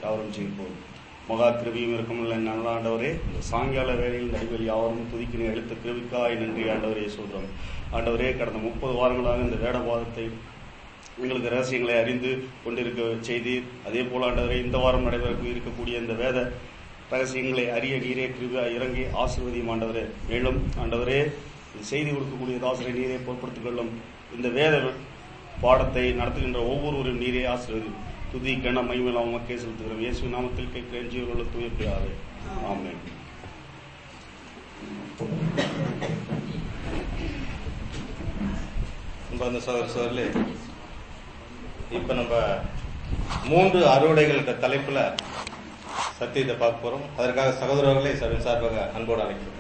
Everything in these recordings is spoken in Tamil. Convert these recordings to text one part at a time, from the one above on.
யாவரும் ஜெயிப்போம் மகா கிருபியும் இருக்குமில்ல நல்ல ஆண்டவரே இந்த சாயங்கால வேளையில் நடிகர் யாவரும் துதிக்கிற எழுத்த கிருவிக்காய் நன்றி ஆண்டவரே சொல்றோம் ஆண்டவரே கடந்த முப்பது வாரங்களாக இந்த வேடபாதத்தை எங்களுக்கு ரகசியங்களை அறிந்து கொண்டிருக்க செய்தி அதே போல ஆண்டவரே இந்த வாரம் நடைபெற இருக்கக்கூடிய இந்த வேத ரகசியங்களை அறிய நீரே கிருபா இறங்கி ஆசீர்வதியும் ஆண்டவரே மேலும் ஆண்டவரே இந்த செய்தி கொடுக்கக்கூடிய தாசரை நீரே பொருட்படுத்திக் கொள்ளும் இந்த வேத பாடத்தை நடத்துகின்ற ஒவ்வொருவரும் நீரே ஆசீர்வதி துதி கன மைமெல்லாம் உமக்கே செலுத்துகிறோம் இயேசு நாமத்தில் கேட்கிறேன் ஜீவனுள்ள தூய பிதாவே ஆமென் அன்பார்ந்த சகோதர சோதரிலே இப்ப நம்ம மூன்று அறுவடைகள் என்ற தலைப்புல சத்தியத்தை பார்க்க போறோம் அதற்காக சகோதரர்களை சபையின் சார்பாக அன்போடு அழைக்கிறோம்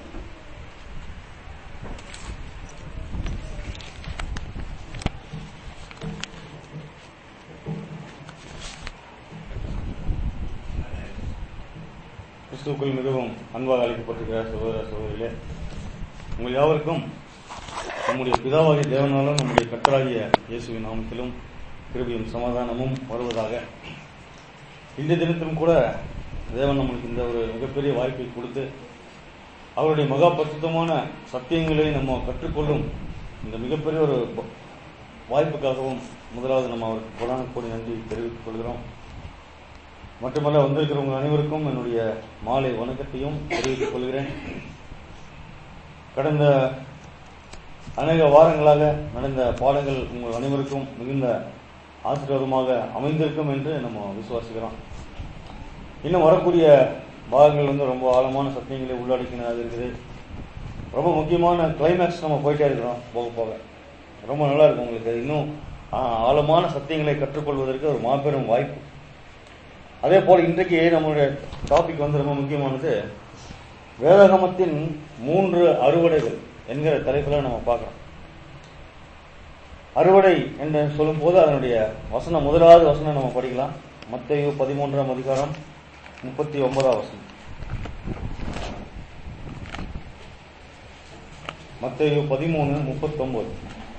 கிறிஸ்துவுக்குள் மிகவும் அன்பாக அழைக்கப்பட்டிருக்கிற சகோதர சகோதரிகளே உங்கள் யாவருக்கும் நம்முடைய பிதாவாகிய தேவனாலும் நம்முடைய கத்தராகிய இயேசுவின் நாமத்திலும் கிருபியும் சமாதானமும் வருவதாக இந்த தினத்திலும் கூட தேவன் நம்மளுக்கு இந்த ஒரு மிகப்பெரிய வாய்ப்பை கொடுத்து அவருடைய மகா பரிசுத்தமான சத்தியங்களை நம்ம கற்றுக்கொள்ளும் இந்த மிகப்பெரிய ஒரு ப- வாய்ப்புக்காகவும் முதலாவது நம்ம அவருக்கு கொடான கோடி நன்றி தெரிவித்துக் கொள்கிறோம் மட்டுமல்ல வந்திருக்கிறவங்க அனைவருக்கும் என்னுடைய மாலை வணக்கத்தையும் தெரிவித்துக் கொள்கிறேன் கடந்த அநேக வாரங்களாக நடந்த பாடங்கள் உங்கள் அனைவருக்கும் மிகுந்த ஆசீர்வாதமாக அமைந்திருக்கும் என்று நம்ம விசுவாசிக்கிறோம் இன்னும் வரக்கூடிய பாகங்கள் வந்து ரொம்ப ஆழமான சத்தியங்களை உள்ளடக்கினதாக இருக்குது ரொம்ப முக்கியமான கிளைமேக்ஸ் நம்ம போயிட்டே இருக்கிறோம் போக போக ரொம்ப நல்லா இருக்கும் உங்களுக்கு இன்னும் ஆ, ஆழமான சத்தியங்களை கற்றுக்கொள்வதற்கு ஒரு மாபெரும் வாய்ப்பு அதே போல் இன்றைக்கு நம்மளுடைய டாபிக் வந்து ரொம்ப முக்கியமானது வேதாகமத்தின் மூன்று அறுவடைகள் என்கிற தலைப்பில் நம்ம பார்க்கிறோம் அறுவடை என்று சொல்லும்போது அதனுடைய வசனம் முதலாவது வசனம் நம்ம படிக்கலாம் மத்தேயு பதிமூன்றாம் அதிகாரம் முப்பத்தி ஒன்பதாம் வசனம் மத்தேயு பதிமூணு முப்பத்தொன்பது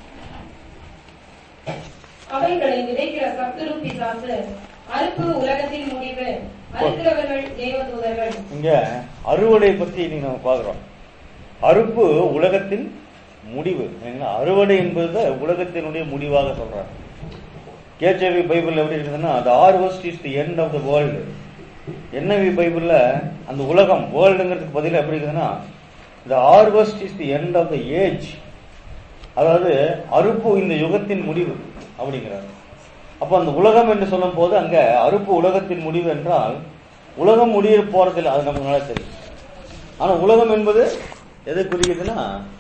அவைகளை விதைக்கிற சத்துரு பிசாசு அறுப்பு உலகத்தின் முடிவு அறுக்கிறவர்கள் தேவதூதர்கள் இங்க அறுவடை பத்தி இன்னைக்கு நம்ம பார்க்கிறோம் அறுப்பு உலகத்தின் முடிவு சரிங்களா? அறுவடை என்பது உலகத்தினுடைய முடிவாக சொல்றாங்க கேச்சேவி பைபிள் எப்படி இருக்குதுன்னா the harvest is the end of the world NIV பைபிள்ல அந்த உலகம் வேர்ல்டுங்கிறதுக்கு பதிலா எப்படி இருக்குதுன்னா the harvest is the end of the age அதாவது அறுப்பு இந்த யுகத்தின் முடிவு அப்படிங்கிறார் அப்ப அந்த உலகம் என்று சொல்லும் போது அங்க அறுப்பு உலகத்தின் முடிவு என்றால் உலகம் முடிய போறதில்லை அது நமக்கு நல்லா தெரியும் ஆனா உலகம் என்பது எதை குறிக்குதுன்னா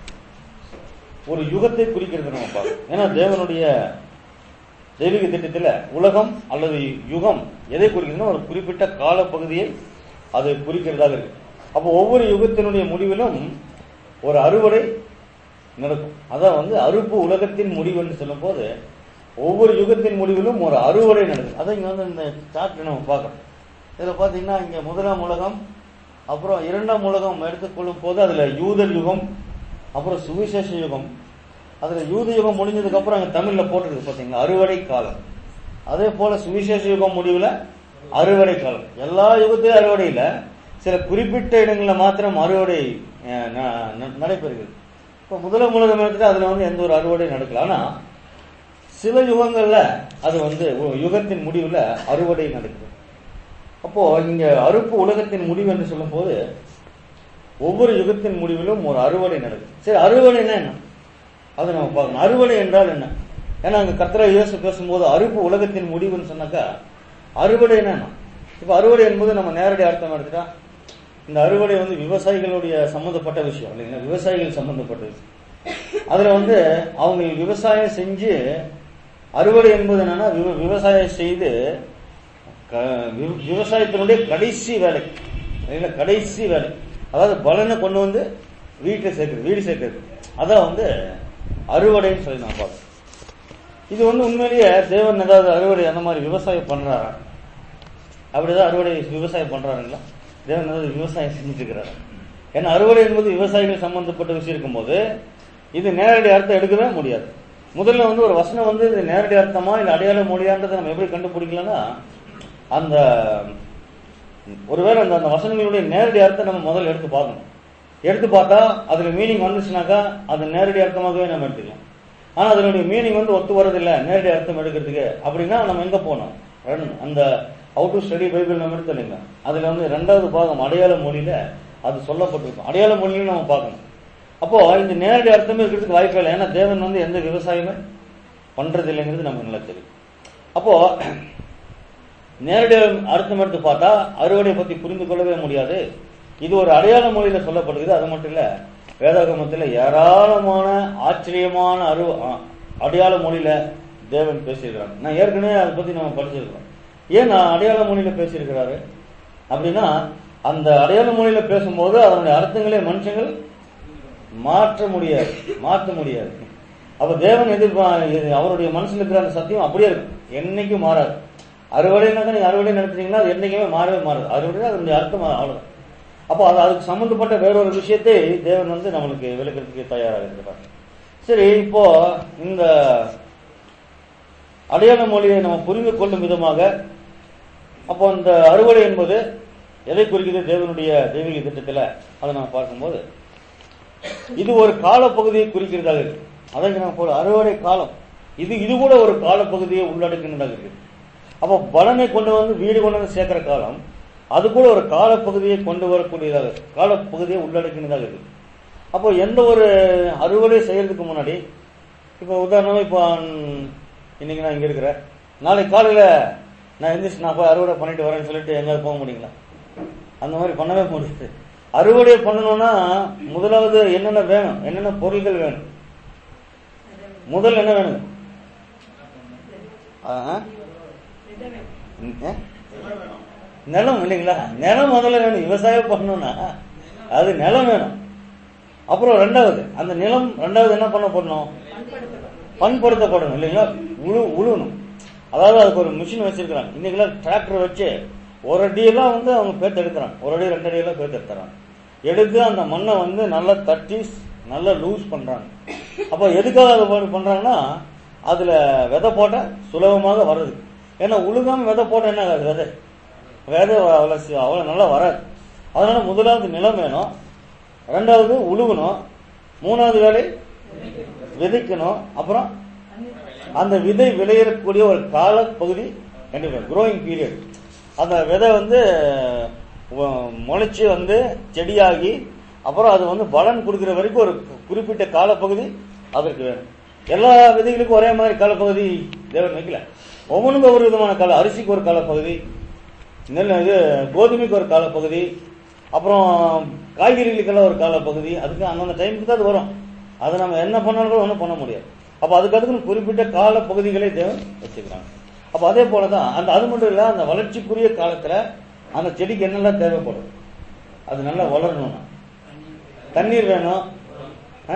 ஒரு யுகத்தை குறிக்கிறது நம்ம பார்க்கணும் ஏன்னா தேவனுடைய தெய்வீக திட்டத்துல உலகம் அல்லது யுகம் எதை குறிக்குதுன்னா ஒரு குறிப்பிட்ட காலப்பகுதியை அது குறிக்கிறதாக இருக்கு அப்போ ஒவ்வொரு யுகத்தினுடைய முடிவிலும் ஒரு அறுவடை நடக்கும் அதான் வந்து அறுப்பு உலகத்தின் முடிவு என்று சொல்லும் போது ஒவ்வொரு யுகத்தின் முடிவிலும் ஒரு அறுவடை நடக்கும் அதான் இங்க வந்து இந்த சாப்டர் நம்ம பார்க்கறோம் இதுல பாத்தீங்கன்னா இங்க முதலாம் உலகம் அப்புறம் இரண்டாம் உலகம் எடுத்துக்கொள்ளும் போது அதுல யூதர் யுகம் அப்புறம் சுவிசேஷ யுகம் அதுல யூத யுகம் முடிஞ்சதுக்கு அப்புறம் அங்க தமிழ்ல போட்டிருக்கு பாத்தீங்களா அறுவடை காலம் அதே போல சுவிசேஷ யுகம் முடிவுல அறுவடை காலம் எல்லா யுகத்திலும் அறுவடை இல்ல சில குறிப்பிட்ட இடங்கள்ல மாத்திரம் அறுவடை அஹ், ந- ந- நடைபெறுகிறது இப்ப முதலாம் உலகம் எடுத்துட்டு அதுல வந்து எந்த ஒரு அறுவடை நடக்கல ஆனா சில யுகங்கள்ல அது வந்து ஒரு யுகத்தின் முடிவுல அறுவடை நடக்குது அப்போ இங்க அறுப்பு உலகத்தின் முடிவு என்று சொல்லும் போது ஒவ்வொரு யுகத்தின் முடிவிலும் ஒரு அறுவடை நடக்குது சரி அறுவடைன்னா என்ன அதை நம்ம பார்க்கணும் அறுவடை என்றால் என்ன ஏன்னா அங்க கத்திர இயேசு பேசும்போது அறுப்பு உலகத்தின் முடிவுன்னு சொன்னாக்கா அறுவடைன்னா என்ன இப்ப அறுவடை என்பது நம்ம நேரடி அர்த்தம் எடுத்துட்டா இந்த அறுவடை வந்து விவசாயிகளுடைய சம்பந்தப்பட்ட விஷயம் இல்லைங்களா விவசாயிகள் சம்பந்தப்பட்ட விஷயம் அதுல வந்து அவங்க விவசாயம் செஞ்சு அறுவடை என்பது என்னன்னா விவ- விவசாயம் செய்து க- வி- விவசாயத்தினுடைய கடைசி வேலை இல்லைங்களா? கடைசி வேலை அதாவது பலனை கொண்டு வந்து வீட்டில் சேர்க்கிறது வீடு சேர்க்கிறது அதான் வந்து அறுவடைன்னு சொல்லி நான் பார்க்கறேன் இது வந்து உண்மையிலேயே தேவன் ஏதாவது அறுவடை அந்த மாதிரி விவசாயம் பண்றாரா அப்படிதான் அறுவடை விவசாயம் பண்றாருங்களா தேவன் ஏதாவது விவசாயம் செஞ்சுட்டு இருக்கிறாரு ஏன்னா அறுவடை என்பது விவசாயிகள் சம்பந்தப்பட்ட விஷயம் இருக்கும்போது இது நேரடி அர்த்தம் எடுக்கவே முடியாது முதல்ல வந்து ஒரு வசனம் வந்து இது நேரடி அர்த்தமா இல்ல அடையாள மொழியான்றதை நம்ம எப்படி கண்டுபிடிக்கலாம்னா அந்த ஒருவேளை அந்த அந்த வசனங்களுடைய நேரடி அர்த்தம் நம்ம முதல்ல எடுத்து பார்க்கணும் எடுத்து பார்த்தா அதுல மீனிங் வந்துச்சுனாக்கா அது நேரடி அர்த்தமாகவே நம்ம எடுத்துக்கலாம் ஆனா அதனுடைய மீனிங் வந்து ஒத்து வரதில்லை நேரடி அர்த்தம் எடுக்கிறதுக்கு அப்படின்னா நம்ம எங்க போனோம் ரெண்டு- அந்த அவுட் டு ஸ்டடி பைபிள் நம்ம எடுத்து இல்லைங்க அதுல வந்து ரெண்டாவது பாகம் அடையாள மொழியில அது சொல்லப்பட்டிருக்கும் அடையாள மொழியிலும் நம்ம பார்க்கணும் அப்போ இந்த நேரடி அர்த்தமே இருக்கிறதுக்கு வாய்ப்பே இல்லை ஏன்னா தேவன் வந்து எந்த விவசாயமே பண்றது இல்லைங்கிறது நமக்கு நல்லா தெரியும் அப்போ நேரடி அர்த்தம் எடுத்து பார்த்தா அறுவடை பத்தி புரிந்து கொள்ளவே முடியாது இது ஒரு அடையாள மொழியில சொல்லப்படுகிறது அது மட்டும் இல்ல வேதாகமத்தில் ஏராளமான ஆச்சரியமான அரு அ- அடையாள மொழியில தேவன் பேசியிருக்கிறார் நான் ஏற்கனவே அதை பத்தி நம்ம படிச்சிருக்கிறோம் ஏன் நான் அடையாள மொழியில பேசியிருக்கிறாரு அப்படின்னா அந்த அடையாள மொழியில பேசும்போது அதனுடைய அர்த்தங்களே மனுஷங்கள் மாற்ற முடியாது மாற்ற முடியாது அப்ப தேவன் எதிர்ப்பா இது அவருடைய மனசுல இருக்கிற அந்த சத்தியம் அப்படியே இருக்கும் என்னைக்கும் மாறாது அறுவடைனாக்க நீங்க அறுவடை நடத்துறீங்கன்னா அது என்னைக்குமே மாறவே மாறாது அறுவடை அதனுடைய அர்த்தம் அவ்வளவுதான் அப்போ அது அதுக்கு சம்பந்தப்பட்ட வேறொரு விஷயத்தை தேவன் வந்து நம்மளுக்கு விளக்கிறதுக்கு தயாராக இருக்கிறார் சரி இப்போ இந்த அடையாள மொழியை நம்ம புரிந்து கொள்ளும் விதமாக அப்போ இந்த அறுவடை என்பது எதை குறிக்குது தேவனுடைய தெய்வீக திட்டத்துல அதை நம்ம பார்க்கும்போது இது ஒரு காலப்பகுதியை குறிக்கிறதாக இருக்கு அதான் நம்ம போல அறுவடை காலம் இது இது கூட ஒரு காலப்பகுதியை உள்ளடக்கினதாக இருக்கு அப்போ பலனை கொண்டு வந்து வீடு கொண்டு வந்து சேர்க்கிற காலம் அது கூட ஒரு காலப்பகுதியை கொண்டு வரக்கூடியதாக இருக்கு. காலப்பகுதியை உள்ளடக்கினதாக இருக்கு அப்போ எந்த ஒரு அறுவடை செய்யறதுக்கு முன்னாடி இப்போ உதாரணமா இப்போ ம், இன்னைக்கு நான் இங்க இருக்கிறேன் நாளை காலையில நான் எந்திரிச்சு நான் போய் அறுவடை பண்ணிட்டு வரேன்னு சொல்லிட்டு எங்கேயாவது போக முடியுங்களா அந்த மாதிரி பண்ணவே முடியாது அறுவடை பண்ணணும்னா முதலாவது என்னென்ன வேணும் என்னென்ன பொருள்கள் வேணும் முதல் என்ன வேணும் ஆ, ஆ? ம், ஆ? நிலம் இல்லைங்களா நிலம் முதல்ல வேணும் விவசாயம் பண்ணணும்னா அது நிலம் வேணும் அப்புறம் ரெண்டாவது அந்த நிலம் ரெண்டாவது என்ன பண்ண போடணும் பண்படுத்தப்படணும் இல்லைங்களா உழு உழுணும் அதாவது அதுக்கு ஒரு மிஷின் வச்சிருக்கிறாங்க இன்னைக்கெல்லாம் டிராக்டர் வச்சு ஒரு அடியெல்லாம் வந்து அவங்க பேத்து எடுக்கிறாங்க ஒரு அடி ரெண்டு அடியெல்லாம் பேத்து எடுத்துறாங்க எடுத்து அந்த மண்ணை வந்து நல்லா தட்டி நல்லா லூஸ் பண்றாங்க அப்போ எதுக்காக அதை பண்- பண்றாங்கன்னா அதுல விதை போட்ட சுலபமாக வருது ஏன்னா உழுகாம விதை போட்ட என்ன ஆகாது விதை விதை அவ்வளோ சி- அவ்வளோ நல்லா வராது அதனால முதலாவது நிலம் வேணும் ரெண்டாவது உழுகணும் மூணாவது வேலை விதைக்கணும் அப்புறம் அந்த விதை விளையக்கூடிய ஒரு கால பகுதி கண்டிப்பா குரோயிங் பீரியட் அந்த விதை வந்து உ- முளைச்சு வந்து செடியாகி அப்புறம் அது வந்து பலன் கொடுக்கிற வரைக்கும் ஒரு குறிப்பிட்ட காலப்பகுதி அதற்கு வேணும் எல்லா விதைகளுக்கும் ஒரே மாதிரி காலப்பகுதி தேவன் வைக்கல ஒவ்வொன்றுக்கும் ஒரு விதமான கால அரிசிக்கு ஒரு காலப்பகுதி நெல் இது கோதுமைக்கு ஒரு காலப்பகுதி அப்புறம் காய்கறிகளுக்கெல்லாம் ஒரு காலப்பகுதி அதுக்கு அந்தந்த டைமுக்கு தான் அது வரும் அதை நம்ம என்ன பண்ணாலும் கூட ஒன்றும் பண்ண முடியாது அப்போ அதுக்கு அதுக்குன்னு குறிப்பிட்ட கால பகுதிகளை தேவன் வச்சுக்கிறாங்க அப்போ அதே போல தான் அந்த அது மட்டும் இல்லை அந்த வளர்ச்சிக்குரிய காலத்தில் அந்த செடிக்கு என்னெல்லாம் தேவைப்படும் அது நல்லா வளரணும்னா தண்ணீர் வேணும் ஆ?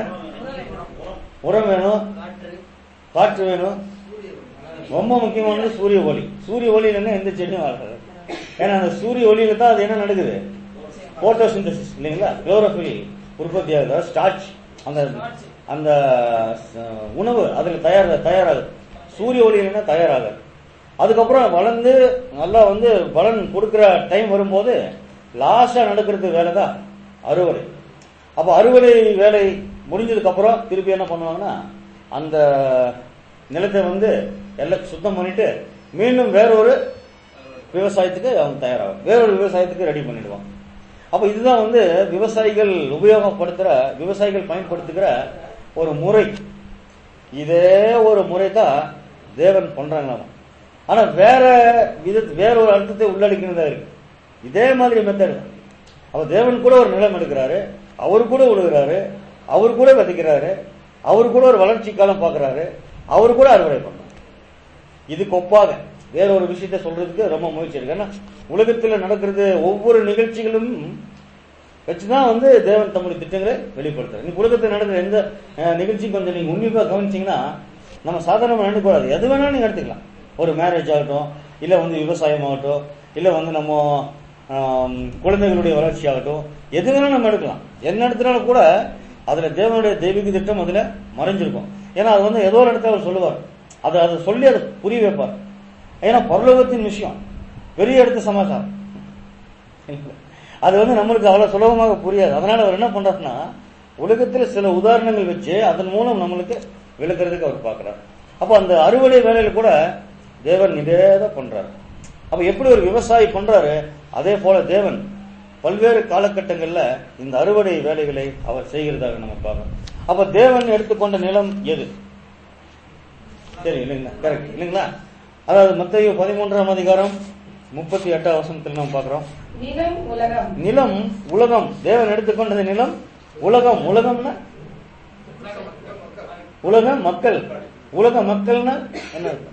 உரம் வேணும் காற்று வேணும் ரொம்ப முக்கியமானது சூரிய ஒளி சூரிய ஒளி இல்லைன்னா எந்த செடியும் வளராது ஏன்னா அந்த சூரிய ஒளியில தான் அது என்ன நடக்குது போட்டோசிந்தசிஸ் இல்லைங்களா குளோரோஃபில் உற்பத்தி ஆகுது ஸ்டார்ச் அந்த அந்த ச- உணவு அதுல தயார் தயாராகுது சூரிய ஒளி இல்லைன்னா தயாராகாது அதுக்கப்புறம் வளர்ந்து நல்லா வந்து பலன் கொடுக்கிற டைம் வரும்போது லாஸ்டா நடக்கிறது வேலை தான் அறுவடை அப்ப அறுவடை வேலை முடிஞ்சதுக்கு அப்புறம் திருப்பி என்ன பண்ணுவாங்கன்னா அந்த நிலத்தை வந்து எல்லாம் சுத்தம் பண்ணிட்டு மீண்டும் வேறொரு விவசாயத்துக்கு அவங்க தயாராகும் வேறொரு விவசாயத்துக்கு ரெடி பண்ணிடுவாங்க அப்ப இதுதான் வந்து விவசாயிகள் உபயோகப்படுத்துற விவசாயிகள் பயன்படுத்துகிற ஒரு முறை இதே ஒரு முறை தான் தேவன் பண்றாங்களாம் ஆனா வேற வித வேற ஒரு அர்த்தத்தை உள்ளடக்கினதா இருக்கு இதே மாதிரி மெத்தட் அப்ப தேவன் கூட ஒரு நிலம் எடுக்கிறாரு அவர் கூட விழுகிறாரு அவர் கூட விதைக்கிறாரு அவர் கூட ஒரு வளர்ச்சி காலம் பார்க்கறாரு அவர் கூட அறுவடை பண்றாரு இதுக்கு ஒப்பாக வேற ஒரு விஷயத்தை சொல்றதுக்கு ரொம்ப முயற்சி இருக்கு ஏன்னா உலகத்துல நடக்கிறது ஒவ்வொரு நிகழ்ச்சிகளும் வச்சுதான் வந்து தேவன் தம்முடைய திட்டங்களை வெளிப்படுத்துறாரு இந்த உலகத்தில் நடக்கிற எந்த அஹ், நிகழ்ச்சியும் கொஞ்சம் நீங்க உன்னிப்பா கவனிச்சீங்கன்னா நம்ம சாதாரணமா நினைக்கூடாது எது வேணாலும் நீங்க எடுத்துக்கலாம் ஒரு மேரேஜ் ஆகட்டும் இல்ல வந்து விவசாயம் ஆகட்டும் இல்ல வந்து நம்ம ஆம், குழந்தைகளுடைய வளர்ச்சி ஆகட்டும் எது வேணாலும் நம்ம எடுக்கலாம் என்ன எடுத்தாலும் கூட அதுல தேவனுடைய தெய்வீக திட்டம் அதுல மறைஞ்சிருக்கும் ஏன்னா அது வந்து ஏதோ ஒரு இடத்துல அவர் சொல்லுவார் அதை அதை சொல்லி அதை புரிய வைப்பார் ஏன்னா பரலோகத்தின் விஷயம் பெரிய இடத்து சமாச்சாரம் அது வந்து நம்மளுக்கு அவ்வளவு சுலபமாக புரியாது அதனால அவர் என்ன பண்றாருன்னா உலகத்துல சில உதாரணங்கள் வச்சு அதன் மூலம் நம்மளுக்கு விளக்குறதுக்கு அவர் பார்க்கிறார் அப்ப அந்த அறுவடை வேலையில கூட தேவன் இதே தான் பண்றாரு அப்ப எப்படி ஒரு விவசாயி பண்றாரு அதே போல தேவன் பல்வேறு காலகட்டங்கள்ல இந்த அறுவடை வேலைகளை அவர் செய்கிறதாக நம்ம பார்க்கணும் அப்ப தேவன் எடுத்துக்கொண்ட நிலம் எது சரி இல்லைங்களா கரெக்ட் இல்லைங்களா அதாவது மத்திய பதிமூன்றாம் அதிகாரம் முப்பத்தி எட்டாம் வசனத்தில் நம்ம பார்க்கிறோம் நிலம் உலகம் நிலம் உலகம் தேவன் எடுத்துக்கொண்டது நிலம் உலகம் உலகம்னா உலக மக்கள் உலக மக்கள்னா என்ன அர்த்தம்?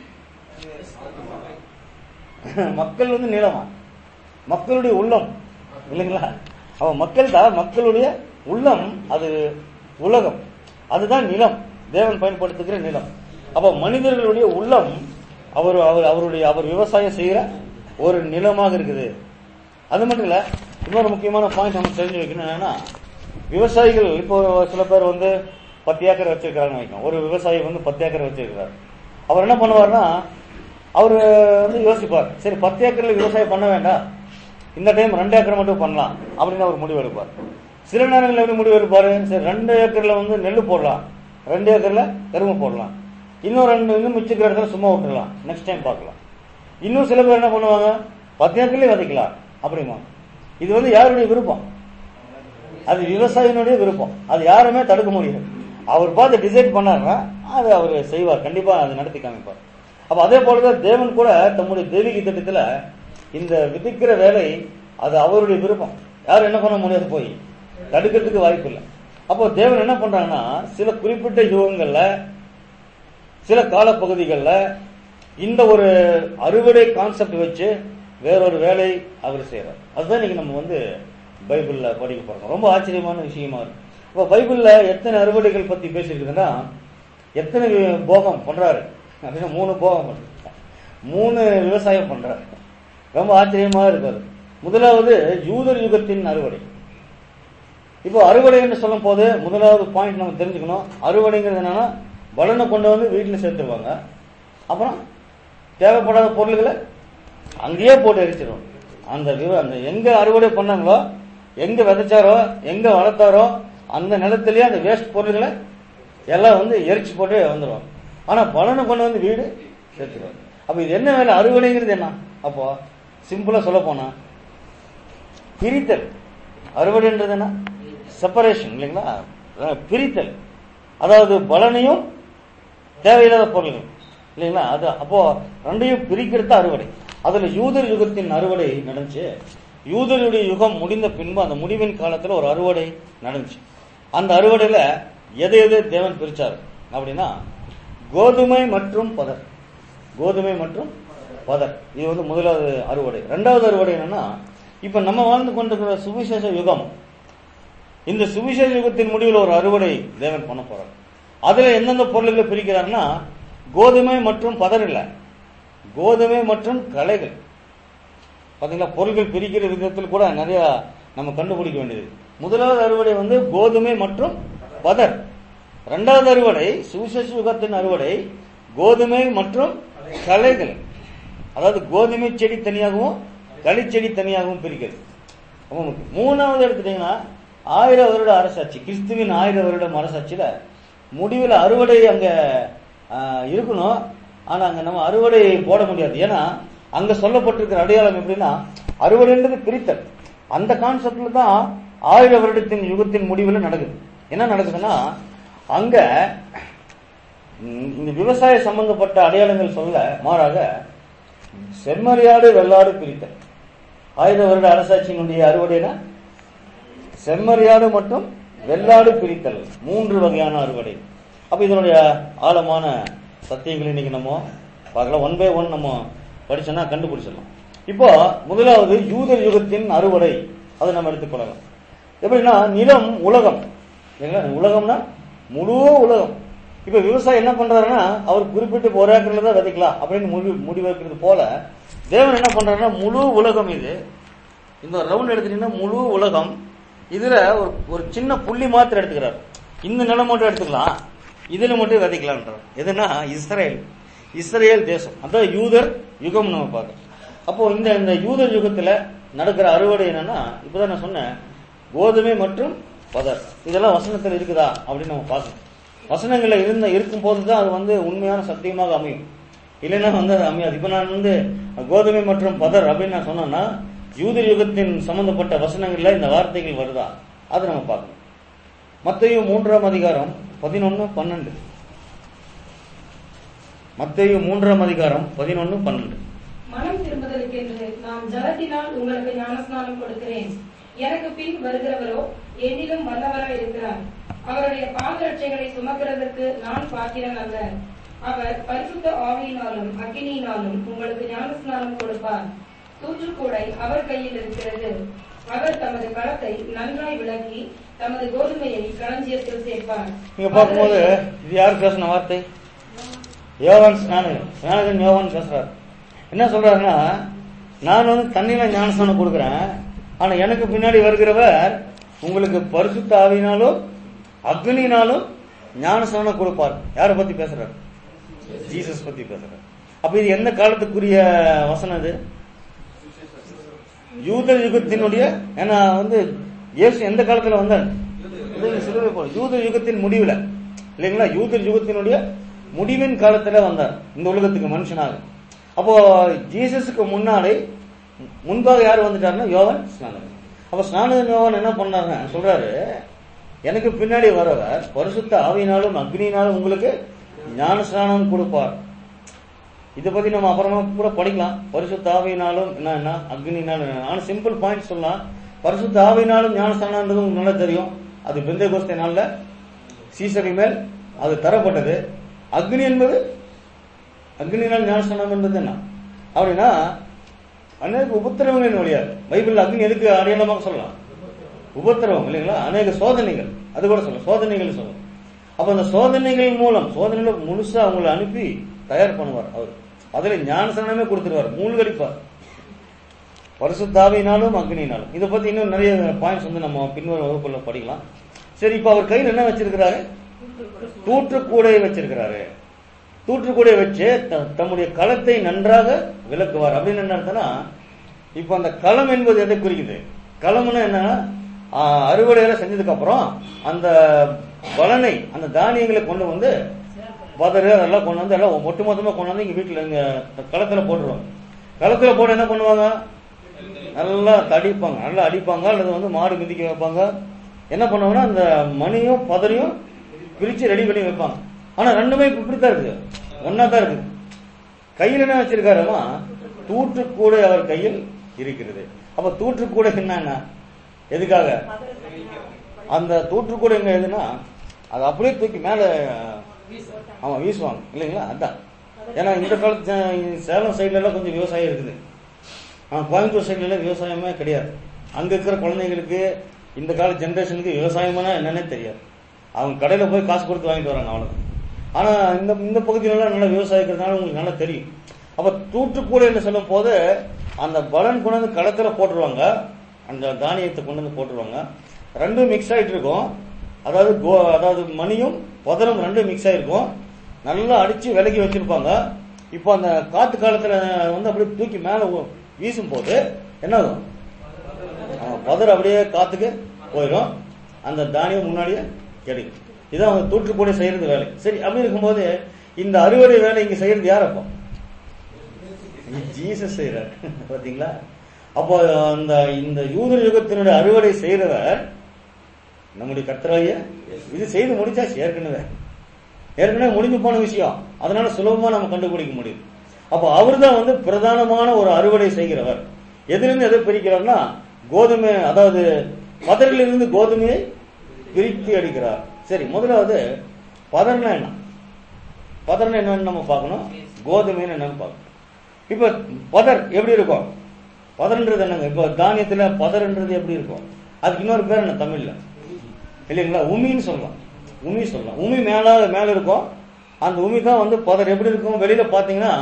மக்கள் வந்து நிலமா மக்களுடைய உள்ளம் இல்லைங்களா அவன் மக்கள் தான் மக்களுடைய உள்ளம் அது உலகம் அதுதான் நிலம் தேவன் பயன்படுத்துகிற நிலம் அப்ப மனிதர்களுடைய உள்ளம் அவர் அவர் அவருடைய அவர் விவசாயம் செய்யற ஒரு நிலமாக இருக்குது அது மட்டும் இல்ல இன்னொரு முக்கியமான பாயிண்ட் நம்ம தெரிஞ்சு வைக்கணும் என்னன்னா விவசாயிகள் இப்போ சில பேர் வந்து பத்து ஏக்கர் வச்சிருக்காங்கன்னு வைக்கணும் ஒரு விவசாயி வந்து பத்து ஏக்கர் வச்சிருக்கிறார் அவர் என்ன பண்ணுவார்னா அவர் வந்து யோசிப்பார் சரி பத்து ஏக்கர்ல விவசாயம் பண்ண வேண்டாம் இந்த டைம் ரெண்டு ஏக்கர் மட்டும் பண்ணலாம் அப்படின்னு அவர் முடிவு எடுப்பார் சில நேரங்களில் எப்படி முடிவு எடுப்பாரு சரி ரெண்டு ஏக்கர்ல வந்து நெல் போடலாம் ரெண்டு ஏக்கர்ல கரும்பு போடலாம் இன்னும் ரெண்டு இன்னும் மிச்சிக்கிற இடத்துல சும்மா விட்டுறலாம் நெக்ஸ்ட் டைம் பார்க்கலாம் இன்னும் சில பேர் என்ன பண்ணுவாங்க பத்து ஏக்கர்லயே விதைக்கலாம் அப்படிமா இது வந்து யாருடைய விருப்பம் அது விவசாயினுடைய விருப்பம் அது யாருமே தடுக்க முடியாது அவர் பார்த்து டிசைட் பண்ணாருன்னா அது அவர் செய்வார் கண்டிப்பா அதை நடத்தி காமிப்பார் அப்ப அதே போலதான் தேவன் கூட தம்முடைய தெய்வீக திட்டத்துல இந்த விதிக்கிற வேலை அது அவருடைய விருப்பம் யாரும் என்ன பண்ண முடியாது போய் தடுக்கிறதுக்கு வாய்ப்பு இல்லை அப்போ தேவன் என்ன பண்றாங்கன்னா சில குறிப்பிட்ட யுகங்கள்ல சில காலப்பகுதிகளில் இந்த ஒரு அறுவடை கான்செப்ட் வச்சு வேறொரு வேலை அவர் செய்யறார் அதுதான் இன்னைக்கு நம்ம வந்து பைபிள்ல படிக்க போறோம் ரொம்ப ஆச்சரியமான விஷயமா இருக்கு இப்போ பைபிள்ல எத்தனை அறுவடைகள் பத்தி பேசியிருக்குதுன்னா எத்தனை வி- போகம் பண்றாரு அப்படின்னா மூணு போகம் பண்றாரு மூணு விவசாயம் பண்றாரு ரொம்ப ஆச்சரியமா இருக்காரு முதலாவது யூதர் யுகத்தின் அறுவடை இப்போ அறுவடை என்று சொல்லும் போது முதலாவது பாயிண்ட் நம்ம தெரிஞ்சுக்கணும் அறுவடைங்கிறது என்னன்னா பலனை கொண்டு வந்து வீட்டில் சேர்த்துருவாங்க அப்புறம் தேவைப்படாத பொருள்களை அங்கேயே போட்டு எரிச்சிடும் அந்த விவ- அந்த எங்க அறுவடை பண்ணாங்களோ எங்க விதைச்சாரோ எங்க வளர்த்தாரோ அந்த நிலத்திலேயே அந்த வேஸ்ட் பொருள்களை எல்லாம் வந்து எரிச்சு போட்டு வந்துடும் ஆனா பலனை கொண்டு வந்து வீடு சேர்த்துருவாங்க அப்ப இது என்ன வேலை அறுவடைங்கிறது என்ன அப்போ சிம்பிளா சொல்ல போனா பிரித்தல் அறுவடைன்றது என்ன செப்பரேஷன் இல்லைங்களா அஹ் பிரித்தல் அதாவது பலனையும் தேவையில்லாத பொருள்கள் இல்லைங்களா அது அப்போ ரெண்டையும் பிரிக்கிறது அறுவடை அதுல யூதர் யுகத்தின் அறுவடை நடந்துச்சு யூதருடைய யுகம் முடிந்த பின்பு அந்த முடிவின் காலத்துல ஒரு அறுவடை நடந்துச்சு அந்த அறுவடையில எதை எதை தேவன் பிரிச்சார் அப்படின்னா கோதுமை மற்றும் பதர் கோதுமை மற்றும் பதர் இது வந்து முதலாவது அறுவடை ரெண்டாவது அறுவடை என்னன்னா இப்ப நம்ம வாழ்ந்து கொண்டிருக்கிற சுவிசேஷ யுகம் இந்த சுவிசேஷ யுகத்தின் முடிவில் ஒரு அறுவடை தேவன் பண்ண போறார் அதுல எந்தெந்த பொருள்களை பிரிக்கிறார்னா கோதுமை மற்றும் பதர் இல்ல கோதுமை மற்றும் களைகள் பாத்தீங்களா பொருட்கள் பிரிக்கிற விதத்தில் கூட நிறைய நம்ம கண்டுபிடிக்க வேண்டியது முதலாவது அறுவடை வந்து கோதுமை மற்றும் பதர் இரண்டாவது அறுவடை சுவிசேஷ யுகத்தின் அறுவடை கோதுமை மற்றும் களைகள் அதாவது கோதுமை செடி தனியாகவும் களிச்செடி தனியாகவும் பிரிக்கிறது ரொம்ப முக்கியம் மூணாவது எடுத்துட்டீங்கன்னா ஆயிரம் வருட அரசாட்சி கிறிஸ்துவின் ஆயிரம் வருடம் அரசாட்சியில முடிவில் அறுவடை அங்க ஆஹ், இருக்கணும் ஆனா அங்க நம்ம அறுவடை போட முடியாது ஏன்னா அங்க சொல்லப்பட்டிருக்கிற அடையாளம் எப்படின்னா அறுவடைன்றது பிரித்தல் அந்த கான்செப்ட்ல தான் ஆயிரம் வருடத்தின் யுகத்தின் முடிவில் நடக்குது என்ன நடக்குதுன்னா அங்க ம், இந்த விவசாய சம்பந்தப்பட்ட அடையாளங்கள் சொல்ல மாறாக செம்மறியாடு வெள்ளாடு பிரித்தல் ஆயுத வருட அரசாட்சியினுடைய அறுவடைனா செம்மறியாடு மற்றும் வெள்ளாடு பிரித்தல் மூன்று வகையான அறுவடை அப்ப இதனுடைய ஆழமான சத்தியங்களை இன்னைக்கு நம்ம பார்க்கலாம் ஒன் பை ஒன் நம்ம படிச்சோம்னா கண்டுபிடிச்சிடலாம் இப்போ முதலாவது யூதர் யுகத்தின் அறுவடை அதை நம்ம எடுத்துக்கொள்ளலாம் எப்படின்னா நிலம் உலகம் இல்லைங்களா? உலகம்னா முழு உலகம் இப்ப விவசாயம் என்ன பண்றாருன்னா அவர் குறிப்பிட்டு இப்ப ஒரு ஏக்கர்ல தான் விதைக்கலாம் அப்படின்னு முடிவு முடிவெடுக்கிறது போல தேவன் என்ன பண்றாருன்னா முழு உலகம் இது இந்த ரவுண்ட் எடுத்துட்டீங்கன்னா முழு உலகம் இதுல ஒரு ஒரு சின்ன புள்ளி மாத்திரம் எடுத்துக்கிறார் இந்த நிலம் மட்டும் எடுத்துக்கலாம் இதுல மட்டும் விதைக்கலான்றார் எதுனா இஸ்ரேல் இஸ்ரேல் தேசம் அதான் யூதர் யுகம் நம்ம பார்க்கறோம் அப்போ இந்த இந்த யூதர் யுகத்துல நடக்கிற அறுவடை என்னன்னா இப்பதான் நான் சொன்னேன் கோதுமை மற்றும் பதர் இதெல்லாம் வசனத்தில் இருக்குதா அப்படின்னு நம்ம பார்க்கணும் வசனங்கள்ல இருந்த இருக்கும் போது தான் அது வந்து உண்மையான சத்தியமாக அமையும் இல்லைன்னா வந்து அது அமையாது இப்ப நான் வந்து கோதுமை மற்றும் பதர் அப்படின்னு நான் சொன்னேன்னா யூத யுகத்தின் சம்பந்தப்பட்ட வசனங்கள்ல இந்த வார்த்தைகள் வருதா அது நம்ம பார்க்கணும் மத்தையும் மூன்றாம் அதிகாரம் பதினொன்னு பன்னெண்டு மத்தையும் மூன்றாம் அதிகாரம் பதினொன்னு பன்னெண்டு மனம் திரும்புதலுக்கென்று நான் ஜலத்தினால் உங்களுக்கு ஞானஸ்நானம் கொடுக்கிறேன் எனக்கு பின் வருகிறவரோ என்னிலும் வல்லவராய் இருக்கிறார் அவருடைய பாதரட்சைகளை சுமக்கிறதற்கு நான் பாத்திரன் அல்ல அவர் பரிசுத்த ஆவியினாலும் அக்கினியினாலும் உங்களுக்கு ஞானஸ்நானம் கொடுப்பார் தூற்றுக்கூடை அவர் கையில் இருக்கிறது அவர் தமது களத்தை நன்றாய் விளக்கி தமது கோதுமையை களஞ்சியத்தில் சேர்ப்பார் நீங்க பார்க்கும்போது இது யார் பேசின வார்த்தை யோவான் ஸ்நானகன் ஸ்நானகன் யோவான் பேசுறாரு என்ன சொல்றாருன்னா நான் வந்து தண்ணியில ஞானஸ்தானம் கொடுக்குறேன் ஆனா எனக்கு பின்னாடி வருகிறவர் உங்களுக்கு பரிசுத்த ஆவியினாலும் அக்னினாலும் ஞானஸ்தானம் கொடுப்பார் யாரை பத்தி பேசுறாரு ஜீசஸ் பத்தி பேசுறாரு அப்ப இது எந்த காலத்துக்குரிய வசனம் இது யூத யுகத்தினுடைய ஏன்னா வந்து இயேசு எந்த காலத்துல வந்தார் இது சிலுவை போல. யூத யுகத்தின் முடிவுல இல்லைங்களா யூத யுகத்தினுடைய முடிவின் காலத்துல வந்தார் இந்த உலகத்துக்கு மனுஷனாக அப்போ ஜீசஸுக்கு முன்னாலே முன்பாக யார் வந்துட்டாருன்னா யோவன் ஸ்நானகன் அப்ப ஸ்நானகன் யோவான் என்ன பண்ணாருன்னா சொல்றாரு எனக்கு பின்னாடி வரவர் பரிசுத்த ஆவியினாலும் அக்னியினாலும் உங்களுக்கு ஞான ஸ்நானம் கொடுப்பார் இதை பத்தி நம்ம அப்புறமா கூட படிக்கலாம் பரிசுத்த ஆவியினாலும் என்ன என்ன அக்னினாலும் என்ன ஆனா சிம்பிள் பாயிண்ட் சொல்லலாம் பரிசுத்த ஆவியினாலும் ஞானஸ்தானம்ன்றது உங்களுக்கு நல்லா தெரியும் அது பெந்தை கோஸ்தை நாள்ல சீசரின் மேல் அது தரப்பட்டது அக்னி என்பது அக்னினால் ஞானஸ்தானம் என்பது என்ன அப்படின்னா அநேக உபத்திரவங்களின் வழியாக பைபிள் அக்னி எதுக்கு அடையாளமாக சொல்லலாம் உபத்திரவம் இல்லைங்களா அநேக சோதனைகள் அது கூட சொல்லலாம் சோதனைகள் சொல்லலாம் அப்ப அந்த சோதனைகள் மூலம் சோதனைகள் முழுசா அவங்களை அனுப்பி தயார் பண்ணுவார் அவர் அதுல ஞானசனமே கொடுத்துருவார் மூழ்கடிப்பார் பரிசுத்தாவினாலும் அக்னினாலும் இதை பத்தி இன்னும் நிறைய பாயிண்ட்ஸ் வந்து நம்ம பின்வரும் வகுப்புல படிக்கலாம் சரி இப்ப அவர் கையில் என்ன வச்சிருக்கிறாரு தூற்றுக்கூடை வச்சிருக்கிறாரு தூற்றுக்கூடை வச்சு த- தம்முடைய களத்தை நன்றாக விளக்குவார் அப்படின்னு என்ன அர்த்தம்னா இப்ப அந்த களம் என்பது எதை குறிக்குது களம்னா என்ன ஆஹ், அறுவடையெல்லாம் செஞ்சதுக்கு அப்புறம் அந்த பலனை அந்த தானியங்களை கொண்டு வந்து பதறு அதெல்லாம் கொண்டு வந்து எல்லாம் ஒட்டு மொத்தமா கொண்டு வந்து இங்க வீட்டுல இங்க களத்துல போட்டுருவாங்க களத்துல போட்டு என்ன பண்ணுவாங்க நல்லா தடிப்பாங்க நல்லா அடிப்பாங்க அல்லது வந்து மாடு மிதிக்க வைப்பாங்க என்ன பண்ணுவாங்கன்னா அந்த மணியும் பதரையும் பிரிச்சு ரெடி பண்ணி வைப்பாங்க ஆனா ரெண்டுமே இப்ப இப்படித்தான் இருக்குது ஒன்னா தான் இருக்குது கையில் என்ன வச்சிருக்காருமா தூற்றுக்கூடை அவர் கையில் இருக்கிறது அப்ப தூற்றுக்கூடை என்னன்னா எதுக்காக அந்த தூற்றுக்கூடை எங்க எதுனா அது அப்படியே தூக்கி மேல ஆமா வீசுவாங்க இல்லைங்களா அதான் ஏன்னா இந்த காலத்து சே- சேலம் சைடுல எல்லாம் கொஞ்சம் விவசாயம் இருக்குது ஆனா கோயம்புத்தூர் சைடுல எல்லாம் விவசாயமே கிடையாது அங்க இருக்கிற குழந்தைங்களுக்கு இந்த கால ஜெனரேஷனுக்கு விவசாயம்னா என்னன்னே தெரியாது அவங்க கடையில போய் காசு கொடுத்து வாங்கிட்டு வராங்க அவ்வளவு ஆனா இந்த இந்த பகுதியில எல்லாம் நல்லா விவசாயம் இருக்கிறதுனால உங்களுக்கு நல்லா தெரியும் அப்ப தூற்றுக்கூடைன்னு சொல்லும் போது அந்த பலன் கொண்டு வந்து களத்துல போட்டுருவாங்க அந்த தானியத்தை கொண்டு வந்து போட்டுருவாங்க ரெண்டும் மிக்ஸ் ஆயிட்டு இருக்கும் அதாவது கோ- அதாவது மணியும் புதரும் ரெண்டும் மிக்ஸ் ஆயிருக்கும் நல்லா அடிச்சு விலகி வச்சிருப்பாங்க இப்போ அந்த காத்து காலத்துல வந்து அப்படியே தூக்கி மேல ஊ- வீசும் போது என்ன ஆகும் ஆமா, பதர் அப்படியே காத்துக்கு போயிடும் அந்த தானியம் முன்னாடியே கிடைக்கும் இதான் அவங்க தூற்றுக்கூட செய்யறது வேலை சரி அப்படி இருக்கும்போது இந்த அறுவடை வேலை இங்க செய்யறது யார் அப்போ ஜீசஸ் செய்யறார் பாத்தீங்களா அப்போ அந்த இந்த யூத யுகத்தினுடைய அறுவடை செய்யறவர் நம்முடைய கர்த்தராகிய இது செய்து முடிச்சாச்சு ஏற்கனவே ஏற்கனவே முடிஞ்சு போன விஷயம் அதனால சுலபமா நம்ம கண்டுபிடிக்க முடியும் அப்போ அவர்தான் வந்து பிரதானமான ஒரு அறுவடை செய்கிறவர் எதிலிருந்து எதை பிரிக்கிறார்னா கோதுமை அதாவது பதரிலிருந்து கோதுமையை பிரித்து எடுக்கிறார் சரி முதலாவது பதர்னா என்ன பதர்னா என்னன்னு நம்ம பார்க்கணும் கோதுமைன்னு என்னன்னு பார்க்கணும் இப்ப பதர் எப்படி இருக்கும் பதர்ன்றது என்னங்க இப்ப தானியத்துல பதர்ன்றது எப்படி இருக்கும் அதுக்கு இன்னொரு பேர் என்ன தமிழ்ல இல்லைங்களா உமின்னு சொல்லலாம் உமி சொல்லலாம் உமி மேல மேல இருக்கும் அந்த உமி தான் வந்து பதர் எப்படி இருக்கும் வெளியில பாத்தீங்கன்னா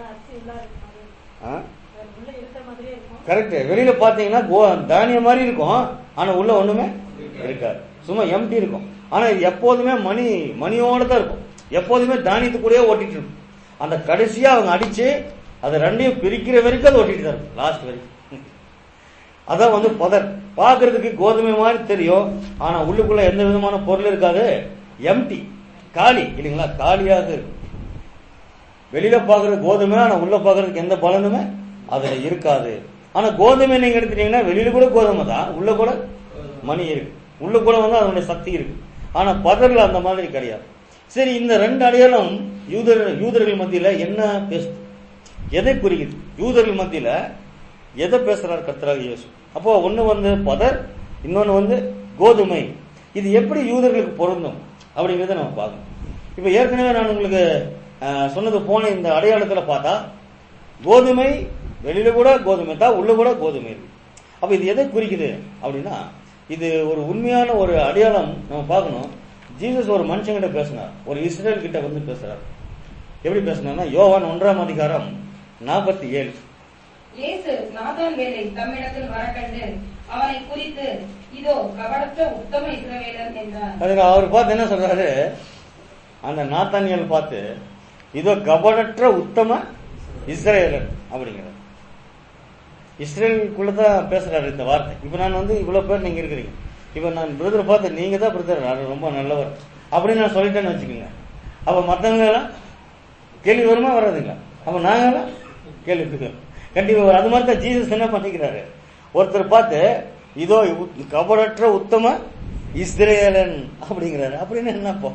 கரெக்ட் வெளியில பாத்தீங்கன்னா கோ- தானியம் மாதிரி இருக்கும் ஆனா உள்ள ஒண்ணுமே இருக்காது சும்மா எம்டி இருக்கும் ஆனா இது எப்போதுமே மணி மணியோட தான் இருக்கும் எப்போதுமே தானியத்து கூடயே ஓட்டிட்டு இருக்கும் அந்த கடைசியா அவங்க அடிச்சு அதை ரெண்டையும் பிரிக்கிற வரைக்கும் அது ஓட்டிட்டு தான் இருக்கும் லாஸ்ட் வரைக்கும் அதான் வந்து பதர் பார்க்கிறதுக்கு கோதுமை மாதிரி தெரியும் ஆனா உள்ளுக்குள்ள எந்த விதமான பொருள் இருக்காது எம்டி காலி இல்லைங்களா காலியாக இருக்கும் வெளியில பாக்குறது கோதுமை ஆனா உள்ள பாக்குறதுக்கு எந்த பலனுமே அதுல இருக்காது ஆனா கோதுமை நீங்க எடுத்துட்டீங்கன்னா வெளியில கூட கோதுமை தான் உள்ள கூட மணி இருக்கு உள்ள கூட வந்து அதனுடைய சக்தி இருக்கு ஆனா பதர்ல அந்த மாதிரி கிடையாது சரி இந்த ரெண்டு அடையாளம் யூதர் யூதர்கள் மத்தியில என்ன பேசு எதை குறிக்குது யூதர்கள் மத்தியில எதை பேசுறார் கர்த்தராக இயேசு அப்போ ஒண்ணு வந்து பதர் இன்னொன்னு வந்து கோதுமை இது எப்படி யூதர்களுக்கு பொருந்தும் அப்படிங்கறத நம்ம பார்க்கணும் இப்ப ஏற்கனவே நான் உங்களுக்கு அஹ், சொன்னது போன இந்த அடையாளத்துல பார்த்தா கோதுமை வெளியில கூட கோதுமை தான் உள்ள கூட கோதுமை இருக்கு அப்ப இது எதை குறிக்குது அப்படின்னா இது ஒரு உண்மையான ஒரு அடையாளம் நம்ம பார்க்கணும் ஜீசஸ் ஒரு மனுஷங்கிட்ட பேசினார் ஒரு இஸ்ரேல் கிட்ட வந்து பேசுறார் எப்படி பேசினார்னா யோவான் ஒன்றாம் அதிகாரம் நாற்பத்தி ஏழு இயேசு நாதான் வேலை தம்மிடத்தில் வரக்கண்டு அவனை குறித்து இதோ கபடற்ற உத்தம இஸ்ரவேலன் என்றார் அதுக்கு அவர் பார்த்து என்ன சொல்றாரு அந்த நாத்தானியல் பார்த்து இதோ கபடற்ற உத்தம இஸ்ரேலன் அப்படிங்கிறார் இஸ்ரேலுக்குள்ளதான் பேசுறாரு இந்த வார்த்தை இப்ப நான் வந்து இவ்வளவு பேர் நீங்க இருக்கிறீங்க இப்ப நான் பிரதர் பார்த்து நீங்க தான் பிரதர் அது ரொம்ப நல்லவர் அப்படின்னு நான் சொல்லிட்டேன்னு வச்சுக்கோங்க அப்ப மத்தவங்க எல்லாம் கேள்வி வருமா வராதுங்களா அப்ப நாங்க எல்லாம் கேள்வி கேட்கிறோம். கண்டிப்பா வரும். அது மாதிரி தான் ஜீசஸ் என்ன பண்ணிக்கிறாரு ஒருத்தர் பார்த்து இதோ உ- கபடற்ற உத்தம இஸ்ரேலன் அப்படிங்கிறாரு அப்படின்னு என்னப்போ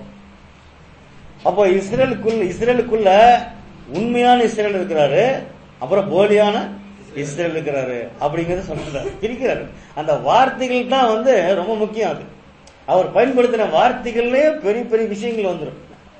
அப்போ இஸ்ரேலுக்குள்ள இஸ்ரேலுக்குள்ள உண்மையான இஸ்ரேல் இருக்கிறாரு அப்புறம் போலியான இஸ்ரேல் இருக்கிறாரு அப்படிங்கறத சொல்றாரு பிரிக்கிறாரு அந்த வார்த்தைகள் தான் வந்து ரொம்ப முக்கியம் அது அவர் பயன்படுத்தின வார்த்தைகள்லயே பெரிய பெரிய விஷயங்கள் வந்துடும்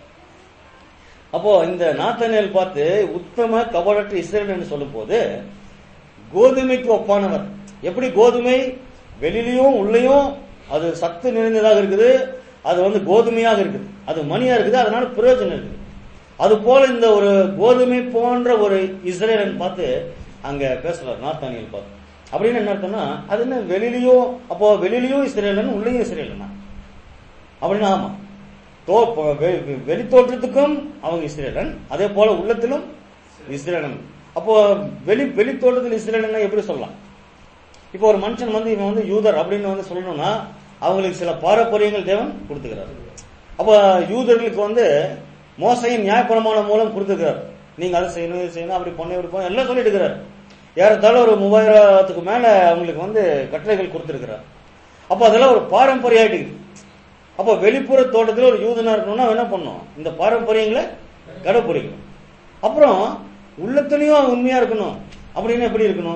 அப்போ இந்த நாத்தனியல் பார்த்து உத்தம கபடற்ற இஸ்ரேல் என்று சொல்லும் போது கோதுமைக்கு ஒப்பானவர் எப்படி கோதுமை வெளியிலயும் உள்ளேயும் அது சத்து நிறைந்ததாக இருக்குது அது வந்து கோதுமையாக இருக்குது அது மணியா இருக்குது அதனால பிரயோஜனம் இருக்குது அது போல இந்த ஒரு கோதுமை போன்ற ஒரு இஸ்ரேலன் பார்த்து அங்க பேசுறார் நாத்தானியல் பார்த்து அப்படின்னு என்ன அர்த்தம்னா அது என்ன வெளியிலயும் அப்போ வெளியிலயும் இஸ்ரேலன் உள்ளேயும் இஸ்ரேலனா அப்படின்னு ஆமா தோ ப- வெ- வெ- வெளித்தோற்றத்துக்கும் அவங்க இஸ்ரேலன் அதே போல உள்ளத்திலும் இஸ்ரேலன் அப்போ வெளி வெளி தோற்றத்தில் இஸ்ரேலன் எப்படி சொல்லலாம் இப்போ ஒரு மனுஷன் வந்து இவன் வந்து யூதர் அப்படின்னு வந்து சொல்லணும்னா அவங்களுக்கு சில பாரம்பரியங்கள் தேவன் கொடுத்துக்கிறார் அப்ப யூதர்களுக்கு வந்து மோசையின் நியாயப்பிரமாணம் மூலம் கொடுத்துக்கிறார் நீங்க அதை செய்யணும் இது செய்யணும் அப்படி பண்ணி இப்படி பண்ணணும் எல்லாம் சொல்லிட்டு இருக்கிறார் ஏறத்தாழ ஒரு மூவாயிரத்துக்கு மேல அவங்களுக்கு வந்து கட்டளைகள் கொடுத்திருக்கிறார் அப்போ அதெல்லாம் ஒரு பாரம்பரியம் ஆயிட்டு அப்போ வெளிப்புற தோட்டத்தில் ஒரு யூதனா இருக்கணும்னா அவன் என்ன பண்ணும் இந்த பாரம்பரியங்களை கடைப்பிடிக்கணும் அப்புறம் உள்ளத்துலயும் அவன் உண்மையா இருக்கணும் அப்படின்னு எப்படி இருக்கணும்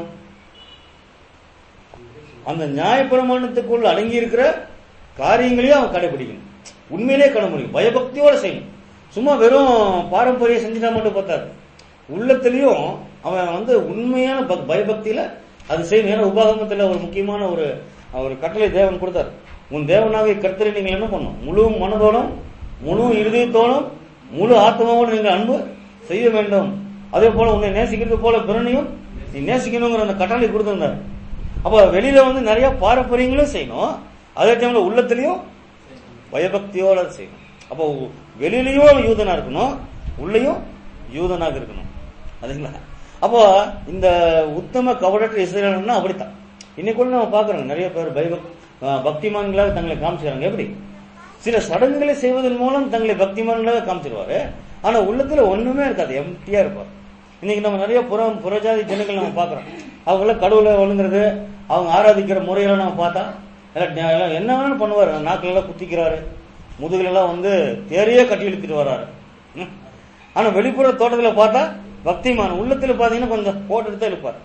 அந்த நியாயப்பிரமாணத்துக்குள் அடங்கி இருக்கிற காரியங்களையும் அவன் கடைபிடிக்கணும் உண்மையிலே கடைபிடிக்கும் பயபக்தியோட செய்யணும் சும்மா வெறும் பாரம்பரியம் செஞ்சுட்டா மட்டும் பார்த்தாது உள்ளத்திலையும் அவன் வந்து உண்மையான பக்- பயபக்தியில அது செய்யணும் ஏன்னா உபாகமத்துல ஒரு முக்கியமான ஒரு ஒரு கட்டளை தேவன் கொடுத்தார் உன் தேவனாக கர்த்தரை நீங்கள் என்ன பண்ணும் முழு மனதோடும் முழு இருதயத்தோடும் முழு ஆத்மாவோடு நீங்கள் அன்பு செய்ய வேண்டும் அதே போல உன்னை நேசிக்கிறது போல பிறனையும் நீ நேசிக்கணுங்கிற அந்த கட்டளை கொடுத்திருந்தார் அப்ப வெளியில வந்து நிறைய பாரம்பரியங்களும் செய்யணும் அதே டைம்ல உள்ளத்திலையும் பயபக்தியோட செய்யணும் அப்போ வெளியிலயும் யூதனா இருக்கணும் உள்ளேயும் யூதனாக இருக்கணும் அதுங்களா அப்போ இந்த உத்தம கவடற்ற இஸ்ரேலன்னா அப்படித்தான் இன்னைக்கு கூட நம்ம பாக்குறோம் நிறைய பேர் பயபக் அஹ் பக்திமான்களாக தங்களை காமிச்சுக்கிறாங்க எப்படி சில சடங்குகளை செய்வதன் மூலம் தங்களை பக்திமான்களாக காமிச்சிருவாரு ஆனா உள்ளத்துல ஒண்ணுமே இருக்காது எம்டியா இருப்பார் இன்னைக்கு நம்ம நிறைய புறம் புறஜாதி ஜனங்கள் நம்ம பாக்குறோம் அவங்கள கடவுளை ஒழுங்குறது அவங்க ஆராதிக்கிற முறையெல்லாம் நம்ம பார்த்தா எல்லாம் எல்லாம் என்ன வேணாலும் பண்ணுவாரு நாக்கில எல்லாம் குத்திக்கிறாரு முதுகுல எல்லாம் வந்து தேரையே கட்டி இழுத்துட்டு வர்றாரு ம். ஆனா வெளிப்புற தோட்டத்துல பார்த்தா பக்திமான் உள்ளத்துல பாத்தீங்கன்னா கொஞ்சம் போட்டுட்டு தான் இருப்பார்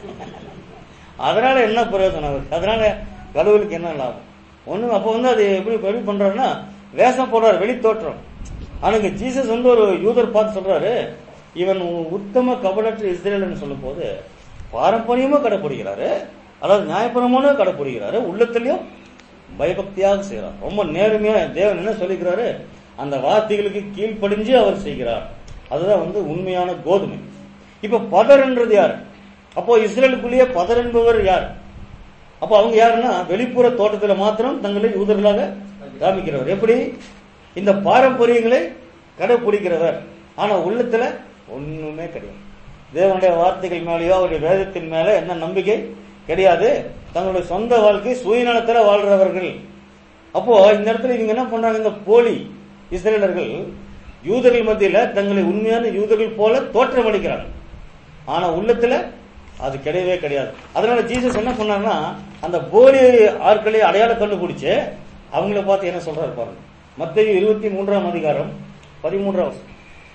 அதனால என்ன பிரயோஜனம் அவருக்கு அதனால கடவுளுக்கு என்ன லாபம் ஒண்ணு அப்ப வந்து அது எப்படி எப்படி பண்றாருன்னா வேஷம் போடுறாரு வெளி தோற்றம் ஆனா இங்க ஜீசஸ் வந்து ஒரு யூதர் பார்த்து சொல்றாரு இவன் உத்தம கபடற்ற இஸ்ரேல்னு சொல்லும் போது பாரம்பரியமும் கடைப்பிடிக்கிறாரு அதாவது நியாயபுரமான கடைப்பிடிக்கிறாரு உள்ளத்திலையும் பயபக்தியாக செய்யறார் ரொம்ப நேர்மையா தேவன் என்ன சொல்லிக்கிறாரு அந்த வார்த்தைகளுக்கு கீழ்ப்படிஞ்சு அவர் செய்கிறார் அதுதான் வந்து உண்மையான கோதுமை இப்ப பதர்ன்றது யார் அப்போ இஸ்ரேலுக்குள்ளேயே பதர் என்பவர் யார் அப்போ அவங்க யாருன்னா வெளிப்புற தோட்டத்துல மாத்திரம் தங்களை யூதர்களாக காமிக்கிறவர் எப்படி இந்த பாரம்பரியங்களை கடைபிடிக்கிறவர் ஆனா உள்ளத்துல ஒண்ணுமே கிடையாது தேவனுடைய வார்த்தைகள் மேலேயோ அவருடைய வேதத்தின் மேல என்ன நம்பிக்கை கிடையாது தங்களுடைய சொந்த வாழ்க்கை சுயநலத்துல வாழ்றவர்கள் அப்போ இந்த இடத்துல இவங்க என்ன பண்றாங்க இந்த போலி இஸ்ரேலர்கள் யூதர்கள் மத்தியில தங்களை உண்மையான யூதர்கள் போல தோற்றமளிக்கிறாங்க ஆனா உள்ளத்துல அது கிடையவே கிடையாது அதனால ஜீசஸ் என்ன பண்ணாருன்னா அந்த போலி ஆட்களை அடையாளம் கண்டுபிடிச்சு அவங்கள பார்த்து என்ன சொல்றாரு பாருங்க மத்திய இருபத்தி மூன்றாம் அதிகாரம் பதிமூன்றாம் வசனம்.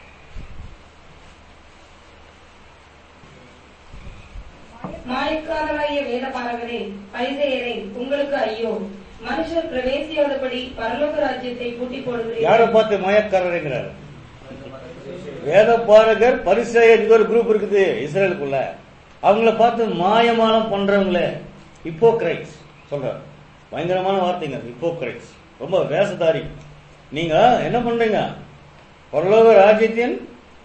மாயக்காரராகிய வேதபாரகரே பரிசேயரே உங்களுக்கு ஐயோ மனுஷர் பிரவேசியாதபடி பரலோக ராஜ்யத்தை பூட்டி யாரை போடுகிறீர்கள் பார்த்து மயக்காரருங்கிறாரு வேத பாரகர் பரிசேயர் இது ஒரு குரூப் இருக்குது இஸ்ரேலுக்குள்ள அவங்கள பார்த்து மாயமானம் பண்றவங்களே இப்போ கிரைட்ஸ் சொல்றாரு பயங்கரமான வார்த்தைங்க இப்போ கிரைட்ஸ் ரொம்ப வேஷதாரி நீங்க என்ன பண்றீங்க பரலோக ராஜ்யத்தின்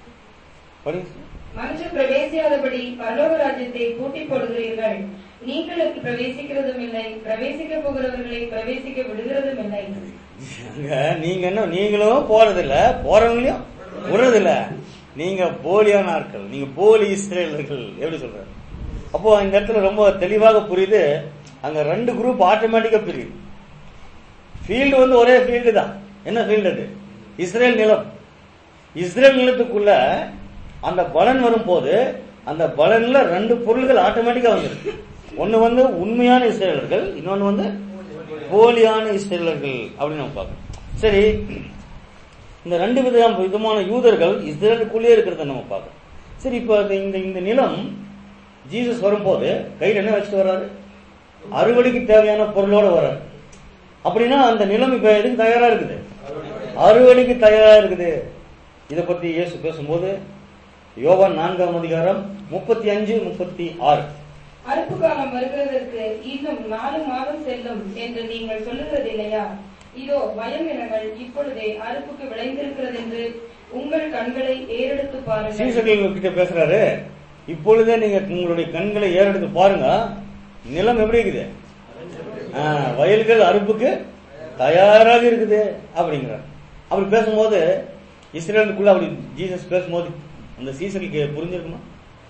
பரி- மனுஷர் பிரவேசியாதபடி பரலோக ராஜ்யத்தை பூட்டி போடுகிறீர்கள் நீங்கள் அதில் பிரவேசிக்கிறதும் இல்லை பிரவேசிக்க போகிறவர்களை பிரவேசிக்க விடுகிறதும் இல்லை அங்க நீங்க என்ன நீங்களும் போறதில்ல போறவங்களையும் விடுறதில்ல நீங்க போலியான ஆட்கள் நீங்க போலி இஸ்ரேலர்கள் எப்படி சொல்றாரு அப்போ இந்த இடத்துல ரொம்ப தெளிவாக புரியுது அங்க ரெண்டு குரூப் ஆட்டோமேட்டிக்கா பிரியுது ஃபீல்டு வந்து ஒரே ஃபீல்டு தான் என்ன ஃபீல்டு அது இஸ்ரேல் நிலம் இஸ்ரேல் நிலத்துக்குள்ள அந்த பலன் வரும்போது அந்த பலன்ல ரெண்டு பொருள்கள் ஆட்டோமேட்டிக்கா வந்துருக்கு ஒன்னு வந்து உண்மையான இஸ்ரேலர்கள் இன்னொன்னு வந்து போலியான இஸ்ரேலர்கள் அப்படின்னு நம்ம பார்க்கணும் சரி இந்த ரெண்டு விதமான விதமான யூதர்கள் இஸ்ரேலுக்குள்ளே இருக்கிறத நம்ம பார்க்கணும் சரி இப்போ அது இந்த இந்த நிலம் ஜீசஸ் வரும்போது கையில் என்ன வச்சுட்டு வர்றாரு அறுவடைக்கு தேவையான பொருளோட வர்றாரு அப்படின்னா அந்த நிலம் இப்ப எதுக்கு தயாரா இருக்குது அறுவடைக்கு தயாரா இருக்குது இத பத்தி இயேசு பேசும்போது யோவான் நான்காம் அதிகாரம் முப்பத்தி அஞ்சு முப்பத்தி ஆறு அறுப்பு காலம் வருகிறதற்கு இன்னும் நாலு மாதம் செல்லும் என்று நீங்கள் சொல்லுகிறது இல்லையா இதோ வயல் நிலங்கள் இப்பொழுதே அறுப்புக்கு விளைந்திருக்கிறது என்று உங்கள் கண்களை ஏறெடுத்து பாருங்கள் சீசர்கள் கிட்ட பேசுறாரு இப்பொழுதே நீங்க உங்களுடைய கண்களை ஏறெடுத்து பாருங்க நிலம் எப்படி இருக்குது ஆ, வயல்கள் அறுப்புக்கு தயாராக இருக்குது அப்படிங்கிறார் அப்படி பேசும்போது இஸ்ரேலுக்குள்ள அப்படி ஜீசஸ் பேசும்போது அந்த சீசனுக்கு புரிஞ்சிருக்குமா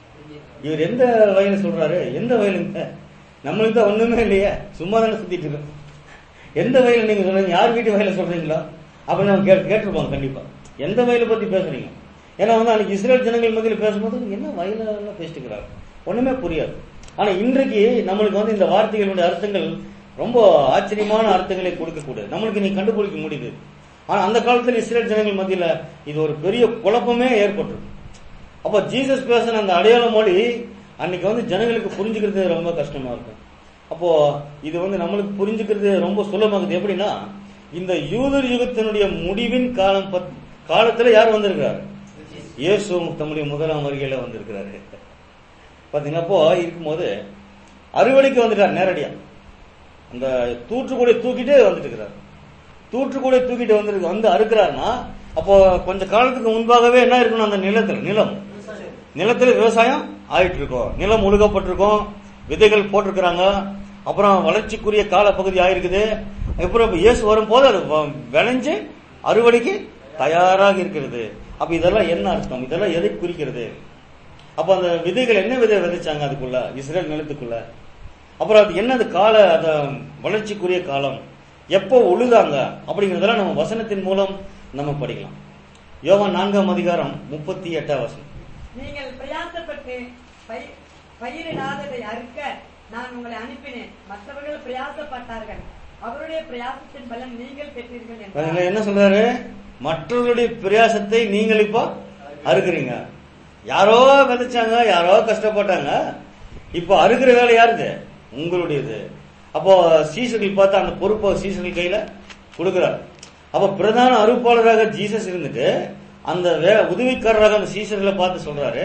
இவர் எந்த வயலை சொல்றாரு எந்த வயலுங்க நம்மளுக்கு தான் ஒண்ணுமே இல்லையே சும்மா தானே சுத்திட்டு இருக்கோம் எந்த வயலை நீங்க சொல்றீங்க யார் வீட்டு வயலை சொல்றீங்களா அப்படின்னு நம்ம கேட்டு கேட்டிருப்பாங்க கண்டிப்பா எந்த வயலை பத்தி பேசுறீங்க ஏன்னா வந்து அன்னைக்கு இஸ்ரேல் ஜனங்கள் மத்தியில் பேசும்போது என்ன வயலெல்லாம் பேசிட்டுக்கிறாங்க ஒண்ணுமே புரியாது ஆனா இன்றைக்கு நம்மளுக்கு வந்து இந்த வார்த்தைகளுடைய அர்த்தங்கள் ரொம்ப ஆச்சரியமான அர்த்தங்களை கொடுக்கக்கூடாது நம்மளுக்கு நீ கண்டுபிடிக்க முடியுது ஆனா அந்த காலத்துல இஸ்ரேல் ஜனங்கள் மத்தியில இது ஒரு பெரிய குழப்பமே ஏற்பட்டிருக்கு அப்ப ஜீசஸ் பேசின அந்த அடையாள மொழி அன்னைக்கு வந்து ஜனங்களுக்கு புரிஞ்சுக்கிறது ரொம்ப கஷ்டமா இருக்கும் அப்போ இது வந்து நம்மளுக்கு புரிஞ்சுக்கிறது ரொம்ப சுலபமாகுது எப்படின்னா இந்த யூதர் யுகத்தினுடைய முடிவின் காலம் பத்- காலத்துல யார் வந்திருக்கிறார் இயேசு தம்முடைய முதலாம் வருகையில வந்திருக்கிறாரு பாத்தீங்கன்னா அப்போ இருக்கும்போது அறுவடைக்கு வந்துட்டார் நேரடியா அந்த தூற்றுக்கூடை தூக்கிட்டு வந்துட்டு இருக்கிறார் தூற்றுக்கூடை தூக்கிட்டு வந்து வந்து அறுக்கிறாருன்னா அப்போ கொஞ்ச காலத்துக்கு முன்பாகவே என்ன இருக்கணும் அந்த நிலத்துல நிலம் நிலத்துல விவசாயம் ஆயிட்டு இருக்கும் நிலம் உழுகப்பட்டிருக்கும் விதைகள் போட்டிருக்கிறாங்க அப்புறம் வளர்ச்சிக்குரிய கால பகுதி ஆயிருக்குது அப்புறம் இப்ப இயேசு வரும்போது அது வ- விளைஞ்சு அறுவடைக்கு தயாராக இருக்கிறது அப்ப இதெல்லாம் என்ன அர்த்தம் இதெல்லாம் எதை குறிக்கிறது அப்ப அந்த விதைகள் என்ன விதை விதைச்சாங்க அதுக்குள்ள இஸ்ரேல் நிலத்துக்குள்ள அப்புறம் அது என்னது கால அந்த வளர்ச்சிக்குரிய காலம் எப்போ உழுதாங்க அப்படிங்கறதெல்லாம் நம்ம வசனத்தின் மூலம் நம்ம படிக்கலாம் யோவான் நான்காம் அதிகாரம் முப்பத்தி எட்டாம் வசனம் நீங்கள் பிரயாசப்பட்டு பய- பயிரிடாததை அறுக்க நான் உங்களை அனுப்பினேன் மற்றவர்கள் பிரயாசப்பட்டார்கள் அவருடைய பிரயாசத்தின் பலன் நீங்கள் பெற்றீர்கள் பாருங்களேன், என்றார் என்ன சொல்றாரு மற்றவர்களுடைய பிரயாசத்தை நீங்கள் இப்போ அறுக்குறீங்க யாரோ விதைச்சாங்க யாரோ கஷ்டப்பட்டாங்க இப்போ அறுக்கிற வேலை யாருது உங்களுடையது அப்போ சீசர்கள் பார்த்து அந்த பொறுப்பை சீசர்கள் கையில கொடுக்கிறார் அப்ப பிரதான அறுப்பாளராக ஜீசஸ் இருந்துட்டு அந்த வே- உதவிக்காரராக அந்த சீசர்களை பார்த்து சொல்றாரு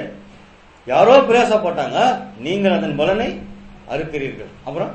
யாரோ பிரயாசப்பட்டாங்க நீங்கள் அதன் பலனை அறுக்கிறீர்கள் அப்புறம்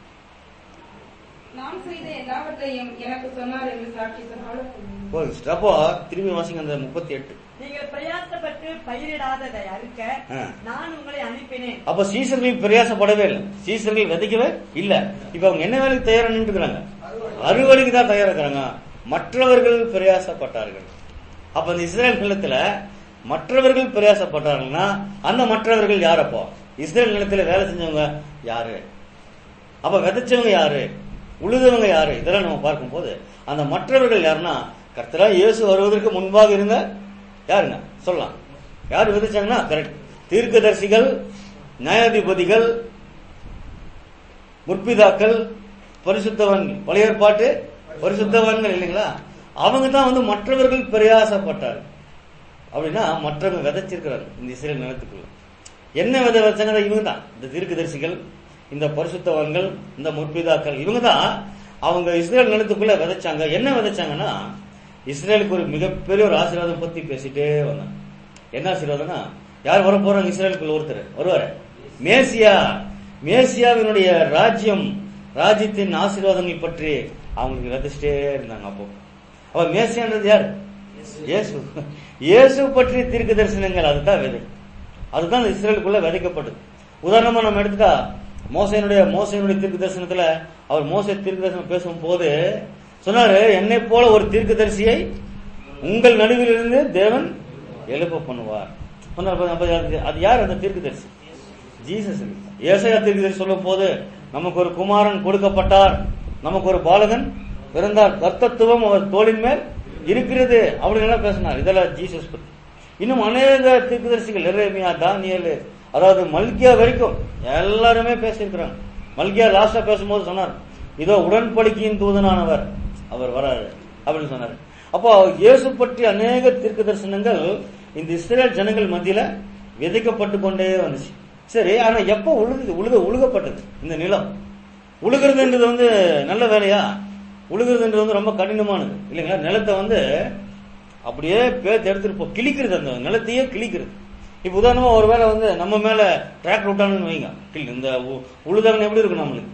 நான் செய்த எல்லாவற்றையும் எனக்கு சொன்னார் என்று சாட்சி சொன்னாலும் போதும். அப்போ திரும்பி வாசிங்க அந்த முப்பத்தி எட்டு நீங்கள் பிரயாசப்பட்டு பயிரிடாததை அறுக்க ஆ. நான் உங்களை அனுப்பினேன் அப்ப சீசர்கள் பிரயாசப்படவே இல்லை சீசர்கள் விதைக்கவே இல்ல இப்ப அவங்க என்ன வேலைக்கு தயாரா நின்றுக்கிறாங்க அறுவடைக்கு தான் தயாரா இருக்கிறாங்க மற்றவர்கள் பிரயாசப்பட்டார்கள் அப்ப இந்த இஸ்ரேல் நிலத்துல மற்றவர்கள் பிரயாசப்பட்டார்கள்னா அந்த மற்றவர்கள் யார் அப்போ இஸ்ரேல் நிலத்துல வேலை செஞ்சவங்க யாரு அப்ப விதைச்சவங்க யாரு உழுதவங்க யாரு இதெல்லாம் நம்ம பார்க்கும்போது அந்த மற்றவர்கள் யாருன்னா கர்த்தரா இயேசு வருவதற்கு முன்பாக இருந்த யாருங்க சொல்லலாம் யார் விதைச்சாங்கன்னா கரெக்ட் தீர்க்கதரிசிகள் நியாயாதிபதிகள் முற்பிதாக்கள் பரிசுத்தவன்கள் பழைய ஏற்பாட்டு பரிசுத்தவன்கள் இல்லைங்களா அவங்க தான் வந்து மற்றவர்கள் பிரயாசப்பட்டார் அப்படின்னா மற்றவங்க விதைச்சிருக்கிறாங்க இந்த இஸ்ரேல் நிலத்துக்குள்ள என்ன விதை வச்சாங்க இவங்க தான் இந்த தீர்க்கதரிசிகள் இந்த பரிசுத்தவன்கள் இந்த முற்பிதாக்கள் இவங்க தான் அவங்க இஸ்ரேல் நிலத்துக்குள்ள விதைச்சாங்க என்ன விதைச்சாங்கன்னா இஸ்ரேலுக்கு ஒரு மிகப்பெரிய ஒரு ஆசீர்வாதம் பத்தி பேசிட்டே வந்தாங்க என்ன ஆசீர்வாதம்னா யார் வர போறாங்க இஸ்ரேலுக்குள்ள ஒருத்தர் வருவாரு மேசியா மேசியாவினுடைய ராஜ்யம் ராஜ்யத்தின் ஆசீர்வாதங்கள் பற்றி அவங்களுக்கு விதைச்சிட்டே இருந்தாங்க அப்போ அப்ப மேசியான்றது யார் இயேசு இயேசு பற்றி தீர்க்க தரிசனங்கள் அதுதான் விதை அதுதான் இஸ்ரேலுக்குள்ள விதைக்கப்பட்டது உதாரணமா நம்ம எடுத்துட்டா மோசையனுடைய மோசையனுடைய தீர்க்க தரிசனத்துல அவர் மோசை தீர்க்க தரிசனம் பேசும்போது சொன்னாரு என்னை போல ஒரு தீர்க்க தரிசியை உங்கள் நடுவில் இருந்து தேவன் எழுப்ப பண்ணுவார் சொன்னார் பாருங்க, அப்ப அது- அது யார் அந்த தீர்க்க தரிசி ஜீசஸ் ஏசையா தீர்க்கதரிசி சொல்லும் போது நமக்கு ஒரு குமாரன் கொடுக்கப்பட்டார் நமக்கு ஒரு பாலகன் பிறந்தார் கர்த்தத்துவம் அவர் தோளின் மேல் இருக்கிறது அப்படின்னு எல்லாம் பேசினார் இதெல்லாம் ஜீசஸ் பத்தி இன்னும் அநேக தீர்க்கதரிசிகள் எரேமியா தானியல் அதாவது மல்கியா வரைக்கும் எல்லாருமே பேசியிருக்கிறாங்க மல்கியா லாஸ்டா பேசும்போது சொன்னார் இதோ உடன்படிக்கையின் தூதனானவர் அவர் வராரு அப்படின்னு சொன்னார் அப்போ இயேசு பற்றி அநேக தீர்க்க தரிசனங்கள் இந்த இஸ்ரேல் ஜனங்கள் மத்தியில விதைக்கப்பட்டு கொண்டே வந்துச்சு சரி ஆனா எப்ப உழுது உழுக உழுகப்பட்டது இந்த நிலம் உழுகிறதுன்றது வந்து நல்ல வேலையா உழுகிறதுன்றது வந்து ரொம்ப கடினமானது இல்லைங்களா நிலத்தை வந்து அப்படியே பேத்து எடுத்துட்டு போ கிழிக்கிறது அந்த நிலத்தையே கிழிக்கிறது இப்ப உதாரணமா ஒரு வேளை வந்து நம்ம மேல டிராக்டர் விட்டாங்கன்னு வைங்க கிளி- இந்த உ- உழுதாங்கன்னு எப்படி இருக்கும் நம்மளுக்கு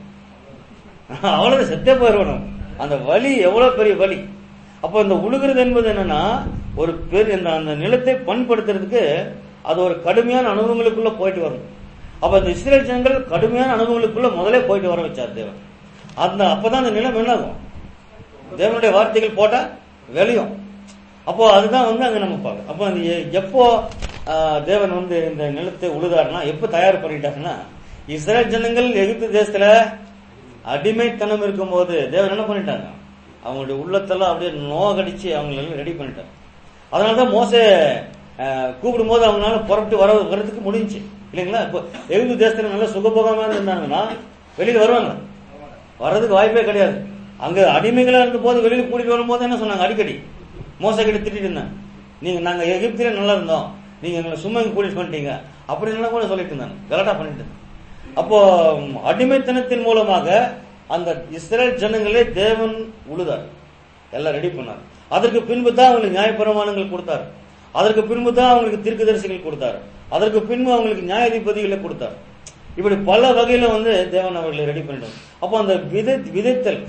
அவ்வளவு செத்தே போயிடணும் அந்த வலி எவ்வளவு பெரிய வலி அப்போ இந்த உழுகிறது என்பது என்னன்னா ஒரு பெரிய இந்த அந்த நிலத்தை பண்படுத்துறதுக்கு அது ஒரு கடுமையான அனுபவங்களுக்குள்ள போயிட்டு வரணும் அப்ப இந்த இஸ்ரேல் ஜனங்கள் கடுமையான அனுபவங்களுக்குள்ள முதலே போயிட்டு வர வச்சார் தேவன் அந்த அப்பதான் அந்த நிலம் என்னாகும் தேவனுடைய வார்த்தைகள் போட்டா விளையும் அப்போ அதுதான் வந்து அங்க நம்ம பார்க்கணும் அப்போ அந்த எ- எப்போ ஆ, தேவன் வந்து இந்த நிலத்தை உழுதாருன்னா எப்போ தயார் பண்ணிட்டாருன்னா இஸ்ரேல் ஜனங்கள் எகிப்து தேசத்துல அடிமைத்தனம் இருக்கும்போது தேவன் என்ன பண்ணிட்டாங்க அவங்களுடைய உள்ளத்தெல்லாம் அப்படியே நோகடிச்சு அவங்களெல்லாம் ரெடி பண்ணிட்டாங்க அதனாலதான் மோசே கூப்பிடும் போது அவங்களால புறப்பட்டு வர வர்றதுக்கு முடிஞ்சுச்சு இல்லைங்களா இப்போ எகிப்து தேசத்துல நல்லா சுகபோகமா இருந்தாங்கன்னா வெளியில வருவாங்க வர்றதுக்கு வாய்ப்பே கிடையாது அங்க அடிமைகளா இருந்த போது வெளியில கூட்டிட்டு வரும்போது என்ன சொன்னாங்க அடிக்கடி மோச கிட்ட திட்டிட்டு இருந்தாங்க நீங்க நாங்க எகிப்தில நல்லா இருந்தோம் நீங்க எங்களை சும்மா இங்க கூட்டிட்டு பண்ணிட்டீங்க அப்படின்னு கூட சொல்லிட்டு இருந்தாங்க கரெக்டா பண்ணிட்டு இருந்தாங்க. அப்போ ம், அடிமைத்தனத்தின் மூலமாக அந்த இஸ்ரேல் ஜனங்களே தேவன் உழுதார் எல்லாம் ரெடி பண்ணார் அதற்கு பின்பு தான் அவங்களுக்கு நியாயப்பிரமாணங்கள் கொடுத்தார் அதற்கு பின்பு தான் அவங்களுக்கு தீர்க்கதரிசிகள் கொடுத்தார் அதற்கு பின்பு அவங்களுக்கு நியாயாதிபதிகளை கொடுத்தார் இப்படி பல வகையில வந்து தேவன் அவர்களை ரெடி பண்ணிட்டார் அப்போ அந்த விதை விதைத்தல்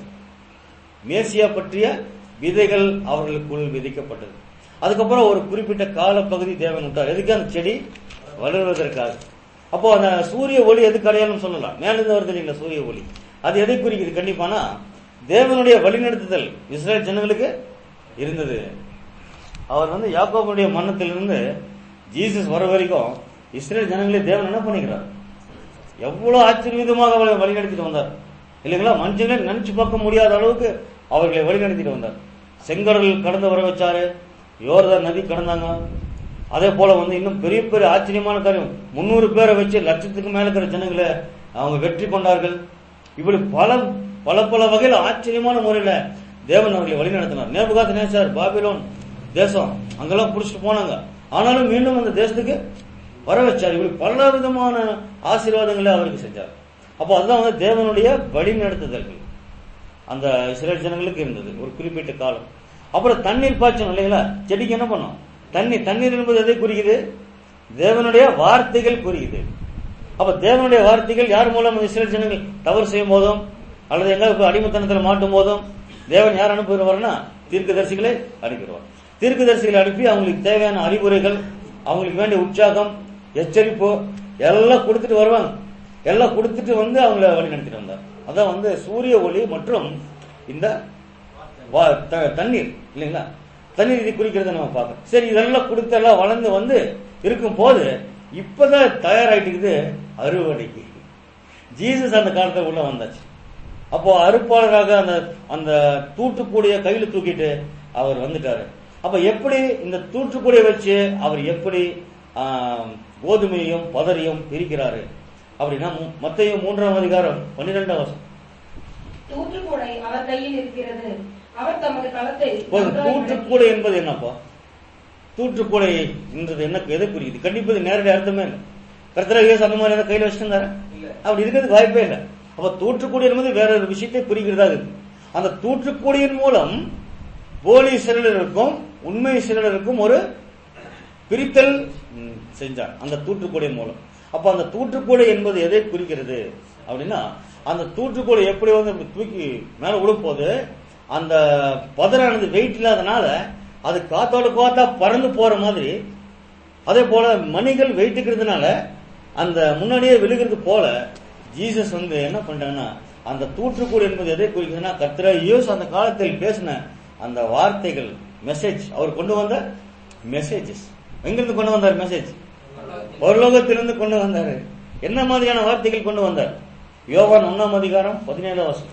மேசியா பற்றிய விதைகள் அவர்களுக்குள் விதைக்கப்பட்டது அதுக்கப்புறம் ஒரு குறிப்பிட்ட காலப்பகுதி தேவன் விட்டார் எதுக்கு அந்த செடி வளருவதற்காக அப்போ அந்த சூரிய ஒளி எதுக்கு அடையாளம் சொல்லலாம் மேலிருந்து வருது இல்லைங்களா சூரிய ஒளி அது எதை குறிக்குது கண்டிப்பானா தேவனுடைய வழிநடத்துதல் இஸ்ரேல் ஜனங்களுக்கு இருந்தது அவர் வந்து யாக்கோபுடைய மன்னத்திலிருந்து ஜீசஸ் வர வரைக்கும் இஸ்ரேல் ஜனங்களே தேவன் என்ன பண்ணிக்கிறார் எவ்வளவு ஆச்சரியமாக அவர்களை வழிநடத்திட்டு வந்தார் இல்லைங்களா மனுஷங்களே நினைச்சு பார்க்க முடியாத அளவுக்கு அவர்களை வழிநடத்திட்டு வந்தார் செங்கடல் கடந்து வர வச்சாரு யோர்தான் நதி கடந்தாங்க அதே போல வந்து இன்னும் பெரிய பெரிய ஆச்சரியமான காரியம் முன்னூறு பேரை வச்சு லட்சத்துக்கு மேல இருக்கிற ஜனங்களை அவங்க வெற்றி கொண்டார்கள் இப்படி பல பல பல வகையில் ஆச்சரியமான முறையில தேவன் அவர்களை வழிநடத்தினார் நேபுகாத் நேசார் பாபிலோன் தேசம் அங்கெல்லாம் புடிச்சிட்டு போனாங்க ஆனாலும் மீண்டும் அந்த தேசத்துக்கு வர வச்சார் இப்படி பல விதமான ஆசீர்வாதங்களை அவருக்கு செஞ்சார் அப்போ அதுதான் வந்து தேவனுடைய வழிநடத்துதல்கள் அந்த இஸ்ரேல் ஜனங்களுக்கு இருந்தது ஒரு குறிப்பிட்ட காலம் அப்புறம் தண்ணீர் பாய்ச்சணும் இல்லைங்களா செடிக்கு என்ன பண்ணும் தண்ணீர் தண்ணீர் என்பது எதை குறிக்குது தேவனுடைய வார்த்தைகள் குறிக்குது அப்ப தேவனுடைய வார்த்தைகள் யார் மூலம் இந்த இஸ்ரேல் ஜனங்கள் தவறு செய்யும் போதும் அல்லது எங்க அடிமத்தனத்தில் மாட்டும் போதும் தேவன் யார் அனுப்புகிறவர்னா தீர்க்கதரிசிகளை அனுப்பிடுவார் தீர்க்கதரிசிகளை அனுப்பி அவங்களுக்கு தேவையான அறிவுரைகள் அவங்களுக்கு வேண்டிய உற்சாகம் எச்சரிப்பு எல்லாம் கொடுத்துட்டு வருவாங்க எல்லாம் கொடுத்துட்டு வந்து அவங்கள வழி நடத்திட்டு வந்தார் அதான் வந்து சூரிய ஒளி மற்றும் இந்த வா- த- தண்ணீர் இல்லைங்களா தண்ணீர் இது குறிக்கிறத நம்ம பார்க்கறோம் சரி இதெல்லாம் கொடுத்து எல்லாம் வளர்ந்து வந்து இருக்கும் போது இப்பதான் தயாராயிட்டு இருக்குது அறுவடைக்கு ஜீசஸ் அந்த காலத்துல உள்ள வந்தாச்சு அப்போ அறுப்பாளராக அந்த அந்த தூட்டுக்கூடிய கையில தூக்கிட்டு அவர் வந்துட்டாரு அப்ப எப்படி இந்த தூற்றுக்கூடிய வச்சு அவர் எப்படி ஆம், கோதுமையையும் பதரையும் பிரிக்கிறாரு அப்படின்னா மு- மத்தேயு மூன்றாம் அதிகாரம் பன்னிரெண்டாம் வருஷம் தூற்றுக்கூடை அவர் கையில் இருக்கிறது அவர் தமது களத்தை இப்போ இந்த நன்றாய் தூற்றுக்கூடை என்பது என்னப்பா தூற்றுக்கூடை என்றது என்ன எதை புரியுது கண்டிப்பா இது நேரடி அர்த்தமே இல்லை கர்த்தராக இயேசு அந்த மாதிரி ஏதாவது கையில வச்சிருந்தாரு அப்படி இருக்கிறதுக்கு வாய்ப்பே இல்லை அப்ப தூற்றுக்கூடை என்பது வேற ஒரு விஷயத்தை புரிகிறதா இருக்கு அந்த தூற்றுக்கூடையின் மூலம் போலி சிலருக்கும் உண்மை சிலருக்கும் ஒரு பிரித்தல் ம், செஞ்சார் அந்த தூற்றுக்கூடை மூலம் அப்ப அந்த தூற்றுக்கூடை என்பது எதை குறிக்கிறது அப்படின்னா அந்த தூற்றுக்கூடை எப்படி வந்து இப்படி தூக்கி மேல விழும்போது அந்த பதறானது வெயிட் இல்லாதனால அது காத்தோட காத்தா பறந்து போற மாதிரி அதே போல மணிகள் வெயிட்டுக்கிறதுனால அந்த முன்னாடியே விழுகிறது போல ஜீசஸ் வந்து என்ன பண்றாங்கன்னா அந்த தூற்றுக்கூடு என்பது எதை குறிக்குதுன்னா கர்த்தரா இயேசு அந்த காலத்தில் பேசின அந்த வார்த்தைகள் மெசேஜ் அவர் கொண்டு வந்த மெசேஜஸ் எங்கிருந்து கொண்டு வந்தார் மெசேஜ் பரலோகத்திலிருந்து கொண்டு வந்தாரு என்ன மாதிரியான வார்த்தைகள் கொண்டு வந்தார் யோவான் ஒன்னாம் அதிகாரம் பதினேழாம் வருஷம்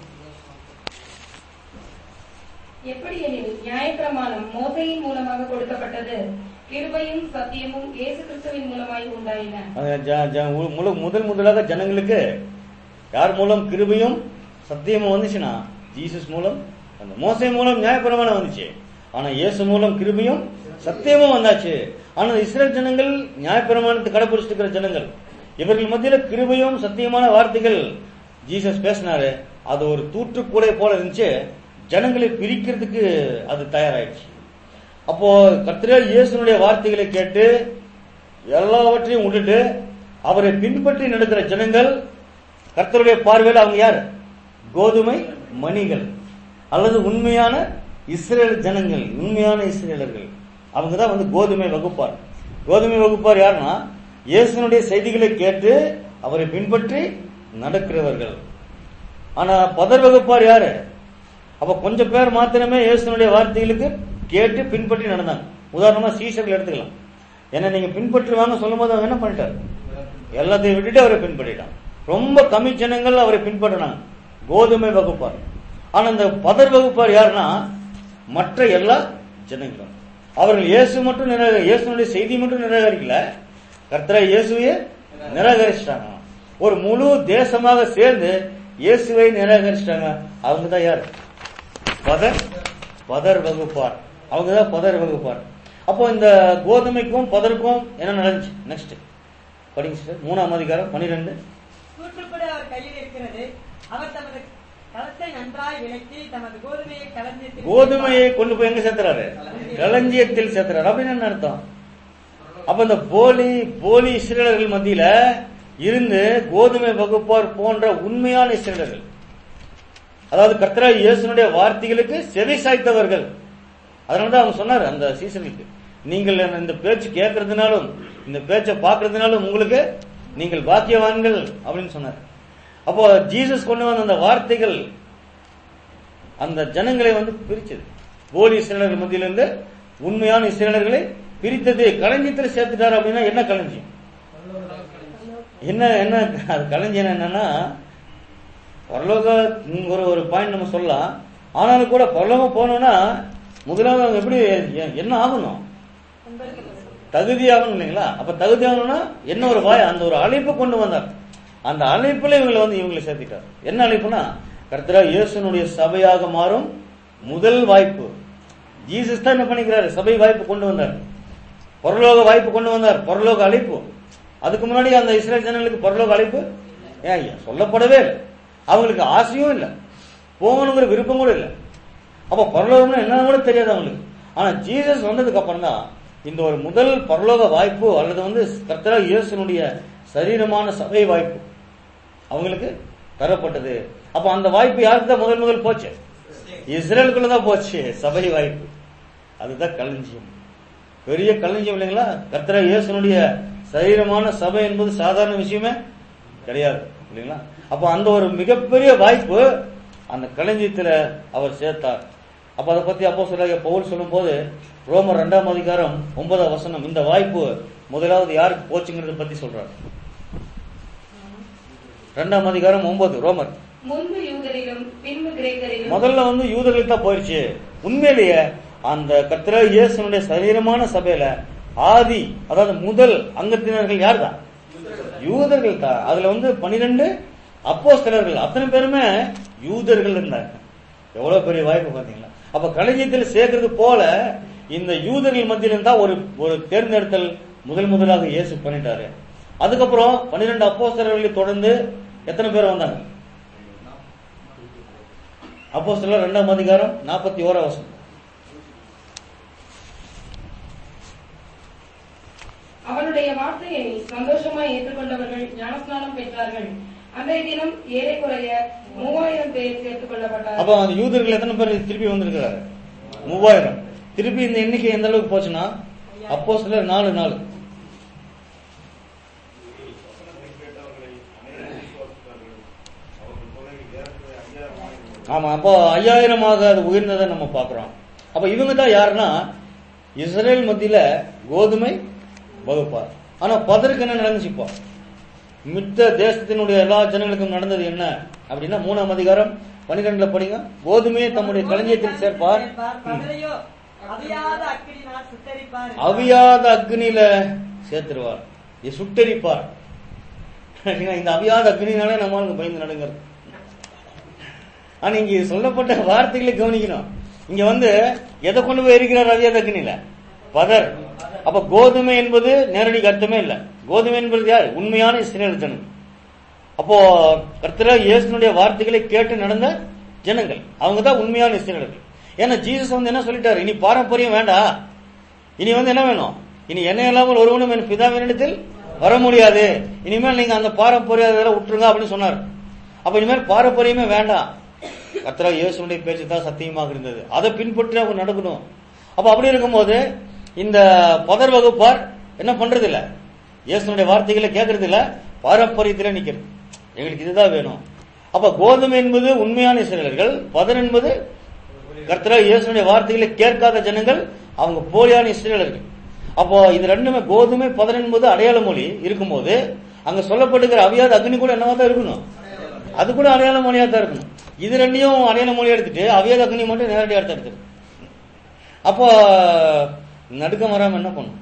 எப்படி எனில் நியாயப்பிரமாணம் மோசையின் மூலமாக கொடுக்கப்பட்டது கிருபையும் சத்தியமும் இயேசு கிறிஸ்துவின் மூலமாய் உண்டாயின அது ஜ- ஜ- மு- முழு- முதல் முதலாக ஜனங்களுக்கு யார் மூலம் கிருபையும் சத்தியமும் வந்துச்சுன்னா ஜீசஸ் மூலம் அந்த மோசை மூலம் நியாயப்பிரமாணம் வந்துச்சு ஆனா இயேசு மூலம் கிருபையும் சத்தியமும் வந்தாச்சு ஆனா இஸ்ரேல் ஜனங்கள் நியாயப்பிரமாணத்தை கடைபிடிச்சிட்டு இருக்கிற ஜனங்கள் இவர்கள் மத்தியில கிருபையும் சத்தியமான வார்த்தைகள் ஜீசஸ் பேசினாரு அது ஒரு தூற்றுக்கூடை போல இருந்துச்சு ஜனங்களை பிரிக்கிறதுக்கு அது தயாராயிடுச்சு அப்போ கர்த்தரே இயேசுனுடைய வார்த்தைகளை கேட்டு எல்லாவற்றையும் விட்டுட்டு அவரை பின்பற்றி நடக்கிற ஜனங்கள் கர்த்தருடைய பார்வையில் அவங்க யார் கோதுமை மணிகள் அல்லது உண்மையான இஸ்ரேல் ஜனங்கள் உண்மையான இஸ்ரேலர்கள் அவங்க தான் வந்து கோதுமை வகுப்பார் கோதுமை வகுப்பார் யாருன்னா இயேசுனுடைய செய்திகளை கேட்டு அவரை பின்பற்றி நடக்கிறவர்கள் ஆனா பதர் வகுப்பார் யாரு அப்ப கொஞ்சம் பேர் மாத்திரமே இயேசுனுடைய வார்த்தைகளுக்கு கேட்டு பின்பற்றி நடந்தாங்க உதாரணமா சீசர்கள் எடுத்துக்கலாம் ஏன்னா நீங்க பின்பற்றுவாங்க சொல்லும் போது அவங்க என்ன பண்ணிட்டார் எல்லாத்தையும் விட்டுட்டு அவரை பின்பற்றிட்டான் ரொம்ப கம்மி ஜனங்கள் அவரை பின்பற்றினாங்க கோதுமை வகுப்பார் ஆனா இந்த பதர் வகுப்பார் யாருன்னா மற்ற எல்லா ஜனங்களும் அவர்கள் இயேசு மட்டும் நிராக இயேசுனுடைய செய்தி மட்டும் நிராகரிக்கல கர்த்தரா இயேசுவையே நிராகரிச்சிட்டாங்க ஒரு முழு தேசமாக சேர்ந்து இயேசுவை நிராகரிச்சிட்டாங்க அவங்க தான் யார் பதர் பதர் வகுப்பார் அவங்க தான் பதர் வகுப்பார் அப்போ இந்த கோதுமைக்கும் பதருக்கும் என்ன நடந்துச்சு நெக்ஸ்ட் படிங்க சார் மூணாம் அதிகாரம் பன்னிரெண்டு தூற்றுக்கூட அவர் கையில் இருக்கிறது அவர் தமது களத்தை நன்றாய் விளக்கி தமது கோதுமையை கலந்து கோதுமையை கொண்டு போய் எங்க சேர்த்துறாரு களஞ்சியத்தில் சேர்த்துறாரு அப்படின்னு என்ன அர்த்தம் அப்ப இந்த போலி போலி இஸ்ரேலர்கள் மத்தியில இருந்து கோதுமை வகுப்பார் போன்ற உண்மையான இஸ்ரேலர்கள் அதாவது கர்த்தரா இயேசுனுடைய வார்த்தைகளுக்கு செவி சாய்த்தவர்கள் அதனாலதான் அவங்க சொன்னார் அந்த சீசனுக்கு நீங்கள் இந்த பேச்சு கேட்கறதுனாலும் இந்த பேச்சை பார்க்கறதுனாலும் உங்களுக்கு நீங்கள் பாக்கியவான்கள் அப்படின்னு சொன்னார் அப்போ ஜீசஸ் கொண்டு வந்த அந்த வார்த்தைகள் அந்த ஜனங்களை வந்து பிரிச்சது போலி இஸ்ரேலர்கள் மத்தியிலிருந்து உண்மையான இஸ்ரேலர்களை பிரித்தது களஞ்சியத்தில் சேர்த்துட்டாரு அப்படின்னா என்ன களஞ்சியம் என்ன என்ன அது களஞ்சியம் என்னன்னா பரலோக ஒரு ஒரு பாயிண்ட் நம்ம சொல்லலாம் ஆனாலும் கூட பரலோகம் போனோம்னா முதலாவது அவங்க எப்படி எ- என்ன ஆகணும் தகுதி ஆகணும் இல்லைங்களா அப்ப தகுதி ஆகணும்னா என்ன ஒரு வாய் அந்த ஒரு அழைப்பு கொண்டு வந்தார் அந்த அழைப்புல இவங்களை வந்து இவங்களை சேர்த்திட்டார் என்ன அழைப்புனா கர்த்தரா இயேசுனுடைய சபையாக மாறும் முதல் வாய்ப்பு ஜீசஸ் தான் என்ன பண்ணிக்கிறாரு சபை வாய்ப்பு கொண்டு வந்தார் பரலோக வாய்ப்பு கொண்டு வந்தார் பரலோக அழைப்பு அதுக்கு முன்னாடி அந்த இஸ்ரேல் ஜனங்களுக்கு பரலோக அழைப்பு ஏன் ஐயா சொல்லப்படவே இல்லை அவங்களுக்கு ஆசையும் இல்லை போகணுங்கிற விருப்பம் கூட இல்லை அப்ப பரலோகம்னா என்னன்னு கூட தெரியாது அவங்களுக்கு ஆனா ஜீசஸ் வந்ததுக்கு அப்புறம் தான் இந்த ஒரு முதல் பரலோக வாய்ப்பு அல்லது வந்து கர்த்தரா இயேசுனுடைய சரீரமான சபை வாய்ப்பு அவங்களுக்கு தரப்பட்டது அப்ப அந்த வாய்ப்பு யாருக்கு தான் முதல் முதல் போச்சு இஸ்ரேலுக்குள்ள தான் போச்சு சபை வாய்ப்பு அதுதான் களஞ்சியம் பெரிய களஞ்சியம் இல்லைங்களா கர்த்தரா இயேசுனுடைய சரீரமான சபை என்பது சாதாரண விஷயமே கிடையாது இல்லைங்களா அப்ப அந்த ஒரு மிகப்பெரிய வாய்ப்பு அந்த களஞ்சியத்துல அவர் சேர்த்தார் அப்ப அதை பத்தி அப்போ சொல்ல பவுல் சொல்லும் போது ரோமர் ரெண்டாம் அதிகாரம் ஒன்பதாம் வசனம் இந்த வாய்ப்பு முதலாவது யாருக்கு போச்சுங்கிறத பத்தி சொல்றாரு ரெண்டாம் அதிகாரம் ஒன்பது ரோமர் முன்பு யூதரிலும் பின்பு கிரேக்கரிலும் முதல்ல வந்து யூதர்களுக்கு தான் போயிடுச்சு உண்மையிலேயே அந்த கத்திர இயேசுனுடைய சரீரமான சபையில ஆதி அதாவது முதல் அங்கத்தினர்கள் யார் தான் யூதர்கள் தான் அதுல வந்து பனிரெண்டு அப்போஸ்தலர்கள் அத்தனை பேருமே யூதர்கள் இருந்தாங்க எவ்வளவு பெரிய வாய்ப்பு பாத்தீங்களா அப்ப களஞ்சியத்தில் சேர்க்கறது போல இந்த யூதர்கள் மத்தியில இருந்தா ஒரு ஒரு தேர்ந்தெடுத்தல் முதல் முதலாக இயேசு பண்ணிட்டாரு அதுக்கப்புறம் பன்னிரெண்டு அப்போஸ்தலர்களை தொடர்ந்து எத்தனை பேர் வந்தாங்க அப்போ சிலர் ரெண்டாம் அதிகாரம் நாற்பத்தி ஓரா வசனம் அவனுடைய வார்த்தையை சந்தோஷமாய் ஏற்றுக்கொண்டவர்கள் ஞானஸ்நானம் பெற்றார்கள் அன்றைய தினம் ஏறக்குறைய மூவாயிரம் பேர் சேர்த்துக் கொள்ளப்பட்டார்கள் அப்ப அந்த யூதர்கள் எத்தனை பேர் திருப்பி வந்திருக்கிறாரு மூவாயிரம் திருப்பி இந்த எண்ணிக்கை எந்த அளவுக்கு போச்சுன்னா அப்போ சிலர் நாலு நாலு ஆமா அப்போ ஐயாயிரமாக அது உயர்ந்ததை நம்ம பாக்குறோம் அப்ப இவங்க தான் யாருன்னா இஸ்ரேல் மத்தியில கோதுமை வகுப்பார் ஆனா பதருக்கு என்ன நடந்துச்சு இப்போ மித்த தேசத்தினுடைய எல்லா ஜனங்களுக்கும் நடந்தது என்ன அப்படின்னா மூணாம் அதிகாரம் பன்னிரெண்டுல படிங்க கோதுமையை தம்முடைய களஞ்சியத்தில் சேர்ப்பார் பகலையோ அவியாத அக்கினினால் சுட்டரிப்பார் அவியாத அக்னியில சேர்த்துருவார் இது சுட்டரிப்பார் இந்த அவியாத அக்னினாலே நம்மளுக்கு பயந்து நடுங்கிறது ஆனா இங்க சொல்லப்பட்ட வார்த்தைகளை கவனிக்கணும் இங்க வந்து எதை கொண்டு போய் இருக்கிறார் அவியாத அக்னியில பதர் அப்ப கோதுமை என்பது நேரடி அர்த்தமே இல்ல கோதுமை என்பது யார் உண்மையான இஸ்ரேல் ஜனங்கள் அப்போ கர்த்தரா இயேசுனுடைய வார்த்தைகளை கேட்டு நடந்த ஜனங்கள் அவங்க தான் உண்மையான இஸ்ரேலர்கள் ஏன்னா ஜீசஸ் வந்து என்ன சொல்லிட்டாரு இனி பாரம்பரியம் வேண்டாம் இனி வந்து என்ன வேணும் இனி என்ன இல்லாமல் ஒருவனும் என் பிதாவினிடத்தில் வர முடியாது இனிமேல் நீங்க அந்த பாரம்பரியத்தை விட்டுருங்க அப்படின்னு சொன்னார் அப்ப இனிமேல் பாரம்பரியமே வேண்டாம் கர்த்தரா இயேசுனுடைய பேச்சு தான் சத்தியமாக இருந்தது அதை பின்பற்றி அவங்க நடக்கணும் அப்ப அப்படி இருக்கும்போது இந்த பதர் வகுப்பார் என்ன பண்றது இல்ல இயேசுனுடைய வார்த்தைகளை கேட்கறது இல்ல பாரம்பரியத்துல நிக்கிறது எங்களுக்கு இதுதான் வேணும் அப்ப கோதுமை என்பது உண்மையான இஸ்ரேலர்கள் பதர் என்பது கர்த்தரா இயேசுனுடைய வார்த்தைகளை கேட்காத ஜனங்கள் அவங்க போலியான இஸ்ரேலர்கள் அப்போ இது ரெண்டுமே கோதுமை பதர் என்பது அடையாள மொழி இருக்கும்போது அங்க சொல்லப்படுகிற அவியாத அக்னி கூட என்னவா தான் இருக்கணும் அது கூட அடையாள மொழியா தான் இருக்கணும் இது ரெண்டையும் அடையாள மொழி எடுத்துட்டு அவியாத அக்னி மட்டும் நேரடி அர்த்தம் எடுத்துரு அப்போ நடுக்கம் வராம என்ன பண்ணும்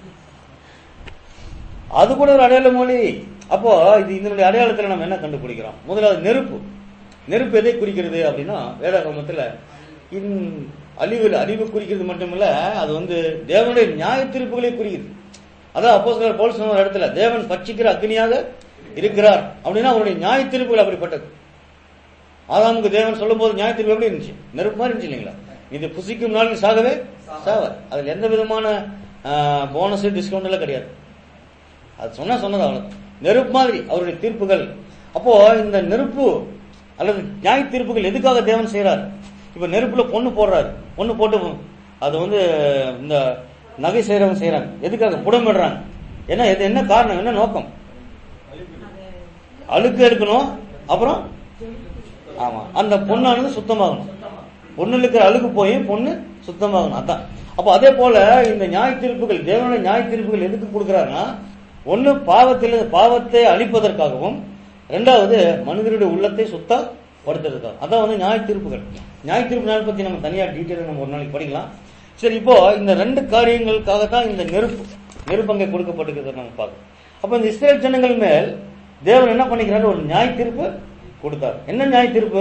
அது கூட ஒரு அடையாள மொழி அப்போ இது இதனுடைய அடையாளத்துல நம்ம என்ன கண்டுபிடிக்கிறோம் முதலாவது நெருப்பு நெருப்பு எதை குறிக்கிறது அப்படின்னா வேதாகமத்துல இன் அழிவில் அழிவு குறிக்கிறது மட்டுமில்ல அது வந்து தேவனுடைய நியாய தீர்ப்புகளை குறிக்கிறது அதான் அப்போ சிலர் போல் சொன்ன ஒரு இடத்துல தேவன் பட்சிக்கிற அக்னியாக இருக்கிறார் அப்படின்னா அவருடைய நியாய தீர்ப்புகள் அப்படிப்பட்டது ஆதாமுக்கு தேவன் சொல்லும் போது நியாய தீர்ப்பு எப்படி இருந்துச்சு நெருப்பு மாதிரி இருந்துச்சு இல்லைங்களா இது புசிக்கும் நாள் நீ சாகவே சாவார் அதுல எந்த விதமான போனஸ் டிஸ்கவுண்ட் எல்லாம் கிடையாது அது சொன்னா சொன்னது அவ்வளவு நெருப்பு மாதிரி அவருடைய தீர்ப்புகள் அப்போ இந்த நெருப்பு அல்லது நியாய தீர்ப்புகள் எதுக்காக தேவன் செய்யறாரு இப்ப நெருப்புல பொண்ணு போடுறாரு பொண்ணு போட்டு அது வந்து இந்த நகை செய்யறவங்க செய்யறாங்க எதுக்காக புடமிடுறாங்க ஏன்னா இது என்ன காரணம் என்ன நோக்கம் அழுக்கு எடுக்கணும் அப்புறம் ஆமா அந்த பொண்ணானது சுத்தமாகணும் பொண்ணுல இருக்கிற அழுக்கு போய் பொண்ணு சுத்தமாகணும் அதான் அப்ப அதே போல இந்த நியாய தீர்ப்புகள் தேவனுடைய நியாய தீர்ப்புகள் எதுக்கு கொடுக்கிறாருன்னா ஒண்ணு பாவத்தில் பாவத்தை அழிப்பதற்காகவும் ரெண்டாவது மனிதருடைய உள்ளத்தை சுத்தப்படுத்துறதுக்காக அதான் வந்து நியாய தீர்ப்புகள் நியாய தீர்ப்பு நாள் பத்தி நம்ம தனியா டீட்டெயில் நம்ம ஒரு நாளைக்கு படிக்கலாம் சரி இப்போ இந்த ரெண்டு காரியங்களுக்காக தான் இந்த நெருப்பு நெருப்பு அங்கே கொடுக்கப்பட்டிருக்கிறத நம்ம பார்க்கணும் அப்ப இந்த இஸ்ரேல் ஜனங்கள் மேல் தேவன் என்ன பண்ணிக்கிறாரு ஒரு நியாய தீர்ப்பு கொடுத்தார் என்ன நியாய தீர்ப்பு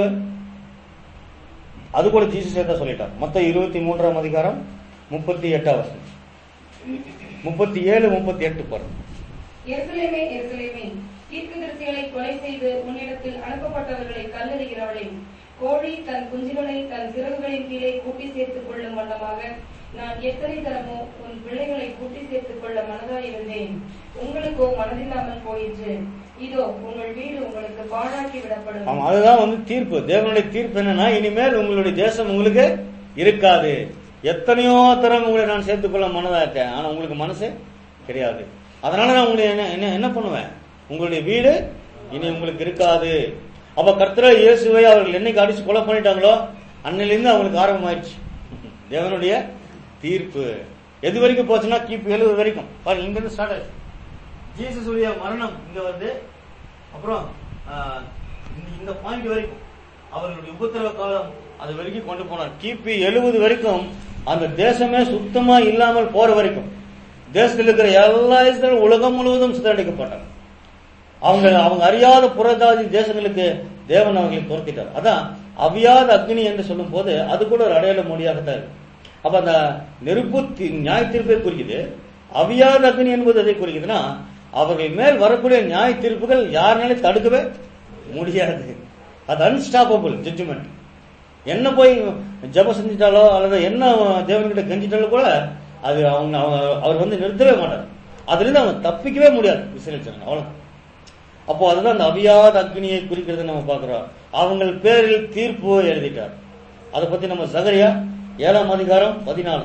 அது கூட ஜீசஸ் தான் சொல்லிட்டார் மொத்த இருபத்தி மூன்றாம் அதிகாரம் முப்பத்தி எட்டாம் வருஷம் முப்பத்தி ஏழு முப்பத்தி எட்டு பாருங்க எருசலேமே எருசலேமே தீர்க்கதரிசிகளை கொலை செய்து உன்னிடத்தில் அனுப்பப்பட்டவர்களை கல்லெறிகிறவளே கோழி தன் குஞ்சுகளை தன் சிறகுகளின் கீழே கூட்டி சேர்த்துக் கொள்ளும் வண்ணமாக நான் எத்தனை தரமோ உன் பிள்ளைகளை கூட்டி சேர்த்துக் கொள்ள மனதாயிருந்தேன் உங்களுக்கோ மனதில்லாமல் போயிற்று இதோ உங்கள் வீடு உங்களுக்கு பாழாக்கி விடப்படும் ஆமா அதுதான் வந்து தீர்ப்பு தேவனுடைய தீர்ப்பு என்னன்னா இனிமேல் உங்களுடைய தேசம் உங்களுக்கு இருக்காது எத்தனையோ தரம் உங்களை நான் சேர்த்துக்கொள்ள மனதா இருக்கேன் ஆனா உங்களுக்கு மனசு கிடையாது அதனால நான் உங்களை என்ன என்ன என்ன பண்ணுவேன் உங்களுடைய வீடு இனி உங்களுக்கு இருக்காது அப்ப கர்த்தர இயேசுவை அவர்கள் என்னைக்கு அடிச்சு கொலை பண்ணிட்டாங்களோ அன்னிலிருந்து அவங்களுக்கு ஆரம்பமாயிடுச்சு தேவனுடைய தீர்ப்பு எது வரைக்கும் போச்சுன்னா கிபி எழுபது வரைக்கும் பாருங்க இங்க இருந்து ஸ்டார்ட் ஆச்சு ஜீசஸ் உடைய மரணம் இங்க வருது அப்புறம் ஆஹ், இந்த- இந்த பாயிண்ட் வரைக்கும் அவர்களுடைய உபத்திரவ காலம் அது வரைக்கும் கொண்டு போனார் கிபி எழுபது வரைக்கும் அந்த தேசமே சுத்தமா இல்லாமல் போற வரைக்கும் தேசத்தில் இருக்கிற எல்லா இஸ்ரேலும் உலகம் முழுவதும் சிதறடிக்கப்பட்டாங்க அவங்க அவங்க அறியாத புறஜாதி தேசங்களுக்கு தேவன் அவர்களை துரத்திட்டார் அதான் அவியாத அக்னி என்று சொல்லும் போது அது கூட ஒரு அடையாள மொழியாகத்தான் இருக்கு அப்ப அந்த நெருப்பு தி- நியாய தீர்ப்பை குறிக்குது அவியாத அக்னி என்பது எதை குறிக்குதுன்னா அவர்கள் மேல் வரக்கூடிய நியாய தீர்ப்புகள் யாருனாலும் தடுக்கவே முடியாது அது அன்ஸ்டாப்பபிள் ஜட்ஜ்மெண்ட் என்ன போய் ஜெபம் செஞ்சிட்டாலோ அல்லது என்ன தேவன்கிட்ட கெஞ்சிட்டாலோ கூட அது அவங்க அவங்க- அவர் வந்து நிறுத்தவே மாட்டார் அதுல இருந்து அவங்க தப்பிக்கவே முடியாது இஸ்ரேல் ஜனங்க அவ்வளவு அப்போ அதுதான் அந்த அவியாத அக்னியை குறிக்கிறது நம்ம பார்க்கிறோம் அவங்கள் பேரில் தீர்ப்பு எழுதிட்டார் அதை பத்தி நம்ம ஜகரியா ஏழாம் அதிகாரம் பதினாலு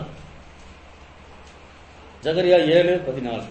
ஜகரியா ஏழு பதினாலு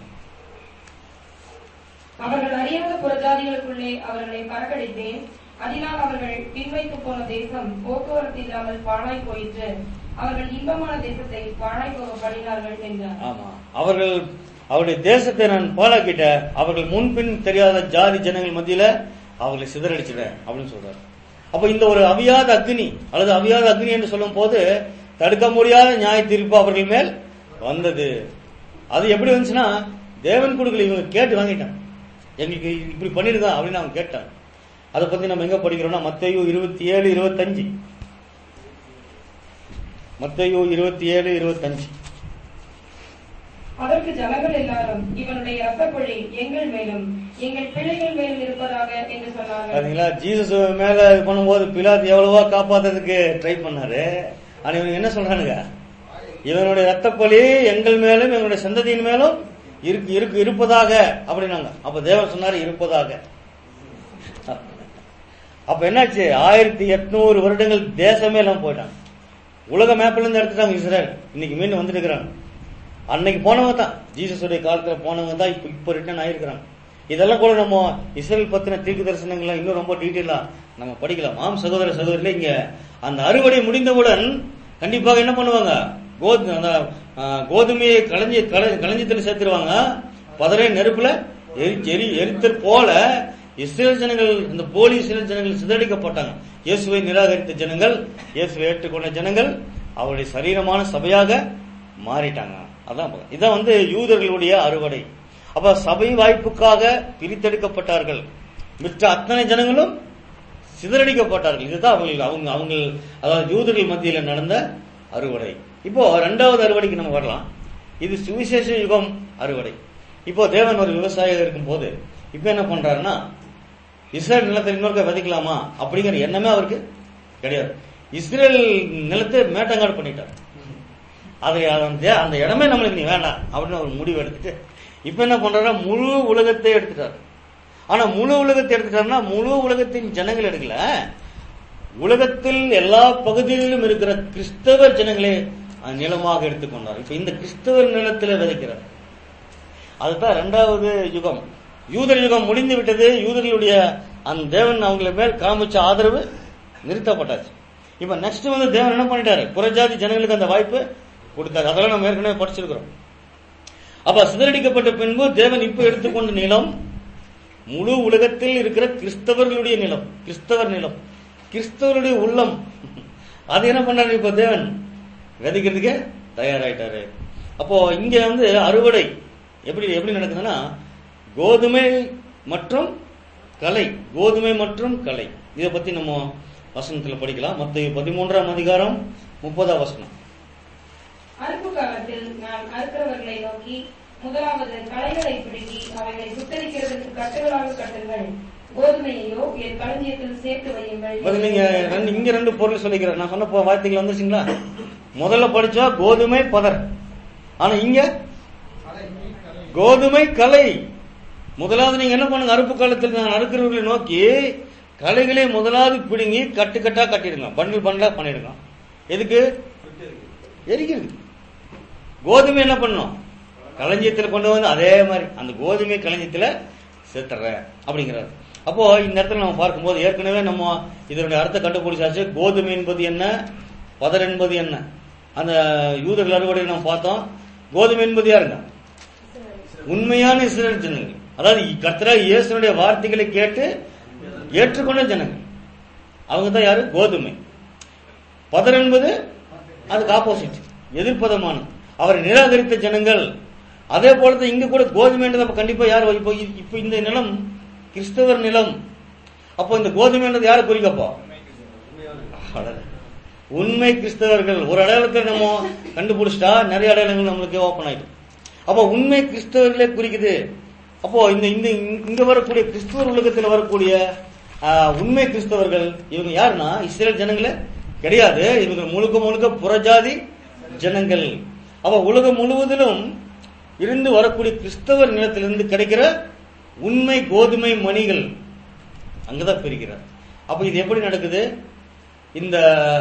அவர்கள் அறியாத புறஜாதிகளுக்குள்ளே அவர்களை பறக்கடித்தேன் அதனால் அவர்கள் பின்வைத்து போன தேசம் போக்குவரத்து இல்லாமல் பாழாய் போயிற்று அவர்கள் இன்பமான தேசத்தை பாழாய் போக பண்ணினார்கள் என்றார் ஆமா அவர்கள் அவருடைய தேசத்தை நான் பாழாக்கிட்ட அவர்கள் முன்பின் தெரியாத ஜாதி ஜனங்கள் மத்தியில அவர்களை சிதறடிச்சிட்டேன் அப்படின்னு சொல்றாரு அப்ப இந்த ஒரு அவியாத அக்னி அல்லது அவியாத அக்னி என்று சொல்லும் போது தடுக்க முடியாத நியாய தீர்ப்பு அவர்கள் மேல் வந்தது அது எப்படி வந்துச்சுன்னா தேவன் கொடுக்கல இவங்க கேட்டு வாங்கிட்டாங்க எங்களுக்கு இப்படி பண்ணிருக்கா அப்படின்னு அவங்க கேட்டாங்க அதை பத்தி நம்ம எங்க படிக்கிறோம்னா மத்தேயு இருபத்தி ஏழு இருபத்தஞ்சு மத்தேயு இருபத்தி ஏழு இருபத்தஞ்சு அதற்கு ஜனங்கள் எல்லாரும் இவனுடைய ரத்தப்பொழி எங்கள் மேலும் எங்கள் பிள்ளைகள் மேலும் இருப்பதாக என்று சொன்னார்கள் பாத்தீங்களா ஜீசஸ் மேல இது பண்ணும்போது பிலாத் எவ்வளவோ காப்பாத்துறதுக்கு ட்ரை பண்ணாரு ஆனா இவங்க என்ன சொல்றானுங்க இவனுடைய ரத்தப்பலி எங்கள் மேலும் எங்களுடைய சந்ததியின் மேலும் இருக்கு இருக்கு இருப்பதாக அப்படின்னாங்க அப்ப தேவன் சொன்னாரு இருப்பதாக அப்ப என்னாச்சு ஆயிரத்தி எட்நூறு வருடங்கள் தேசமே எல்லாம் போயிட்டாங்க உலக மேப்ல இருந்து எடுத்துட்டாங்க இஸ்ரேல் இன்னைக்கு மீண்டும் வந்துட்டு இருக்கிறாங்க அன்னைக்கு போனவங்க தான் ஜீசஸுடைய காலத்துல போனவங்க தான் இப்ப இப்ப ரிட்டர்ன் ஆயிருக்கிறாங்க இதெல்லாம் கூட நம்ம இஸ்ரேல் பத்தின தீர்க்க தரிசனங்களை இன்னும் ரொம்ப டீட்டெயிலா நம்ம படிக்கலாம் ஆம் சகோதர சகோதரில இங்க அந்த அறுவடை முடிந்தவுடன் கண்டிப்பாக என்ன பண்ணுவாங்க கோது அந்த ஆ, கோதுமையை களைஞ்சி களை- களஞ்சியத்துல சேர்த்துருவாங்க பதரை நெருப்புல எரி எரி எரித்தல் போல இஸ்ரேல் ஜனங்கள் இந்த போலி இஸ்ரேல் ஜனங்கள் சிதறடிக்கப்பட்டாங்க இயேசுவை நிராகரித்த ஜனங்கள் இயேசுவை ஏற்றுக்கொண்ட ஜனங்கள் அவருடைய சரீரமான சபையாக மாறிட்டாங்க அதான் பா- இதான் வந்து யூதர்களுடைய அறுவடை அப்ப சபை வாய்ப்புக்காக பிரித்தெடுக்கப்பட்டார்கள் மிச்ச அத்தனை ஜனங்களும் சிதறடிக்கப்பட்டார்கள் இதுதான் அவங்க அவங்க அவங்க அதாவது யூதர்கள் மத்தியில் நடந்த அறுவடை இப்போ ரெண்டாவது அறுவடைக்கு நம்ம வரலாம் இது சுவிசேஷ யுகம் அறுவடை இப்போ தேவன் ஒரு விவசாயியாக இருக்கும் போது இப்போ என்ன பண்றாருன்னா இஸ்ரேல் நிலத்தை இன்னொருக்க விதைக்கலாமா அப்படிங்கிற எண்ணமே அவருக்கு கிடையாது இஸ்ரேல் நிலத்தை மேட்டங்காடு பண்ணிட்டார் அதை அந்த அந்த இடமே நம்மளுக்கு நீ வேண்டாம் அப்படின்னு ஒரு முடிவு எடுத்துட்டு இப்ப என்ன பண்றாருன்னா முழு உலகத்தை எடுத்துட்டார் ஆனா முழு உலகத்தை எடுத்துட்டாருன்னா முழு உலகத்தின் ஜனங்கள் எடுக்கல உலகத்தில் எல்லா பகுதிகளிலும் இருக்கிற கிறிஸ்தவ ஜனங்களை அந்த நிலமாக எடுத்துக்கொண்டார் இப்ப இந்த கிறிஸ்தவர் நிலத்துல விதைக்கிறார் அதுதான் இரண்டாவது யுகம் யூதர் யுகம் முடிந்து விட்டது யூதர்களுடைய அந்த தேவன் அவங்கள மேல் காமிச்ச ஆதரவு நிறுத்தப்பட்டாச்சு இப்ப நெக்ஸ்ட் வந்து தேவன் என்ன பண்ணிட்டாரு புறஜாதி ஜனங்களுக்கு அந்த வாய்ப்பு கொடுத்தாரு அதெல்லாம் நம்ம ஏற்கனவே படிச்சிருக்கிறோம் அப்ப சிதறடிக்கப்பட்ட பின்பு தேவன் இப்ப எடுத்துக்கொண்ட நிலம் முழு உலகத்தில் இருக்கிற கிறிஸ்தவர்களுடைய நிலம் கிறிஸ்தவர் நிலம் கிறிஸ்தவருடைய உள்ளம் அது என்ன பண்ணாரு இப்ப தேவன் விதைக்கிறதுக்கு தயாராயிட்டாரு அப்போ இங்க வந்து அறுவடை எப்படி எப்படி நடக்குதுன்னா கோதுமை மற்றும் கலை கோதுமை மற்றும் கலை இதை பத்தி நம்ம வசனத்துல படிக்கலாம் மத்த பதிமூன்றாம் அதிகாரம் முப்பதாம் வசனம் அறுப்பு காலத்தில் நான் அறுக்கிறவர்களை நோக்கி முதலாவது களைகளை பிடுங்கி அவைகளை சுத்தரிக்கிறதற்கு கட்டுகளாக கட்டுங்கள் கோதுமையையோ என் களஞ்சியத்தில் சேர்த்து வையுங்கள் பதில் நீங்க ரெண்டு இங்க ரெண்டு பொருள் சொல்லிக்கிறேன் நான் சொன்ன பொ- வார்த்தைகள் வந்துச்சுங்களா முதல்ல படிச்சா கோதுமை பதர் ஆனா இங்க கோதுமை கலை முதலாவது நீங்க என்ன பண்ணுங்க அறுப்பு காலத்தில் நான் அறுக்கிறவர்களை நோக்கி கலைகளை முதலாவது பிடுங்கி கட்டு கட்டா கட்டிடுங்க பண்டில் பண்டலா பண்ணிடுங்க எதுக்கு எரிக்கிறது கோதுமை என்ன பண்ணும் களஞ்சியத்துல கொண்டு வந்து அதே மாதிரி அந்த கோதுமை களஞ்சியத்துல சேர்த்துறேன் அப்படிங்கிறாரு அப்போ இந்த இடத்துல நம்ம பார்க்கும்போது ஏற்கனவே நம்ம இதனுடைய அர்த்தம் கண்டுபிடிச்சாச்சு கோதுமை என்பது என்ன பதர் என்பது என்ன அந்த யூதர்கள் அறுவடை நம்ம பார்த்தோம் கோதுமை என்பது யாருங்க உண்மையான இஸ்ரேல் ஜனங்கள் அதாவது கர்த்தரா இயேசுனுடைய வார்த்தைகளை கேட்டு ஏற்றுக்கொண்ட ஜனங்கள் அவங்க தான் யாரு கோதுமை பதர் என்பது அதுக்கு ஆப்போசிட் எதிர்ப்பதமானது அவரை நிராகரித்த ஜனங்கள் அதே போல தான் இங்க கூட கோதுமைன்றது அப்ப கண்டிப்பா யார் இப்போ இப்போ இந்த நிலம் கிறிஸ்தவர் நிலம் அப்போ இந்த கோதுமைன்றது யாரை குறிக்கப்போ அவ்வளவுதான். உண்மை கிறிஸ்தவர்கள் ஒரு அடையாளத்தை நம்ம கண்டுபிடிச்சிட்டா நிறைய அடையாளங்கள் நம்மளுக்கு ஓப்பன் ஆயிடும் அப்போ உண்மை கிறிஸ்தவர்களே குறிக்குது அப்போ இந்த இந்த இங்க வரக்கூடிய கிறிஸ்தவர் உலகத்தில் வரக்கூடிய ஆஹ், உண்மை கிறிஸ்தவர்கள் இவங்க யாருன்னா இஸ்ரேல் ஜனங்களே கிடையாது இவங்க முழுக்க முழுக்க புறஜாதி ஜனங்கள் அப்ப உலகம் முழுவதிலும் இருந்து வரக்கூடிய கிறிஸ்தவர் நிலத்திலிருந்து கிடைக்கிற உண்மை கோதுமை மணிகள் அங்கதான் பிரிக்கிறார் அப்ப இது எப்படி நடக்குது இந்த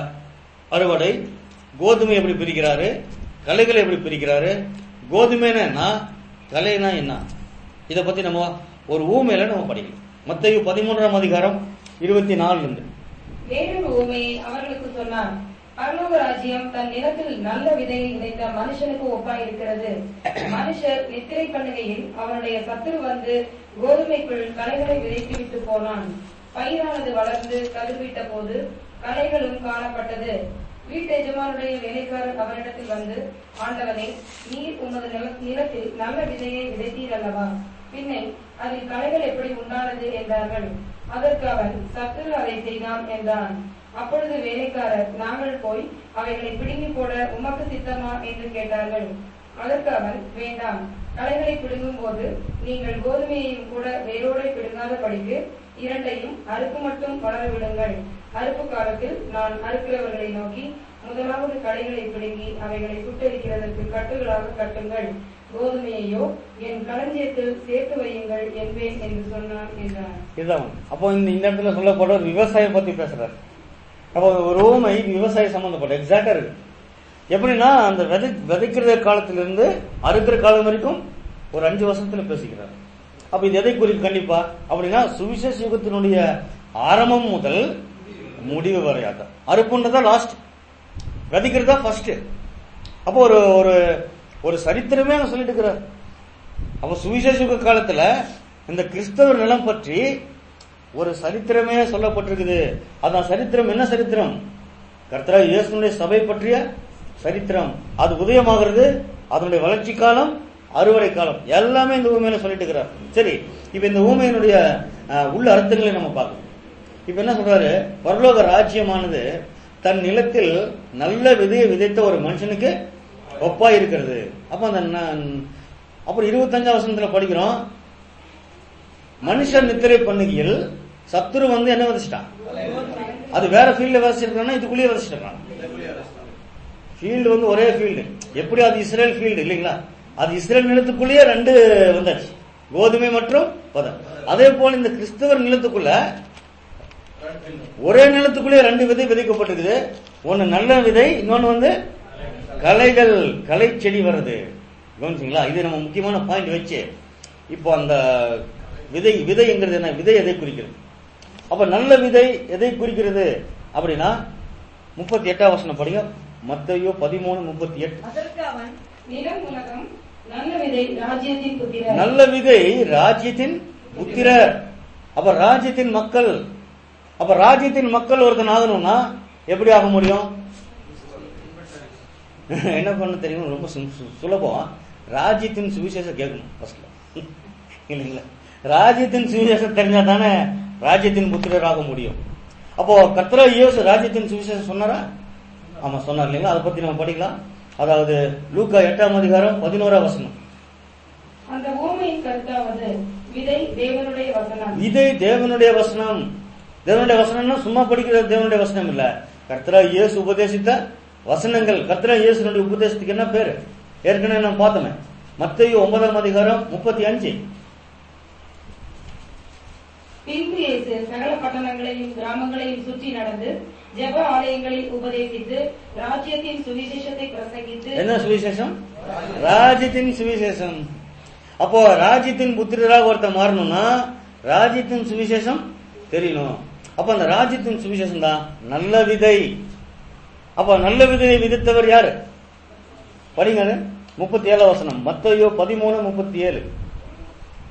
அறுவடை கோதுமை எப்படி பிரிக்கிறாரு கலைகளை எப்படி பிரிக்கிறாரு கோதுமைனா என்ன கலைனா என்ன இத பத்தி நம்ம ஒரு ஊமையில நம்ம படிக்கலாம் மத்தேயு பதிமூன்றாம் அதிகாரம் இருபத்தி நாலுல இருந்து வேறொரு உவமையை அவர்களுக்கு சொன்னார் பரலோக ராஜ்யம் தன் நிலத்தில் நல்ல விதையை விதைத்த மனுஷனுக்கு ஒப்பாயிருக்கிறது மனுஷர் நித்திரை பண்ணுகையில் அவனுடைய சத்துரு வந்து கோதுமைக்குள் களைகளை விதைத்து விட்டு போனான் பயிரானது வளர்ந்து கதிர்விட்ட போது களைகளும் காணப்பட்டது வீட்டு எஜமானுடைய வேலைக்காரர் அவரிடத்தில் வந்து ஆண்டவனே நீர் உமது நில- நிலத்தில் நல்ல விதையை விதைத்தீர் அல்லவா பின்னை அதில் களைகள் எப்படி உண்டானது என்றார்கள் அதற்கு அவன் சத்துரு அதை செய்தான் என்றான் அப்பொழுது வேலைக்காரர் நாங்கள் போய் அவைகளை பிடுங்கி போட உமக்கு சித்தமா என்று கேட்டார்கள் அதற்கு அவன் வேண்டாம் களைகளை பிடுங்கும் போது நீங்கள் கோதுமையையும் கூட வேரோடு பிடுங்காத படிக்கு இரண்டையும் அறுப்பு மட்டும் வளர விடுங்கள் அறுப்பு காலத்தில் நான் அறுக்கிறவர்களை நோக்கி முதலாவது களைகளை பிடுங்கி அவைகளை சுட்டரிக்கிறதற்கு கட்டுகளாக கட்டுங்கள் கோதுமையையோ என் களஞ்சியத்தில் சேர்த்து வையுங்கள் என்பேன் என்று சொன்னான் என்றான் இதுதான் ஒண்ணு. அப்போ இந்த இந்த இடத்துல சொல்லப்படுற ஒரு விவசாயம் பத்தி பேசுறாரு அப்போ ஒரு ஊமை விவசாய சம்பந்தப்பட்ட எக்ஸாக்டா இருக்கு எப்படின்னா அந்த விதை விதைக்கிற காலத்திலிருந்து அறுக்கிற காலம் வரைக்கும் ஒரு அஞ்சு வருஷத்துல பேசிக்கிறார் அப்ப இது எதை குறிக்கும் கண்டிப்பா அப்படின்னா சுவிசேஷ யுகத்தினுடைய ஆரம்பம் முதல் முடிவு வரையாக அறுப்புன்றதா லாஸ்ட் விதைக்கிறதா ஃபர்ஸ்ட் அப்போ ஒரு ஒரு ஒரு சரித்திரமே அங்க சொல்லிட்டு இருக்கிறார் அப்ப சுவிசேஷ யுக காலத்துல இந்த கிறிஸ்தவர் நிலம் பற்றி ஒரு சரித்திரமே சொல்லப்பட்டிருக்குது அதான் சரித்திரம் என்ன சரித்திரம் கர்த்தரா இயேசுனுடைய சபை பற்றிய சரித்திரம் அது உதயமாகிறது அதனுடைய வளர்ச்சி காலம் அறுவடை காலம் எல்லாமே இந்த ஊமையில சொல்லிட்டு இருக்கிறார் சரி இப்ப இந்த ஊமையினுடைய அஹ், உள்ள அர்த்தங்களை நம்ம பார்க்கணும் இப்ப என்ன சொல்றாரு பரலோக ராஜ்யமானது தன் நிலத்தில் நல்ல விதையை விதைத்த ஒரு மனுஷனுக்கு ஒப்பா இருக்கிறது அப்ப அந்த ந- அப்புறம் இருபத்தஞ்சாம் வசனத்துல படிக்கிறோம் மனுஷன் நித்திரை பண்ணுகையில் சத்துரு வந்து என்ன விதைச்சிட்டான் அது வேற ஃபீல்ட்ல விதைச்சிருக்கானா இதுக்குள்ளேயே விதைச்சிருக்கான் ஃபீல்டு வந்து ஒரே ஃபீல்டு எப்படி அது இஸ்ரேல் ஃபீல்டு இல்லைங்களா அது இஸ்ரேல் நிலத்துக்குள்ளேயே ரெண்டு வந்தாச்சு கோதுமை மற்றும் பதம் அதே போல இந்த கிறிஸ்தவர் நிலத்துக்குள்ள ஒரே நிலத்துக்குள்ளே ரெண்டு விதை விதைக்கப்பட்டிருக்குது ஒன்னு நல்ல விதை இன்னொன்னு வந்து கலைகள் கலை செடி வருது கவனிச்சிங்களா இது நம்ம முக்கியமான பாயிண்ட் வச்சு இப்போ அந்த விதை விதைங்கிறது என்ன விதை எதை குறிக்கிறது அப்ப நல்ல விதை எதை குறிக்கிறது அப்படின்னா முப்பத்தி எட்டாம் வசனம் படிங்க மத்தையோ பதிமூணு முப்பத்தி எட்டு அதற்கு அவன் நிலம் உலகம் நல்ல விதை ராஜ்யத்தின் புத்திரர் நல்ல விதை ராஜ்யத்தின் புத்திரர் அப்ப ராஜ்யத்தின் மக்கள் அப்ப ராஜ்யத்தின் மக்கள் ஒருத்தன் ஆகணும்னா எப்படி ஆக முடியும் என்ன பண்ண தெரியும் ரொம்ப சு- சு- சுலபம் ராஜ்யத்தின் சுவிசேஷம் கேட்கணும் ஃபர்ஸ்ட்ல இல்லைங்களா ராஜ்யத்தின் சுவிசேஷம் தெரிஞ்சா தானே ராஜ்யத்தின் புத்திரர் ஆக முடியும் அப்போ கத்ரா இயேசு ராஜ்யத்தின் சுவிசேஷம் சொன்னாரா ஆமா சொன்னார் இல்லைங்களா அதை பத்தி நம்ம படிக்கலாம் அதாவது லூக்கா எட்டாம் அதிகாரம் பதினோரா வசனம் அந்த ஊமையின் கருத்தாவது விதை தேவனுடைய வசனம் இதை தேவனுடைய வசனம் தேவனுடைய வசனம்னா சும்மா படிக்கிற தேவனுடைய வசனம் இல்ல கர்த்தரா இயேசு உபதேசித்த வசனங்கள் கர்த்தரா இயேசுனுடைய உபதேசத்துக்கு என்ன பேரு ஏற்கனவே நம்ம பார்த்தோமே மத்தேயு ஒன்பதாம் அதிகாரம் முப்பத்தி அஞ்சு பின்பு இயேசு சகல பட்டணங்களையும் கிராமங்களையும் சுற்றி நடந்து ஜெப ஆலயங்களில் உபதேசித்து ராஜ்யத்தின் சுவிசேஷத்தை பிரசங்கித்து என்ன சுவிசேஷம் ராஜ்யத்தின் சுவிசேஷம் அப்போ ராஜ்யத்தின் புத்திரராக ஒருத்தன் மாறணும்னா ராஜ்யத்தின் சுவிசேஷம் தெரியணும் அப்ப அந்த ராஜ்யத்தின் சுவிசேஷம் தான் நல்ல விதை அப்ப நல்ல விதையை விதித்தவர் யாரு படிங்க அது முப்பத்தி ஏழாம் வசனம் மத்தையோ பதிமூணு முப்பத்தி ஏழு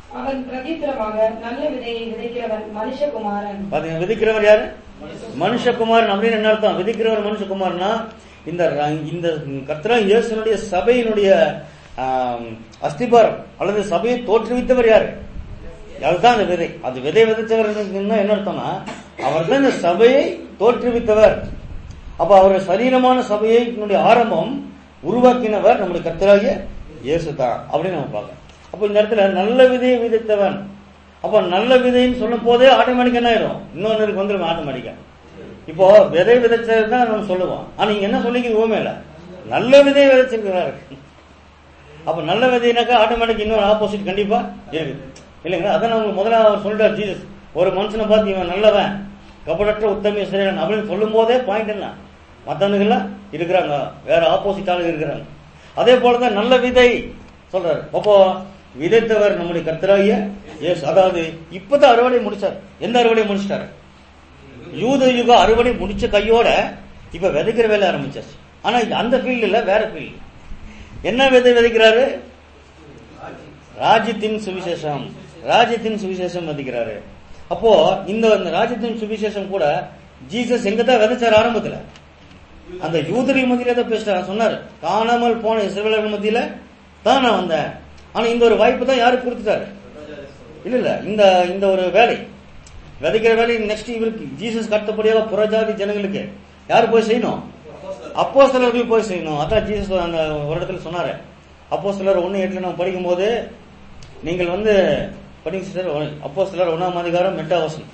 அவன் பிரதித்திரமாக நல்ல விதையை விதைக்கிறவன் மனுஷகுமாரன் பாத்தீங்க விதிக்கிறவர் யாரு மனுஷகுமாரன் அப்படின்னு என்ன அர்த்தம் விதிக்கிறவர் மனுஷகுமாரனா இந்த ர- இந்த கர்த்தரா இயேசுனுடைய சபையினுடைய ஆம், அஸ்திபாரம் அல்லது சபையை தோற்றுவித்தவர் யாரு அதுதான் அந்த விதை அது விதை விதைத்தவர் என்ன அர்த்தம்னா அவர் தான் இந்த சபையை தோற்றுவித்தவர் அப்ப அவர் சரீரமான சபையை இதனுடைய ஆரம்பம் உருவாக்கினவர் நம்முடைய கர்த்தராகிய இயேசு தான் அப்படின்னு நம்ம பார்க்கலாம் அப்ப இந்த இடத்துல நல்ல விதையை விதைத்தவன் அப்ப நல்ல விதைன்னு சொல்லும் போதே ஆட்டோமேட்டிக் என்ன ஆயிடும் இன்னொன்னு இருக்கு வந்துடும் ஆட்டோமேட்டிக்கா இப்போ விதை விதைச்சது தான் நம்ம சொல்லுவோம் ஆனா நீங்க என்ன சொல்லிக்க ஊமையில நல்ல விதையை விதைச்சிருக்கிறாரு அப்ப நல்ல விதைனாக்கா ஆட்டோமேட்டிக் இன்னொரு ஆப்போசிட் கண்டிப்பா இருக்கு இல்லைங்களா அதான் அவங்க முதல்ல அவர் சொல்லிட்டார் ஜீசஸ் ஒரு மனுஷனை பார்த்து இவன் நல்லவன் கபடற்ற உத்தமிய சிறையன் அப்படின்னு சொல்லும் போதே பாயிண்ட் என்ன மத்தவனுங்கெல்லாம் இருக்கிறாங்க வேற ஆப்போசிட் ஆளுங்க இருக்கிறாங்க அதே போலதான் நல்ல விதை சொல்றாரு அப்போ விதைத்தவர் நம்முடைய கர்த்தராகிய எஸ் அதாவது இப்பதான் அறுவடை முடிச்சார் எந்த அறுவடை முடிச்சிட்டாரு யூத யுக அறுவடை முடிச்ச கையோட இப்ப விதைக்கிற வேலை ஆரம்பிச்சாச்சு ஆனா இது அந்த ஃபீல்டு இல்ல வேற ஃபீல்டு என்ன விதை விதைக்கிறாரு ராஜ்யத்தின் சுவிசேஷம் ராஜ்யத்தின் சுவிசேஷம் விதைக்கிறாரு அப்போ இந்த இந்த ராஜ்யத்தின் சுவிசேஷம் கூட ஜீசஸ் எங்க தான் விதைச்சார் ஆரம்பத்துல அந்த யூதர்கள் மத்தியில தான் பேசிட்டார் சொன்னாரு காணாமல் போன இஸ்ரவேலர்கள் மத்தியில தான் நான் வந்தேன் ஆனா இந்த ஒரு வாய்ப்பு தான் யாருக்கு கொடுத்துட்டாரு இல்ல இல்ல இந்த இந்த ஒரு வேலை விதைக்கிற வேலை நெக்ஸ்ட் இவருக்கு ஜீசஸ் கட்டப்படியாக புறஜாதி ஜனங்களுக்கு யார் போய் செய்யணும் அப்போ சிலர்கள் போய் செய்யணும் அதான் ஜீசஸ் அந்த ஒரு இடத்துல சொன்னாரு அப்போ சிலர் ஒன்னு எட்டுல நம்ம படிக்கும் போது நீங்கள் வந்து படிங்க சிஸ்டர் அப்போ சிலர் ஒன்னாம் அதிகாரம் எட்டாம் வசனம்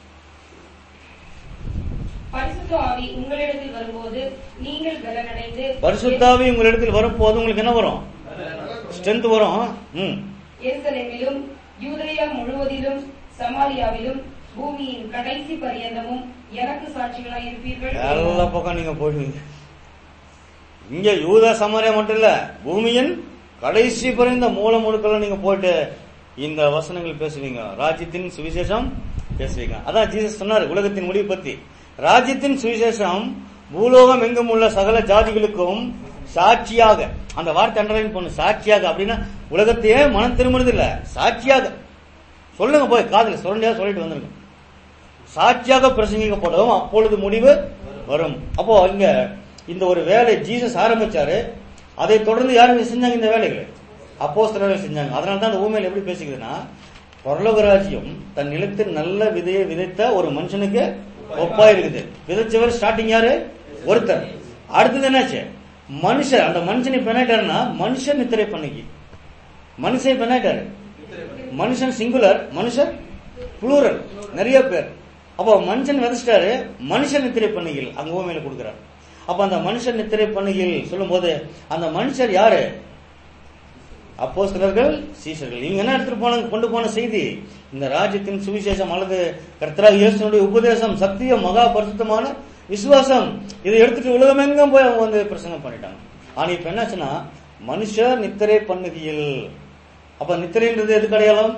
பரிசுத்த ஆவி உங்களிடத்தில் வரும்போது நீங்கள் பலனடைந்து பரிசுத்தாவி உங்களிடத்தில் வரும்போது உங்களுக்கு என்ன வரும் ஸ்ட்ரென்த் வரும் ம் எருசலேமிலும் யூதேயா முழுவதிலும் சமாரியாவிலும் பூமியின் கடைசி பரியந்தமும் எனக்கு சாட்சிகளாய் இருப்பீர்கள் எல்லா பக்கம் நீங்க போயிடுவீங்க இங்க யூதா சமாரியா மட்டும் இல்ல பூமியின் கடைசி பரிந்த மூல முழுக்கெல்லாம் நீங்க போயிட்டு இந்த வசனங்கள் பேசுவீங்க ராஜ்யத்தின் சுவிசேஷம் பேசுவீங்க அதான் ஜீசஸ் சொன்னாரு உலகத்தின் முடிவு பத்தி ராஜ்யத்தின் சுவிசேஷம் பூலோகம் எங்கும் உள்ள சகல ஜாதிகளுக்கும் சாட்சியாக அந்த வார்த்தை அண்டர்லைன் பண்ணு சாட்சியாக அப்படின்னா உலகத்தையே மனம் திரும்பினது இல்ல சாட்சியாக சொல்லுங்க போய் காதுல சுரண்டியா சொல்லிட்டு வந்துருங்க சாட்சியாக பிரசங்கிக்கப்படும் அப்பொழுது முடிவு வரும் அப்போ இங்க இந்த ஒரு வேலை ஜீசஸ் ஆரம்பிச்சாரு அதை தொடர்ந்து யாருங்க செஞ்சாங்க இந்த வேலைகளை அப்போ செஞ்சாங்க அதனால தான் அந்த ஊமையில எப்படி பேசிக்குதுன்னா பரலோக ராஜ்யம் தன் நிலத்தில் நல்ல விதையை விதைத்த ஒரு மனுஷனுக்கு ஒப்பா இருக்குது விதைச்சவர் ஸ்டார்டிங் யாரு ஒருத்தர் அடுத்தது என்னாச்சு மனுஷர் அந்த மனுஷன் இப்ப என்ன ஆயிட்டாருன்னா மனுஷன் நித்திரை பண்ணிக்கு மனுஷன் இப்ப என்ன ஆயிட்டாரு மனுஷன் சிங்குலர் மனுஷன் புளூரல் நிறைய பேர் அப்போ மனுஷன் விதைச்சிட்டாரு மனுஷன் நித்திரை பண்ணுகையில் அங்க ஊமையில கொடுக்கிறார் அப்ப அந்த மனுஷன் நித்திரை பண்ணுகையில் சொல்லும் போது அந்த மனுஷர் யாரு அப்போ சிலர்கள் சீசர்கள் இவங்க என்ன எடுத்துட்டு போன கொண்டு போன செய்தி இந்த ராஜ்யத்தின் சுவிசேஷம் அல்லது கர்த்தராக இயேசுனுடைய உபதேசம் சத்தியம் மகா பரிசுத்தமான விசுவாசம் இதை எடுத்துட்டு உலகமெங்கும் போய் அவங்க வந்து பிரசங்கம் பண்ணிட்டாங்க ஆனா இப்ப என்னாச்சுன்னா மனுஷர் நித்திரை பண்ணுகையில் அப்ப நித்திரைன்றது எதுக்கு அடையாளம்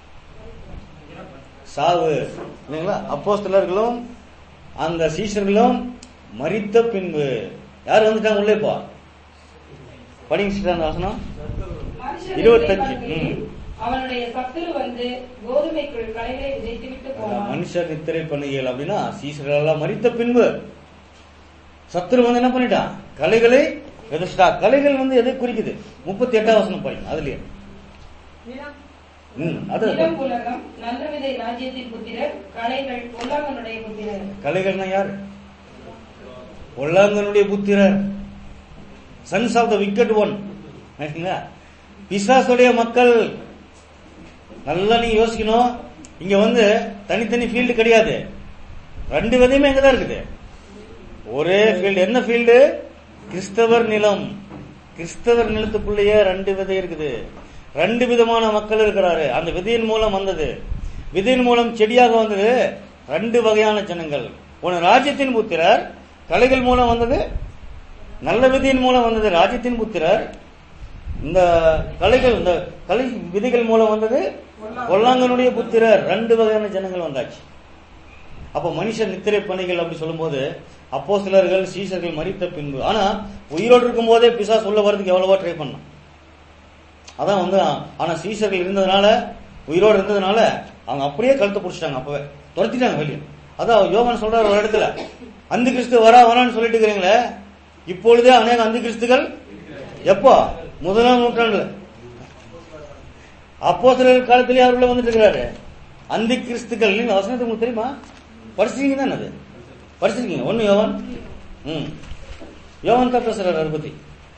சாவு இல்லைங்களா அப்போஸ்தலர்களும் அந்த சீஷர்களும் மரித்த பின்பு யார் வந்துட்டாங்க உள்ளே போ படிங்க sister அந்த வசனம் மனுஷன் இருபத்தஞ்சு, நித்திரை பண்ணுகையில் அவனுடைய சத்துரு வந்து கோதுமைக்குள் களைகளை விதைத்துவிட்டு போனான் மனுஷர் நித்திரை பண்ணுகையில் அப்படின்னா சீசர்கள் எல்லாம் மரித்த பின்பு சத்துரு வந்து என்ன பண்ணிட்டான் கலைகளை விதைச்சிட்டா கலைகள் வந்து எதை குறிக்குது முப்பத்தி எட்டாம் வசனம் படிங்க அதுலயே நிலம் ம், அது நிலம் உலகம் நல்ல விதை ராஜ்யத்தின் புத்திரர் களைகள் பொல்லாங்கனுடைய புத்திரர் கலைகள்னா யாரு ஒல்லாங்கனுடைய புத்திரர் sons of the wicked one பிசாசுடைய மக்கள் நல்லா நீங்க யோசிக்கணும் இங்க வந்து தனித்தனி ஃபீல்டு கிடையாது ரெண்டு விதையுமே எங்கதான் இருக்குது ஒரே ஃபீல்டு என்ன ஃபீல்டு கிறிஸ்தவர் நிலம் கிறிஸ்தவர் நிலத்துக்குள்ளேயே ரெண்டு விதை இருக்குது ரெண்டு விதமான மக்கள் இருக்கிறாரு அந்த விதையின் மூலம் வந்தது விதையின் மூலம் செடியாக வந்தது ரெண்டு வகையான ஜனங்கள் ஒன்னு ராஜ்யத்தின் புத்திரர் கலைகள் மூலம் வந்தது நல்ல விதையின் மூலம் வந்தது ராஜ்யத்தின் புத்திரர் இந்த கலைகள் இந்த கலை விதைகள் மூலம் வந்தது கொல்லாங்கனுடைய புத்திரர் ரெண்டு வகையான ஜனங்கள் வந்தாச்சு அப்ப மனுஷன் நித்திரை பணிகள் அப்படி சொல்லும்போது அப்போ சிலர்கள் சீசர்கள் மறித்த பின்பு ஆனா உயிரோடு இருக்கும் போதே பிசா சொல்ல வரதுக்கு எவ்வளவோ ட்ரை பண்ணான் அதான் வந்து ஆனா சீசர்கள் இருந்ததுனால உயிரோடு இருந்ததுனால அவங்க அப்படியே கழுத்தை பிடிச்சிட்டாங்க அப்பவே துரத்திட்டாங்க வெளியே அதான் யோகன் சொல்றாரு ஒரு இடத்துல அந்த கிறிஸ்து வரா வரான்னு சொல்லிட்டு இருக்கிறீங்களே இப்பொழுதே அநேக அந்த கிறிஸ்துகள் எப்போ முதலாம் நூற்றாண்டுல அப்போ காலத்திலேயே அவர் உள்ள வந்துட்டு இருக்கிறாரு அந்த கிறிஸ்துக்கள் நீங்க வசனத்தை உங்களுக்கு தெரியுமா படிச்சிருக்கீங்க தானே அது படிச்சிருக்கீங்க ஒண்ணு யோவான் ம் யோவான் தான் பேசுறாரு அதை பத்தி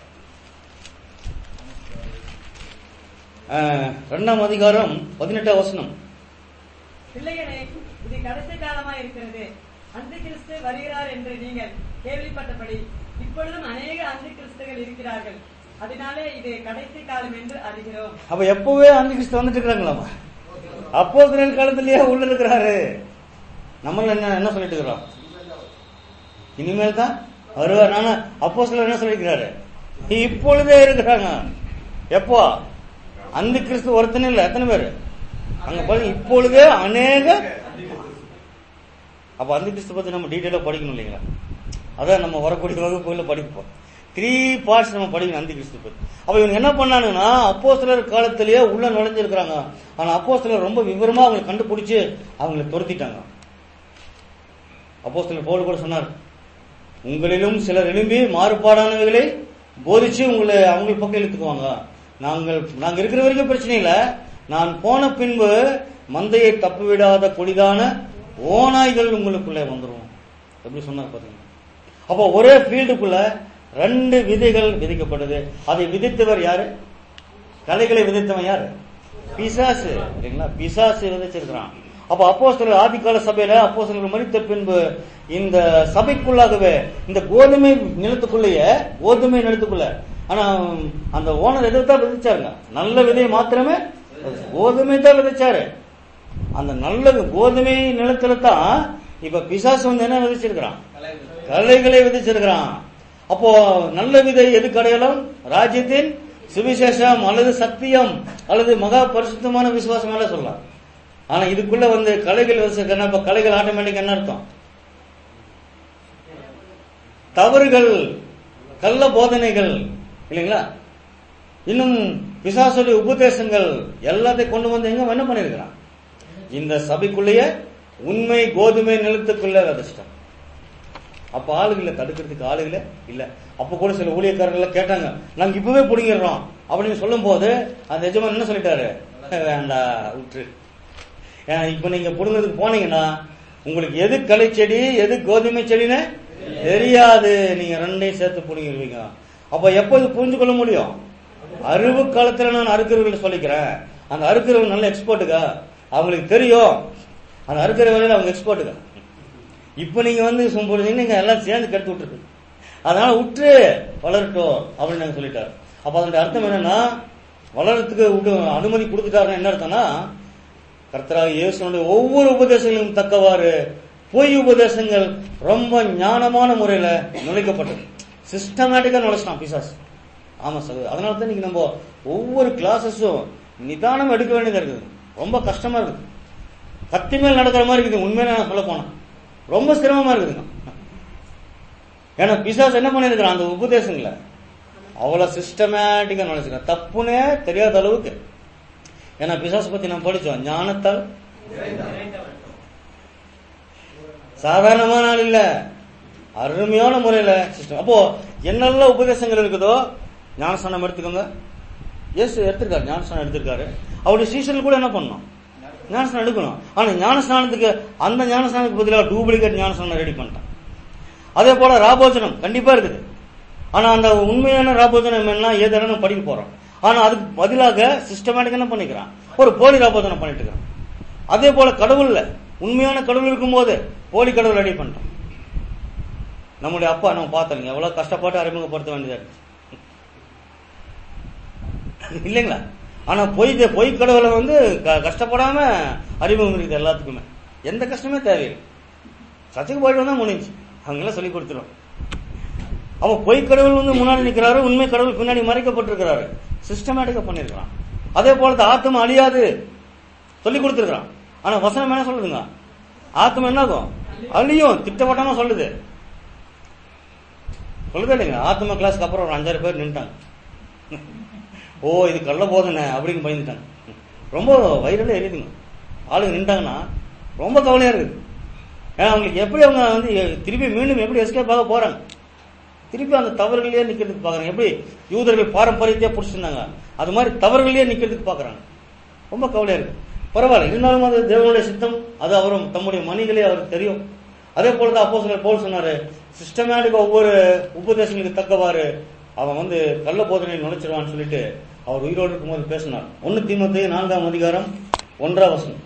ஆஹ், ரெண்டாம் அதிகாரம் பதினெட்டாம் வசனம் பிள்ளைகளே இது கடைசி காலமா இருக்கிறது அந்த கிறிஸ்து வருகிறார் என்று நீங்கள் கேள்விப்பட்டபடி இப்பொழுதும் அநேக அந்த கிறிஸ்துகள் இருக்கிறார்கள் அதனாலே இது கடைசி காலம் என்று அறிகிறோம் அப்ப எப்பவே அந்த கிறிஸ்து வந்துட்டு இருக்கிறாங்களாமா அப்போ காலத்திலேயே உள்ள இருக்கிறாரு நம்மள என்ன என்ன சொல்லிட்டு இருக்கிறோம் இனிமேல் தான் வருவார் ஆனா அப்போ என்ன சொல்லியிருக்கிறாரு இப்பொழுதே இருக்கிறாங்க எப்போ அந்த கிறிஸ்து ஒருத்தனே இல்ல எத்தனை பேரு அங்க பாருங்க இப்பொழுதே அநேக அப்ப அந்த கிறிஸ்து பத்தி நம்ம டீட்டெயிலா படிக்கணும் இல்லைங்களா அதான் நம்ம வரக்கூடிய வகுப்புல படிப்போம் த்ரீ பார்ட்ஸ் நம்ம படிக்கணும் அந்த கிறிஸ்து பத்தி அப்ப இவங்க என்ன பண்ணானுங்கன்னா அப்போ சிலர் காலத்திலேயே உள்ள நுழைஞ்சிருக்கிறாங்க ஆனா அப்போ சிலர் ரொம்ப விவரமா அவங்களை கண்டுபிடிச்சு அவங்களை துரத்திட்டாங்க அப்போ சிலர் போல் கூட சொன்னார் உங்களிலும் சிலர் எழும்பி மாறுபாடானவைகளை போதிச்சு உங்களை அவங்க பக்கம் இழுத்துக்குவாங்க நாங்கள் நாங்க இருக்கிற வரைக்கும் பிரச்சனை இல்ல நான் போன பின்பு மந்தையை தப்பு விடாத கொடிதான ஓநாய்கள் உங்களுக்குள்ளே வந்துரும் எப்படி சொன்னார் பாத்தீங்கன்னா அப்போ ஒரே ஃபீல்டுக்குள்ள ரெண்டு விதைகள் விதிக்கப்படுது அதை விதித்தவர் யாரு கலைகளை விதைத்தவன் யாரு பிசாசு இல்லைங்களா பிசாசு விதைச்சிருக்கிறான் அப்ப அப்போஸ்தலர் ஆதிகால சபையில அப்போஸ்தலர் மறித்த பின்பு இந்த சபைக்குள்ளாகவே இந்த கோதுமை நிலத்துக்குள்ளேயே கோதுமை நிலத்துக்குள்ள ஆனா அந்த ஓனர் எதிர்த்தா விதைச்சாருங்க நல்ல விதையை மாத்திரமே கோதுமை தான் விதைச்சாரு அந்த நல்ல கோதுமை நிலத்துல தான் இப்ப பிசாசு வந்து என்ன விதைச்சிருக்கிறான் கலைகளை விதைச்சிருக்கிறான் அப்போ நல்ல விதை எதுக்கு அடையாளம் ராஜ்யத்தின் சுவிசேஷம் அல்லது சத்தியம் அல்லது மகா பரிசுத்தமான விசுவாசம் எல்லாம் சொல்லலாம் ஆனா இதுக்குள்ள வந்து கலைகள் விதைச்சிருக்கா இப்ப கலைகள் ஆட்டோமேட்டிக் என்ன அர்த்தம் தவறுகள் கள்ள போதனைகள் இல்லைங்களா இன்னும் பிசாசுடைய உபதேசங்கள் எல்லாத்தையும் கொண்டு வந்து எங்க என்ன பண்ணிருக்கிறான் இந்த சபைக்குள்ளேயே உண்மை கோதுமை நிலத்துக்குள்ள விதைச்சிட்டான் அப்ப ஆளுகளை தடுக்கிறதுக்கு ஆளுகளே இல்ல அப்ப கூட சில ஊழியக்காரர்கள் கேட்டாங்க நாங்க இப்பவே பிடிங்கிடுறோம் அப்படின்னு சொல்லும் போது அந்த எஜமான் என்ன சொல்லிட்டாரு வேண்டா விட்டுரு ஏன்னா இப்ப நீங்க புடுங்கிறதுக்கு போனீங்கன்னா உங்களுக்கு எது களை செடி எது கோதுமை செடின்னு தெரியாது நீங்க ரெண்டையும் சேர்த்து புடுங்கிடுவீங்க அப்ப எப்போ இது புரிஞ்சு கொள்ள முடியும் அறிவு காலத்துல நான் அறுக்கிறவர்கள் சொல்லிக்கிறேன் அந்த அறுக்கிறவங்க நல்ல எக்ஸ்பர்ட்டுங்க அவங்களுக்கு தெரியும் அந்த அறுக்கிற வேலையில அவங்க எக்ஸ்பர்ட்டுங்க இப்ப நீங்க வந்து சும்புறீங்க நீங்க எல்லாம் சேர்ந்து கெடுத்து விட்டுருக்கு அதனால விட்டு வளரட்டும் அப்படின்னு நாங்க சொல்லிட்டாரு அப்ப அதனுடைய அர்த்தம் என்னன்னா வளரத்துக்கு விட்டு அனுமதி கொடுத்துட்டாருன்னா என்ன அர்த்தம்னா கர்த்தராக இயேசுனுடைய ஒவ்வொரு உபதேசங்களும் தக்கவாறு பொய் உபதேசங்கள் ரொம்ப ஞானமான முறையில நுழைக்கப்பட்டது சிஸ்டமேட்டிக்கா நுழைச்சிட்டான் பிசாஸ் ஆமா சார் அதனால தான் இன்னைக்கு நம்ம ஒவ்வொரு கிளாஸஸும் நிதானம் எடுக்க வேண்டியதா இருக்குது ரொம்ப கஷ்டமா இருக்குது கத்தி மேல் நடக்கிற மாதிரி இருக்குது உண்மையில நான் சொல்ல போனேன் ரொம்ப சிரமமா இருக்குதுங்க ஏன்னா பிசாஸ் என்ன பண்ணிருக்கிறான் அந்த உபதேசங்களை அவ்வளவு சிஸ்டமேட்டிக்கா நுழைச்சிருக்கான் தப்புனே தெரியாத அளவுக்கு ஏன்னா பிசாசு பத்தி நம்ம படிச்சோம் ஞானத்தால் சாதாரணமான ஆள் இல்ல அருமையான முறையில சிஸ்டம் அப்போ என்னெல்லாம் உபதேசங்கள் இருக்குதோ ஞானஸ்தானம் எடுத்துக்கோங்க இயேசு எடுத்திருக்காரு ஞானஸ்தானம் எடுத்திருக்காரு அவருடைய சீசன் கூட என்ன பண்ணணும் ஞானஸ்தானம் எடுக்கணும் ஆனா ஞானஸ்தானத்துக்கு அந்த ஞானஸ்தானத்துக்கு பதிலாக டூப்ளிகேட் ஞானஸ்தானம் ரெடி பண்ணிட்டான் அதே போல ராபோஜனம் கண்டிப்பா இருக்குது ஆனா அந்த உண்மையான ராபோஜனம் என்ன ஏதோ நம்ம படிக்க போறோம் ஆனா அதுக்கு பதிலாக சிஸ்டமேட்டிக் என்ன பண்ணிக்கிறான் ஒரு போலி ராபோஜனம் பண்ணிட்டு இருக்கிறான் அதே போல கடவுள்ல உண்மையான கடவுள் இருக்கும்போது போலி கடவுள் ரெடி பண்ணிட்டான் நம்முடைய அப்பா நம்ம பார்த்தோங்க எவ்வளவு கஷ்டப்பட்டு அறிமுகப்படுத்த வேண்டியதா இருக்கு இல்லைங்களா ஆனா பொய் பொய் கடவுளை வந்து க- கஷ்டப்படாம அறிமுகம் இருக்குது எல்லாத்துக்குமே எந்த கஷ்டமே தேவையில்லை சர்ச்சுக்கு போயிட்டு வந்தா முடிஞ்சு அவங்களாம் சொல்லி கொடுத்துருவோம் அவன் பொய் கடவுள் வந்து முன்னாடி நிக்கிறாரு உண்மை கடவுள் பின்னாடி மறைக்கப்பட்டிருக்கிறாரு சிஸ்டமேட்டிக்கா பண்ணிருக்கிறான் அதே போல இந்த ஆத்மா அழியாது சொல்லி கொடுத்துருக்கான் ஆனா வசனம் என்ன சொல்லுதுங்க ஆத்மா என்ன ஆகும் அழியும் திட்டவட்டமா சொல்லுது சொல்லுதா இல்லைங்க ஆத்மா கிளாஸ்க்கு அப்புறம் ஒரு அஞ்சாறு பேர் நின்ட்டாங்க ஓ இது கள்ள போதனை அப்படின்னு பயந்துட்டாங்க ரொம்ப வயிறுல எரியுதுங்க ஆளுங்க நின்றாங்கன்னா ரொம்ப கவலையா இருக்குது ஏன்னா அவங்களுக்கு எப்படி அவங்க வந்து எ- திருப்பி மீண்டும் எப்படி எஸ்கேப் ஆக போறாங்க திருப்பி அந்த தவறுகளே நிக்கிறதுக்கு பாக்குறாங்க எப்படி யூதர்கள் பாரம்பரியத்தையே பிடிச்சிருந்தாங்க அது மாதிரி தவறுகளே நிக்கிறதுக்கு பாக்குறாங்க ரொம்ப கவலையா இருக்கு பரவாயில்ல இருந்தாலும் அது தேவனுடைய சித்தம் அது அவரும் தம்முடைய மணிகளே அவருக்கு தெரியும் அதே போலதான் அப்போ சிலர் போல் சொன்னாரு சிஸ்டமேட்டிக் ஒவ்வொரு உபதேசங்களுக்கு தக்கவாறு அவன் வந்து கள்ள போதனையில் நுழைச்சிருவான்னு சொல்லிட்டு அவர் உயிரோடு இருக்கும்போது பேசினார் ஒன்னு தீமத்து நான்காம் அதிகாரம் ஒன்றாம் வசனம்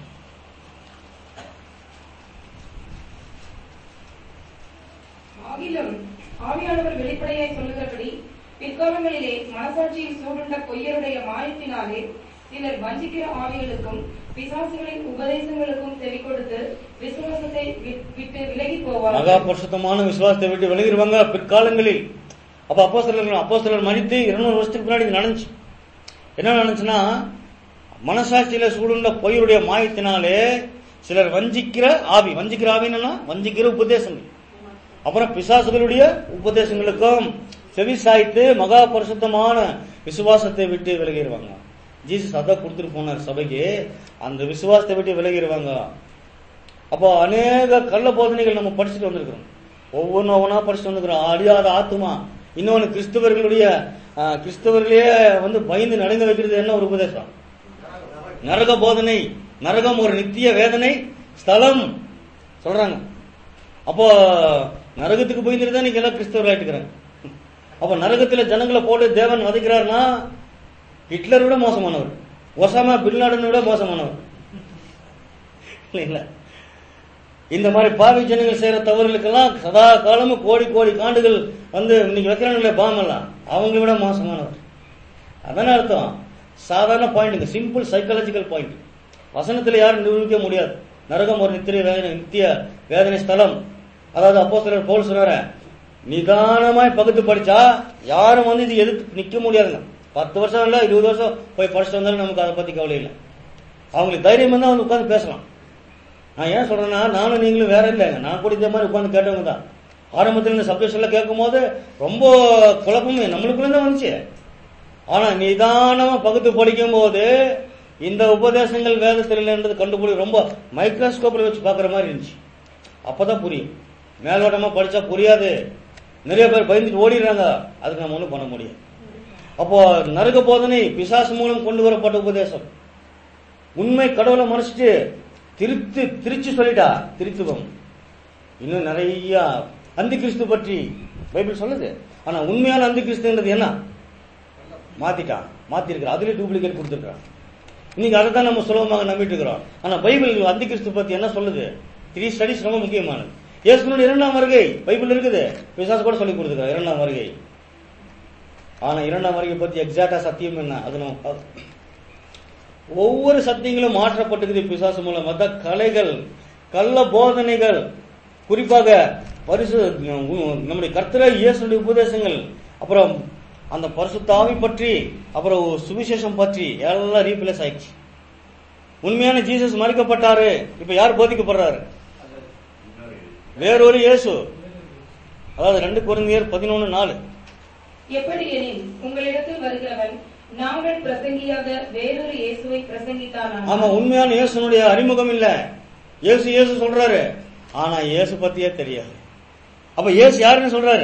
ஆகிலும் ஆவியானவர் வெளிப்படையாய் சொல்லுகிறபடி பிற்காலங்களிலே மனசாட்சியில் சூடுண்ட பொய்யருடைய மாயத்தினாலே சிலர் வஞ்சிக்கிற ஆவிகளுக்கும் பிசாசுகளின் உபதேசங்களுக்கும் செவி கொடுத்து விசுவாசத்தை வி- விட்டு விலகி மகா போவார்கள் பரிசுத்தமான விசுவாசத்தை விட்டு விலகிடுவாங்க பிற்காலங்களில் அப்ப அப்போ சிலர் அப்போ சிலர் மறித்து இருநூறு வருஷத்துக்கு முன்னாடி இது நடந்துச்சு என்ன நடந்துச்சுன்னா மனசாட்சியில சூடுண்ட பொய்யுடைய மாயத்தினாலே சிலர் வஞ்சிக்கிற ஆவி வஞ்சிக்கிற ஆவின்னா வஞ்சிக்கிற உபதேசங்கள் அப்புறம் பிசாசுகளுடைய உபதேசங்களுக்கும் செவி சாய்த்து மகா பரிசுத்தமான விசுவாசத்தை விட்டு விலகிடுவாங்க ஜீசஸ் அதான் கொடுத்துட்டு போனார் சபைக்கு அந்த விசுவாசத்தை விட்டு விலகிடுவாங்க அப்போ அநேக கள்ள போதனைகள் நம்ம படிச்சுட்டு வந்திருக்கிறோம் ஒவ்வொன்றும் ஒவ்வொன்றா படிச்சுட்டு வந்திருக்கிறோம் அழியாத ஆத்துமா இன்னொன்னு கிறிஸ்தவர்களுடைய ஆஹ், கிறிஸ்தவர்களே வந்து பயந்து நடுங்க வைக்கிறது என்ன ஒரு உபதேசம் நரக போதனை நரகம் ஒரு நித்திய வேதனை ஸ்தலம் சொல்றாங்க அப்போ நரகத்துக்கு போயிருந்துட்டு தான் நீங்க எல்லாம் கிறிஸ்தவர்கள் ஆயிட்டுக்கிறாங்க அப்ப நரகத்துல ஜனங்களை போட்டு தேவன் வதைக்கிறார்னா ஹிட்லர் விட மோசமானவர் ஒசாமா பின்லாடன் விட மோசமானவர் இல்லைங்களா இந்த மாதிரி பாவி ஜனங்கள் செய்யற தவறுகளுக்கெல்லாம் சதா காலமும் கோடி கோடி காண்டுகள் வந்து இன்னைக்கு வைக்கிறாங்களே பாமெல்லாம் அவங்களை விட மோசமானவர் அதான அர்த்தம் சாதாரண பாயிண்ட்டுங்க சிம்பிள் சைக்காலஜிக்கல் பாயிண்ட் வசனத்துல யாரும் நிரூபிக்க முடியாது நரகம் ஒரு நித்திய வேதனை நித்திய வேதனை ஸ்தலம் அதாவது அப்போ சிலர் போல் சொன்னார நிதானமாய் பகுத்து படிச்சா யாரும் வந்து இது எதிர்த்து நிக்க முடியாதுங்க பத்து வருஷம் இல்ல இருபது வருஷம் போய் படிச்சுட்டு வந்தாலும் நமக்கு அதை பத்தி கவலை இல்லை அவங்களுக்கு தைரியம் இருந்தா வந்து உட்காந்து பேசலாம் நான் ஏன் சொல்றேன்னா நானும் நீங்களும் வேற இல்லைங்க நான் கூட இதே மாதிரி உட்காந்து கேட்டவங்க தான் ஆரம்பத்தில் இந்த சப்ஜெக்ட்ஸ் எல்லாம் கேட்கும் போது ரொம்ப குழப்பமே நம்மளுக்குள்ள தான் வந்துச்சு ஆனா நிதானமா பகுத்து படிக்கும் போது இந்த உபதேசங்கள் வேதத்தில் இல்லைன்றது கண்டுபிடி ரொம்ப மைக்ரோஸ்கோப்ல வச்சு பார்க்குற மாதிரி இருந்துச்சு அப்பதான் புரியும் மேலோட்டமா படிச்சா புரியாது நிறைய பேர் பயந்துட்டு ஓடிடுறாங்க அதுக்கு நம்ம ஒன்றும் பண்ண முடியாது அப்போ நரக போதனை பிசாசு மூலம் கொண்டு வரப்பட்ட உபதேசம் உண்மை கடவுளை மறைச்சிட்டு திருத்து திருச்சி சொல்லிட்டா திருத்துவம் இன்னும் நிறைய அந்தி கிறிஸ்து பற்றி பைபிள் சொல்லுது ஆனா உண்மையான அந்தி கிறிஸ்துன்றது என்ன மாத்திட்டான் மாத்திருக்கிறான் அதுலயே டூப்ளிகேட் கொடுத்துருக்கான் இன்னைக்கு அதை தான் நம்ம சுலபமாக நம்பிட்டு இருக்கிறோம் ஆனா பைபிள் அந்தி கிறிஸ்து பத்தி என்ன சொல்லுது த்ரீ ஸ்டடிஸ் ரொம்ப முக்கியமானது இயேசுனுடைய இரண்டாம் வருகை பைபிள் இருக்குது பிசாசு கூட சொல்லி கொடுத்துருக்கான் இரண்டாம் வருகை ஆனா இரண்டாம் வருகை பத்தி எக்ஸாக்டா சத்தியம் என்ன அது நம்ம பார்க்கணும். ஒவ்வொரு சத்தியங்களும் மாற்றப்பட்டுக்குது பிசாசு மூலம் மற்ற கலைகள் கள்ள போதனைகள் குறிப்பாக பரிசு நம்முடைய கர்த்தர இயேசுடைய உபதேசங்கள் அப்புறம் அந்த பரிசுத்தாவி பற்றி அப்புறம் சுவிசேஷம் பற்றி எல்லாம் ரீப்ளேஸ் ஆயிடுச்சு உண்மையான ஜீசஸ் மறிக்கப்பட்டாரு இப்ப யார் போதிக்கப்படுறாரு வேறொரு இயேசு அதாவது ரெண்டு குழந்தையர் பதினொன்னு நாலு எப்படி எனில் உங்களிடத்தில் வருகிறவன் நாங்கள் பிரசங்கியாத வேறொரு இயேசுவை பிரசங்கித்தானா ஆமா உண்மையான இயேசுனுடைய அறிமுகம் இல்ல இயேசு இயேசு சொல்றாரு ஆனா இயேசு பத்தியே தெரியாது அப்ப இயேசு யாருன்னு சொல்றாரு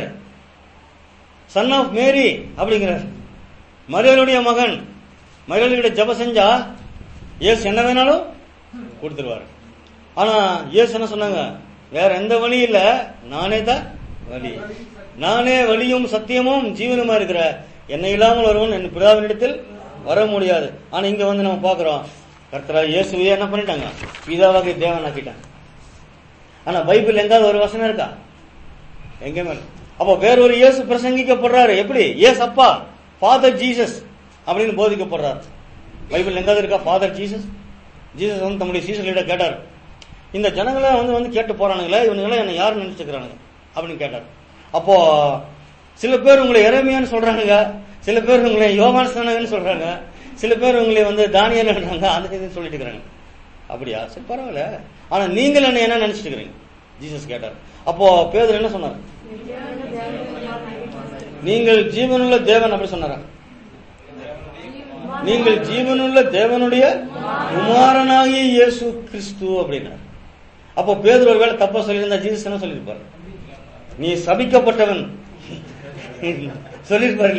சன் ஆஃப் மேரி அப்படிங்கிறார் மரியலுடைய மகன் மரியலுடைய ஜப செஞ்சா இயேசு என்ன வேணாலும் கொடுத்துருவாரு ஆனா இயேசு என்ன சொன்னாங்க வேற எந்த வழி இல்ல நானே தான் வழி நானே வழியும் சத்தியமும் ஜீவனுமா இருக்கிற என்னை இல்லாமல் வருவன் என் பிதாவினிடத்தில் வர முடியாது ஆனா இங்க வந்து நம்ம பாக்குறோம் கர்த்தரா இயேசுவையே என்ன பண்ணிட்டாங்க பிதாவாக தேவன் ஆக்கிட்டாங்க ஆனா பைபிள் எங்காவது ஒரு வசனம் இருக்கா எங்கேயுமே இல்லை. அப்போ வேறொரு இயேசு பிரசங்கிக்கப்படுறாரு எப்படி ஏஸ் அப்பா ஃபாதர் ஜீசஸ் அப்படின்னு போதிக்கப்படுறாரு பைபிள் எங்காவது இருக்கா ஃபாதர் ஜீசஸ் ஜீசஸ் வந்து தம்முடைய சீசர்களிடம் கேட்டார் இந்த ஜனங்களே வந்து வந்து கேட்டு போறானுங்களே இவனுங்களே என்ன யாரு நினைச்சுக்கிறானுங்க அப்படின்னு கேட்டார் அப்போ சில பேர் உங்களை இறைமையான்னு சொல்றானுங்க சில பேர் உங்களை யோகான் ஸ்நானகன்னு சொல்றாங்க சில பேர் உங்களை வந்து தானியல்ன்றாங்க அந்த இதுன்னு சொல்லிட்டு இருக்கிறாங்க அப்படியா சரி பரவாயில்ல ஆனா நீங்கள் என்ன என்ன நினைச்சிட்டு இருக்கிறீங்க ஜீசஸ் கேட்டார் அப்போ பேதர் என்ன சொன்னார் நீங்கள் ஜீவனுள்ள தேவன் அப்படி சொன்னாரா நீங்கள் ஜீவனுள்ள தேவனுடைய குமாரனாகிய இயேசு கிறிஸ்து அப்படின்னார் அப்போ பேதுரு ஒரு வேளை தப்பா சொல்லியிருந்தா ஜீசஸ் என்ன சொல்லியிருப்பாரு நீ சபிக்கப்பட்டவன் சொல்லியிருப்பாரு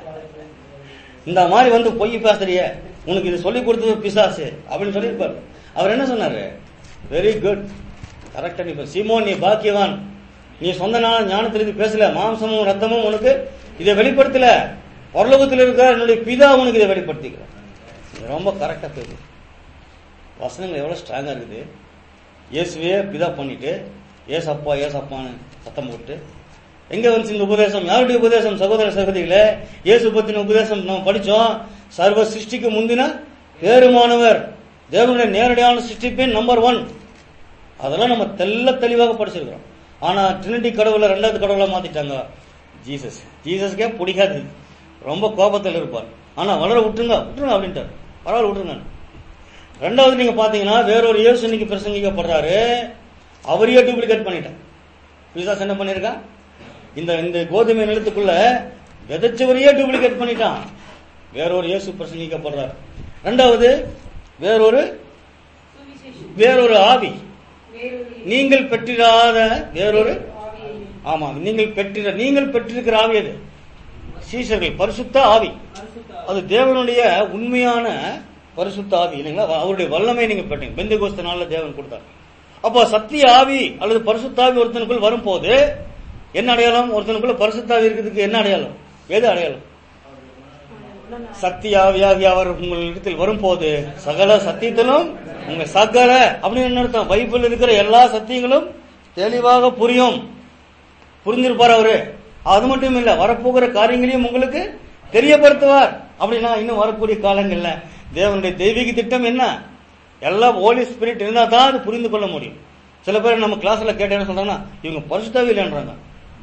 இந்த மாதிரி வந்து பொய் பேசுறிய உனக்கு இது சொல்லி கொடுத்தது பிசாசு அப்படின்னு சொல்லியிருப்பாரு அவர் என்ன சொன்னாரு வெரி குட் கரெக்டா நீ சிமோன் நீ பாக்கியவான் நீ சொந்த நாள் ஞானத்திலிருந்து பேசல மாம்சமும் ரத்தமும் உனக்கு இதை வெளிப்படுத்தல பரலோகத்தில் இருக்கிற என்னுடைய பிதா உனக்கு இதை வெளிப்படுத்திக்கிறார் இது ரொம்ப கரெக்டா பேசு வசனங்கள் எவ்வளவு ஸ்ட்ராங்கா இருக்குது இயேசுவே பிதா பண்ணிட்டு ஏசப்பா ஏசப்பான்னு சத்தம் போட்டு எங்க வந்துச்சு இந்த உபதேசம் யாருடைய உபதேசம் சகோதர சகோதரிகளே இயேசு பத்தின உபதேசம் நம்ம படிச்சோம் சர்வ சிருஷ்டிக்கு முந்தின பேருமானவர் தேவனுடைய நேரடியான சிருஷ்டிப்பின் நம்பர் ஒன் அதெல்லாம் நம்ம தெல்ல தெளிவாக படிச்சிருக்கிறோம் ஆனா ட்ரினிட்டி கடவுளை ரெண்டாவது கடவுளை மாத்திட்டாங்க ஜீசஸ் ஜீசஸ்க்கே பிடிக்காது ரொம்ப கோபத்தில் இருப்பார் ஆனா வளர விட்டுருங்க விட்டுருங்க அப்படின்ட்டார் பரவாயில்ல விட்டுருங்க ரெண்டாவது நீங்க பாத்தீங்கன்னா வேறொரு இயேசு இன்னைக்கு பிரசங்கிக்கப்படுறாரு அவரையே டூப்ளிகேட் பண்ணிட்டான் பிசாஸ் என்ன பண்ணிருக்கான் இந்த இந்த கோதுமை நிலத்துக்குள்ள விதைச்சவரையே டூப்ளிகேட் பண்ணிட்டான் வேறொரு இயேசு பிரசங்கிக்கப்படுறார் ரெண்டாவது வேறொரு சுவிசேஷம் வேறொரு ஆவி வேறொரு நீங்கள் பெற்றிராத வேறொரு ஆவியை ஆமா நீங்கள் பெற்றிர நீங்கள் பெற்றிருக்கிற ஆவி அது சீசர்கள் பரிசுத்த ஆவி அது தேவனுடைய உண்மையான பரிசுத்த ஆவி இல்லைங்களா அவருடைய வல்லமை நீங்க பெற்றீங்க பெந்த கோஸ்த நாள்ல தேவன் கொடுத்தார் அப்போ சத்திய ஆவி அல்லது பரிசுத்தாவி ஒருத்தனுக்குள் வரும்போது என்ன அடையாளம் ஒருத்தனுக்குள்ள பரிசுத்தாவி இருக்கிறதுக்கு என்ன அடையாளம் எது அடையாளம் சத்தியாவியாகி அவர் உங்களிடத்தில் வரும்போது சகல சத்தியத்திலும் உங்க சகல அப்படின்னு என்ன அர்த்தம் பைபிள் இருக்கிற எல்லா சத்தியங்களும் தெளிவாக புரியும் புரிஞ்சிருப்பார் அவரு அது மட்டும் இல்ல வரப்போகிற காரியங்களையும் உங்களுக்கு தெரியப்படுத்துவார் அப்படின்னா இன்னும் வரக்கூடிய காலங்கள்ல தேவனுடைய தெய்வீக திட்டம் என்ன எல்லாம் ஹோலி ஸ்பிரிட் இருந்தா தான் அது புரிந்து கொள்ள முடியும் சில பேர் நம்ம கிளாஸ்ல கேட்ட என்ன சொல்றாங்கன்னா இவங்க பரிசுத்தாவி இல்லைன்றாங்க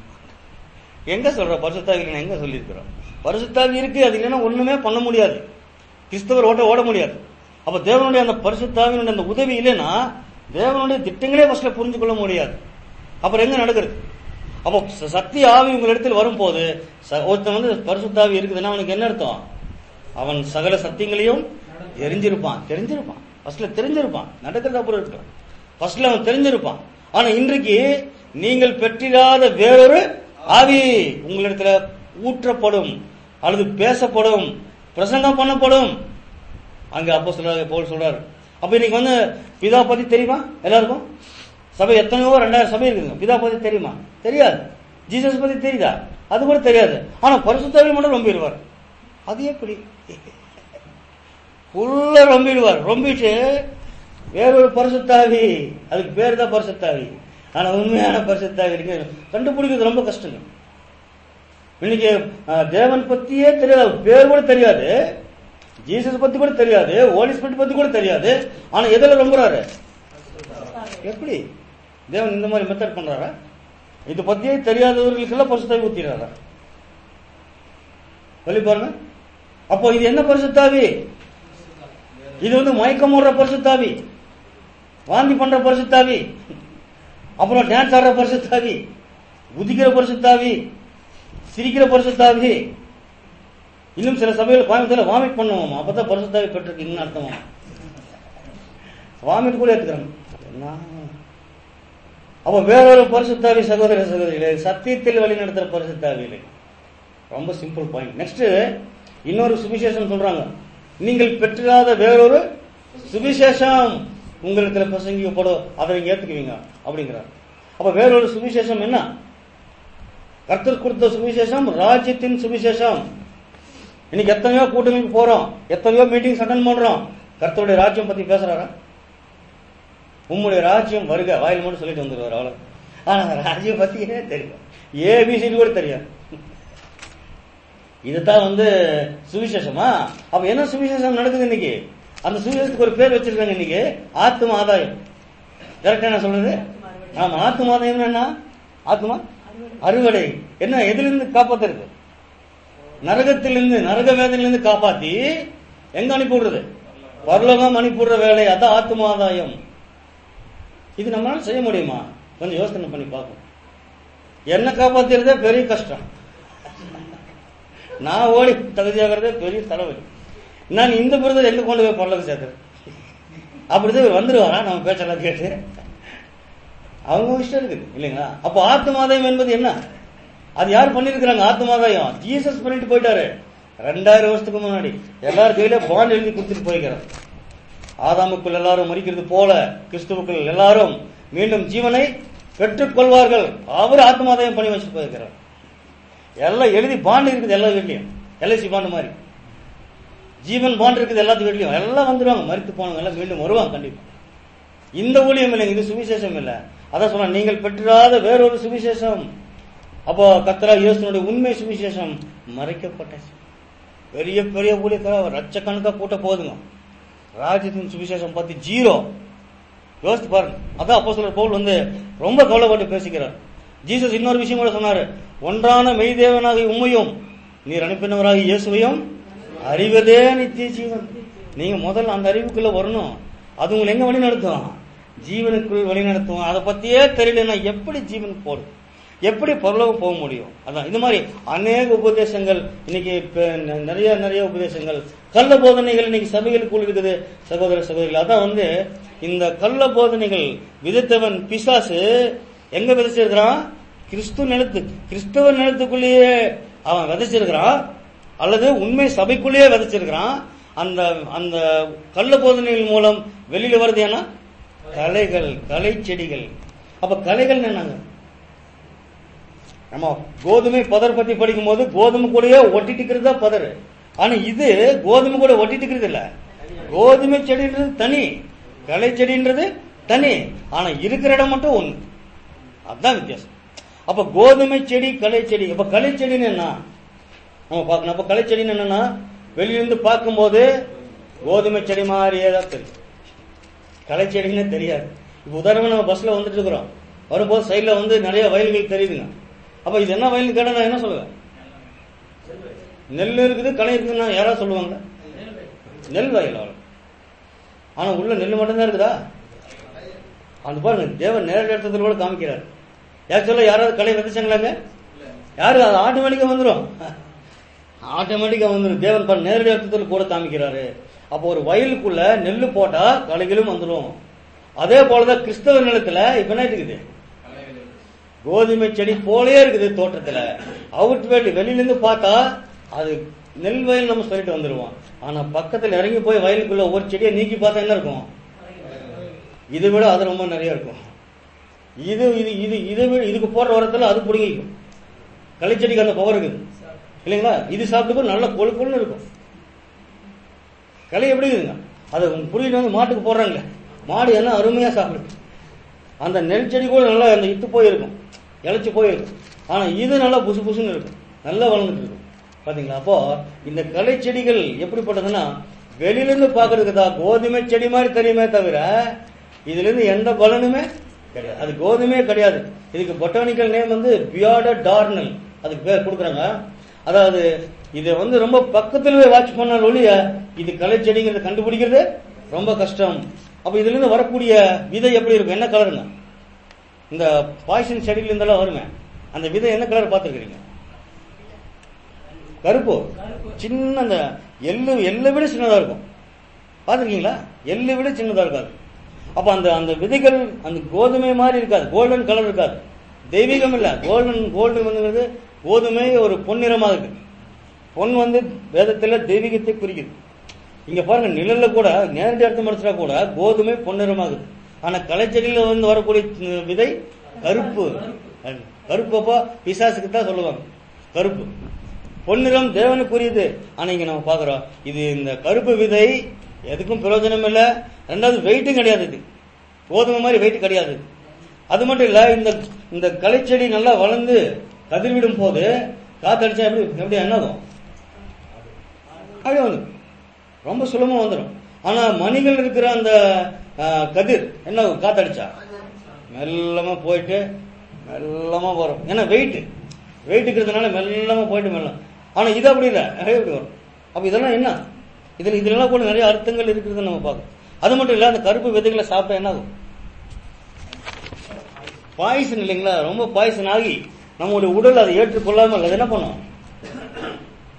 எங்க சொல்ற பரிசுத்தாவி இல்லைன்னு எங்க சொல்லியிருக்கிறோம் பரிசுத்தாவி இருக்கு அது இல்லைன்னா ஒண்ணுமே பண்ண முடியாது கிறிஸ்தவர் ஓட்ட ஓட முடியாது அப்ப தேவனுடைய அந்த பரிசுத்தாவினுடைய அந்த உதவி இல்லைன்னா தேவனுடைய திட்டங்களே ஃபர்ஸ்ட்ல புரிஞ்சு கொள்ள முடியாது அப்புறம் எங்க நடக்கிறது அப்போ ச- சத்திய ஆவி உங்களிடத்தில் வரும்போது ச- ஒருத்தன் வந்து பரிசுத்தாவி இருக்குதுன்னா அவனுக்கு என்ன அர்த்தம் அவன் சகல சத்தியங்களையும் தெரிஞ்சிருப்பான் தெரிஞ்சிருப்பான் ஃபர்ஸ்ட்ல தெரிஞ்சிருப்பான் நடக்கிறது அப்புறம் இருக்கட்டும் ஃபர்ஸ்ட்ல அவன் தெரிஞ்சிருப்பான் ஆனா இன்றைக்கு நீங்கள் பெற்றிராத வேறொரு ஆவி உங்களிடத்துல ஊற்றப்படும் அல்லது பேசப்படும் பிரசங்கம் பண்ணப்படும் அங்க அப்போ சொல்றாரு போல் சொல்றாரு அப்ப இன்னைக்கு வந்து பிதா பத்தி தெரியுமா எல்லாருக்கும் சபை எத்தனையோ ரெண்டாயிரம் சபை இருக்குதுங்க பிதா பத்தி தெரியுமா தெரியாது ஜீசஸ் பத்தி தெரியுதா அது கூட தெரியாது ஆனா பரிசுத்தாவில் மட்டும் ரொம்பிடுவார் அது எப்படி ஃபுல்லா ரொம்பிடுவார் ரொம்பிட்டு வேறொரு பரிசுத்தாவி அதுக்கு பேர் தான் பரிசுத்தாவி ஆனா உண்மையான பரிசுத்தாவி இருக்கு கண்டுபிடிக்கிறது ரொம்ப கஷ்டங்க இன்னைக்கு அஹ், தேவன் பத்தியே தெரியாது பேர் கூட தெரியாது ஜீசஸ் பத்தி கூட தெரியாது ஹோலி ஸ்பிரிட் பத்தி கூட தெரியாது ஆனா எதுல ரொம்புறாரு எப்படி தேவன் இந்த மாதிரி மெத்தட் பண்றாரா இது பத்தியே தெரியாதவர்களுக்கு எல்லாம் பரிசுத்தாவி ஊத்திடுறாரா சொல்லி பாருங்க அப்போ இது என்ன பரிசுத்தாவி இது வந்து மயக்கம் போடுற பரிசுத்தாவி வாந்தி பண்ற பரிசுத்தாவி அப்புறம் டான்ஸ் ஆடுற பரிசுத்தாவி குதிக்கிற பரிசுத்தாவி சிரிக்கிற பரிசுத்தாவி இன்னும் சில சபையில் கோயம்புத்தூர்ல வாமிட் பண்ணுவோம் அப்பதான் பரிசுத்தாவி பெற்றிருக்கீங்கன்னு அர்த்தமா வாமிட் கூட எடுத்துக்கிறாங்க என்ன அப்ப வேறொரு பரிசுத்தாவி சகோதர சகோதரிகளே சத்தியத்தில் வழி நடத்துற பரிசுத்தாவி இல்லை ரொம்ப சிம்பிள் பாயிண்ட் நெக்ஸ்ட் இன்னொரு சுவிசேஷம் சொல்றாங்க நீங்கள் பெற்றிராத வேறொரு சுவிசேஷம் உங்களிடத்துல பிரசங்கிக்கப்படும் அதை நீங்க ஏத்துக்குவீங்க அப்படிங்கிறார் அப்ப வேறொரு சுவிசேஷம் என்ன கர்த்தர் கொடுத்த சுவிசேஷம் ராஜ்யத்தின் சுவிசேஷம் இன்னைக்கு எத்தனையோ கூட்டங்களுக்கு போறோம் எத்தனையோ மீட்டிங்ஸ் அட்டன் பண்றோம் கர்த்தருடைய ராஜ்யம் பத்தி பேசுறாரா உம்முடைய ராஜ்யம் வருக வாயில் மட்டும் சொல்லிட்டு வந்துருவார் அவ்வளவு ஆனா அந்த ராஜ்யம் பத்தியே தெரியும் ஏபிசிடி கூட தெரியாது இதுதான் வந்து சுவிசேஷமா அப்ப என்ன சுவிசேஷம் நடக்குது இன்னைக்கு அந்த சுவிசேஷத்துக்கு ஒரு பேர் வச்சிருக்காங்க இன்னைக்கு ஆத்ம ஆதாயம் கரெக்டா என்ன சொல்றது ஆமா ஆத்ம ஆதாயம் என்ன ஆத்மா அறுவடை என்ன எதிலிருந்து காப்பாத்துறது நரகத்திலிருந்து நரக வேதனையிலிருந்து காப்பாத்தி எங்க அனுப்பி விடுறது பரலோகம் அனுப்பி விடுற வேலை அதான் ஆத்ம ஆதாயம் இது நம்மளால செய்ய முடியுமா கொஞ்சம் யோசனை பண்ணி பார்க்கணும் என்ன காப்பாத்துறதே பெரிய கஷ்டம் நான் ஓடி தகுதியாகிறதே பெரிய தலைவலி நான் இந்த பிரதர் எங்க கொண்டு போய் பரலோகம் சேர்க்கிறேன் அப்படிதான் இவர் வந்துருவாரா நம்ம பேச்செல்லாம் கேட்டு அவங்க இஷ்டம் இருக்குது இல்லைங்களா அப்போ ஆத்மாதாயம் என்பது என்ன அது யார் பண்ணிருக்கிறாங்க ஆத்மாதாயம் ஜீசஸ் பண்ணிட்டு போயிட்டாரு ரெண்டாயிரம் வருஷத்துக்கு முன்னாடி எல்லார் கையில பாண்ட் எழுதி கொடுத்துட்டு போய்க்கிறார் ஆதாமுக்குள் எல்லாரும் மறிக்கிறது போல கிறிஸ்துவுக்குள் எல்லாரும் மீண்டும் ஜீவனை பெற்றுக் கொள்வார்கள் அவர் ஆத்மாதாயம் பண்ணி வச்சுட்டு போயிருக்கிறார் எல்லாம் எழுதி பாண்ட் இருக்குது எல்லா வீட்லயும் எல்ஐசி பாண்டு மாதிரி ஜீவன் பாண்ட் இருக்குது எல்லாத்து வீட்லயும் எல்லாம் வந்துருவாங்க மறித்து போனவங்க எல்லாம் மீண்டும் வருவாங்க கண்டிப்பா இந்த ஊழியம் இல்லைங்க இது சுவிசேஷம் இல்ல அதான் சொன்ன நீங்கள் பெற்றாத வேறொரு சுவிசேஷம் அப்போ கத்தரா இயேசுனுடைய உண்மை சுவிசேஷம் மறைக்கப்பட்ட பெரிய பெரிய ஊழியக்கார லட்சக்கணக்கா கூட்ட போதுங்க ராஜ்யத்தின் சுவிசேஷம் பத்தி ஜீரோ யோசித்து பாருங்க அதான் அப்போ சிலர் பவுல் வந்து ரொம்ப கவலைப்பட்டு பேசிக்கிறார் ஜீசஸ் இன்னொரு விஷயம் கூட சொன்னாரு ஒன்றான மெய்தேவனாக உண்மையும் நீர் அனுப்பினவராக இயேசுவையும் அறிவதே நித்திய ஜீவன் நீங்க முதல்ல அந்த அறிவுக்குள்ள வரணும் அது உங்களை எங்க வழி நடத்தும் ஜீவனுக்குள் வழி நடத்தும் அதை பத்தியே தெரியலன்னா எப்படி ஜீவன் போடும் எப்படி பரலோகம் போக முடியும் அதான் இந்த மாதிரி அநேக உபதேசங்கள் இன்னைக்கு இப்ப ந- நிறைய நிறைய உபதேசங்கள் கள்ள போதனைகள் இன்னைக்கு சபைகளுக்குள் இருக்குது சகோதர சகோதரிகள் அதான் வந்து இந்த கள்ள போதனைகள் விதைத்தவன் பிசாசு எங்க விதைச்சிருக்கிறான் கிறிஸ்து நிலத்து கிறிஸ்தவ நிலத்துக்குள்ளேயே அவன் விதைச்சிருக்கிறான் அல்லது உண்மை சபைக்குள்ளேயே விதைச்சிருக்கிறான் அந்த அந்த கள்ள போதனைகள் மூலம் வெளியில வருது ஏன்னா கலைகள் கலை செடிகள் அப்ப கலைகள் என்னங்க நம்ம கோதுமை பதர் பத்தி படிக்கும் போது கோதுமை கூடயே ஒட்டிட்டு தான் பதர் ஆனா இது கோதுமை கூட ஒட்டிட்டு இருக்கிறது இல்ல கோதுமை செடின்றது தனி களை செடின்றது தனி ஆனா இருக்கிற இடம் மட்டும் ஒண்ணு அதுதான் வித்தியாசம் அப்ப கோதுமை செடி களை செடி அப்ப களை செடின்னு என்ன நம்ம பார்க்கணும் அப்ப களை செடின்னு என்னன்னா வெளியிருந்து பார்க்கும்போது கோதுமை செடி மாதிரியே தான் தெரியும் களை செடின்னு தெரியாது இப்ப உதாரணமா நம்ம பஸ்ல வந்துட்டு இருக்கிறோம் வரும்போது சைடுல வந்து நிறைய வயல்கள் தெரியுதுங்க அப்ப இது என்ன வயல் கேட்டா நான் என்ன சொல்லுவேன் நெல் இருக்குது களை இருக்குதுன்னா யாராவது சொல்லுவாங்க நெல் வயல் அவ்வளவு ஆனா உள்ள நெல் மட்டும்தான் இருக்குதா அந்த பாருங்க தேவன் நேரடி இடத்துல கூட காமிக்கிறார் ஆக்சுவலா யாராவது களை விதைச்சாங்களாங்க யாரு அது ஆட்டோமேட்டிக்கா வந்துடும் ஆட்டோமேட்டிக்கா வந்துடும் தேவன் பாரு நேரடி அர்த்தத்தில் கூட காமிக்கிறாரு அப்போ ஒரு வயலுக்குள்ள நெல்லு போட்டா களைகளும் வந்துடும் அதே போலதான் கிறிஸ்தவ நிலத்துல இப்ப என்ன இருக்குது கோதுமை செடி போலயே இருக்குது தோட்டத்துல அவுட் வேலி வெளியில இருந்து பார்த்தா அது நெல் வயல் நம்ம சொல்லிட்டு வந்துருவோம் ஆனா பக்கத்துல இறங்கி போய் வயலுக்குள்ள ஒரு செடியை நீக்கி பார்த்தா என்ன இருக்கும் இதை விட அது ரொம்ப நிறைய இருக்கும் இது இது இது இதை விட இதுக்கு போடுற உரத்துல அது பிடுங்கிக்கும் களிச்செடிக்கு அந்த பவர் இருக்குது இல்லைங்களா இது சாப்பிட்டு நல்ல கொழு கொழுன்னு இருக்கும் களை எப்படி இருக்குங்க அது புரியல வந்து மாட்டுக்கு போடுறாங்க மாடு என்ன அருமையா சாப்பிடுது அந்த நெல் செடி கூட நல்லா அந்த இத்து போயிருக்கும் இழைச்சி போயிருக்கும் ஆனா இது நல்லா புசு புசுன்னு இருக்கும் நல்லா வளர்ந்துட்டு இருக்கும் பாத்தீங்களா அப்போ இந்த களை செடிகள் எப்படிப்பட்டதுன்னா வெளியில இருந்து பாக்குறதுக்கு தான் கோதுமை செடி மாதிரி தெரியுமே தவிர இதுல இருந்து எந்த பலனுமே கிடையாது அது கோதுமையே கிடையாது இதுக்கு பொட்டானிக்கல் நேம் வந்து பியாட டார்னல் அதுக்கு பேர் கொடுக்குறாங்க அதாவது இதை வந்து ரொம்ப பக்கத்துல வாட்ச் பண்ண ஒழிய இது களை செடிங்கிறத கண்டுபிடிக்கிறது ரொம்ப கஷ்டம் அப்ப இதுல இருந்து வரக்கூடிய விதை எப்படி இருக்கும் என்ன கலருங்க இந்த பாய்சன் செடியில இருந்தெல்லாம் வருமே அந்த விதை என்ன கலர் பார்த்துருக்கீங்க கருப்பு சின்ன அந்த எள்ளு எள்ளை விட சின்னதா இருக்கும் பார்த்துருக்கீங்களா எள்ளை விட சின்னதா இருக்காது அப்ப அந்த அந்த விதைகள் அந்த கோதுமை மாதிரி இருக்காது கோல்டன் கலர் இருக்காது தெய்வீகம் இல்ல கோல்டன் கோல்டுங்கிறது கோதுமை ஒரு பொன்னிறமாக இருக்கு பொன் வந்து வேதத்துல தெய்வீகத்தை குறிக்குது இங்க பாருங்க நிழல்ல கூட நேரடி அர்த்தம் எடுத்துட்டா கூட கோதுமை பொன்னிறமாகுது ஆனா கலைச்செடியில வந்து வரக்கூடிய உம், விதை கருப்பு கருப்பப்பா பிசாசுக்கு தான் சொல்லுவாங்க கருப்பு பொன்னிறம் தேவனுக்குரியது ஆனா இங்க நம்ம பாக்குறோம் இது இந்த கருப்பு விதை எதுக்கும் பிரயோஜனம் இல்ல ரெண்டாவது வெயிட்டும் கிடையாது இது கோதுமை மாதிரி வெயிட் கிடையாது அது மட்டும் இல்ல இந்த இந்த களைச்செடி நல்லா வளர்ந்து கதிர்விடும் போது காத்தடிச்சா எப்படி எப்படி என்னாகும் அப்படியே வந்துடும் ரொம்ப சுலபமா வந்துடும் ஆனா மணிகள் இருக்கிற அந்த ஆ, கதிர் என்ன ஆகும்? காத்தடிச்சா மெல்லமா போயிட்டு மெல்லமா வரும் ஏன்னா வெயிட் வெயிட் இருக்கிறதுனால மெல்லமா போயிட்டு மெல்லம் ஆனா இது அப்படி இல்லை நிறைய இப்படி வரும் அப்ப இதெல்லாம் என்ன இதுல இதுலலாம் கூட நிறைய அர்த்தங்கள் இருக்குதுன்னு நம்ம பார்க்கணும் அது மட்டும் இல்ல அந்த கருப்பு விதைகளை சாப்பிட்டா என்ன ஆகும் பாய்சன் இல்லைங்களா ரொம்ப பாய்சன் ஆகி நம்மளுடைய உடல் அதை ஏற்றுக்கொள்ளாமல் அது என்ன பண்ணும்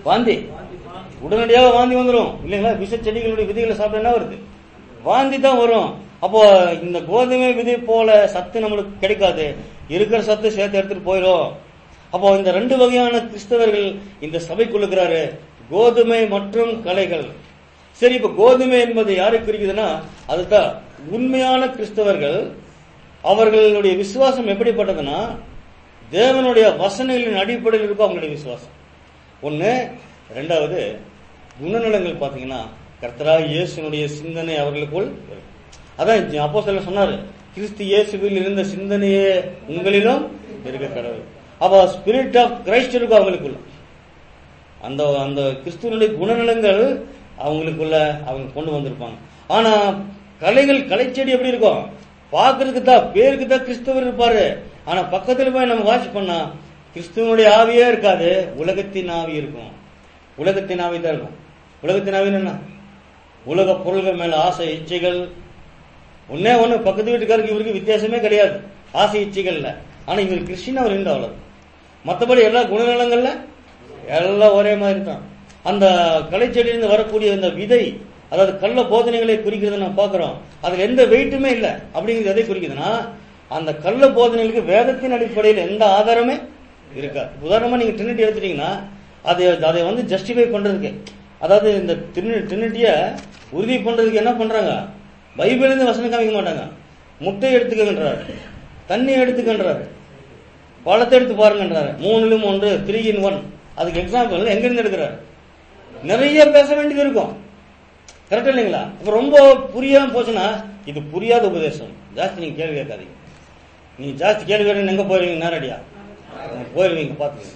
வாந்தி உடனடியாக வாந்தி வந்துடும் இல்லைங்களா விஷ செடிகளுடைய விதைகளை சாப்பிட்டா என்ன வருது வாந்தி தான் வரும் அப்போ இந்த கோதுமை விதை போல சத்து நம்மளுக்கு கிடைக்காது இருக்கிற சத்து சேர்த்து எடுத்துட்டு போயிடும் அப்போ இந்த ரெண்டு வகையான கிறிஸ்தவர்கள் இந்த சபைக்குள்ளுக்கிறாரு கோதுமை மற்றும் கலைகள் சரி இப்ப கோதுமை என்பது யாரை குறிக்குதுன்னா அதுதான் உண்மையான கிறிஸ்தவர்கள் அவர்களுடைய விசுவாசம் எப்படிப்பட்டதுன்னா தேவனுடைய வசனங்களின் அடிப்படையில் இருக்கும் அவங்களுடைய விசுவாசம் ஒண்ணு ரெண்டாவது குணநலங்கள் பாத்தீங்கன்னா கர்த்தராக இயேசுனுடைய சிந்தனை அவர்களுக்குள் இருக்கும். அதான் அப்போ சொன்னாரு கிறிஸ்து இயேசுவில் இருந்த சிந்தனையே உங்களிலும் இருக்க கடவுள் அப்ப ஸ்பிரிட் ஆஃப் கிரைஸ்ட் இருக்கும் அவங்களுக்குள்ள அந்த அந்த கிறிஸ்துவனுடைய குணநலங்கள் அவங்களுக்குள்ள அவங்க கொண்டு வந்திருப்பாங்க ஆனா கலைகள் கலைச்செடி எப்படி இருக்கும் பார்க்கறதுக்கு தான் பேருக்கு தான் கிறிஸ்தவர் இருப்பாரு ஆனா பக்கத்துல போய் நம்ம வாட்ச் பண்ணா கிறிஸ்துவனுடைய ஆவியே இருக்காது உலகத்தின் ஆவி இருக்கும் உலகத்தின் ஆவி தான் இருக்கும் உலகத்தின் ஆவின்னு என்ன உலக பொருள்கள் மேல ஆசை இச்சைகள் ஒன்னே ஒண்ணு பக்கத்து வீட்டுக்காருக்கு இவருக்கு வித்தியாசமே கிடையாது ஆசை இச்சைகள்ல ஆனா இவர் கிறிஸ்டின் அவர் இருந்து அவ்வளவு மத்தபடி எல்லா குணநலங்கள்ல எல்லாம் ஒரே மாதிரி தான் அந்த கலைச்செடியிலிருந்து வரக்கூடிய அந்த விதை அதாவது கள்ள போதனைகளை குறிக்கிறத நம்ம பார்க்கிறோம் அதுல எந்த வெயிட்டுமே இல்ல அப்படிங்கிறது எதை குறிக்குதுன்னா அந்த கள்ள போதனைகளுக்கு வேதத்தின் அடிப்படையில் எந்த ஆதாரமே இருக்காது உதாரணமா நீங்க ட்ரினிட்டி எடுத்துட்டீங்கன்னா அது அதை வந்து ஜஸ்டிஃபை பண்றதுக்கு அதாவது இந்த ட்ரினிட்டிய உறுதி பண்றதுக்கு என்ன பண்றாங்க பைபிள் இருந்து வசனம் காமிக்க மாட்டாங்க முட்டை எடுத்துக்கன்றாரு தண்ணி எடுத்துக்கன்றாரு பழத்தை எடுத்து பாருங்கன்றாரு மூணுலும் ஒன்று த்ரீ இன் ஒன் அதுக்கு எக்ஸாம்பிள் எங்க இருந்து எடுக்கிறாரு நிறைய பேச வேண்டியது இருக்கும் கரெக்ட் இல்லைங்களா இப்ப ரொம்ப புரியாம போச்சுன்னா இது புரியாத உபதேசம் ஜாஸ்தி நீங்க கேள்வி கேட்காதீங்க நீங்க ஜாஸ்தி கேள்வி கேட்டு எங்க போயிருவீங்க நேரடியா போயிருவீங்க பாத்துக்கோங்க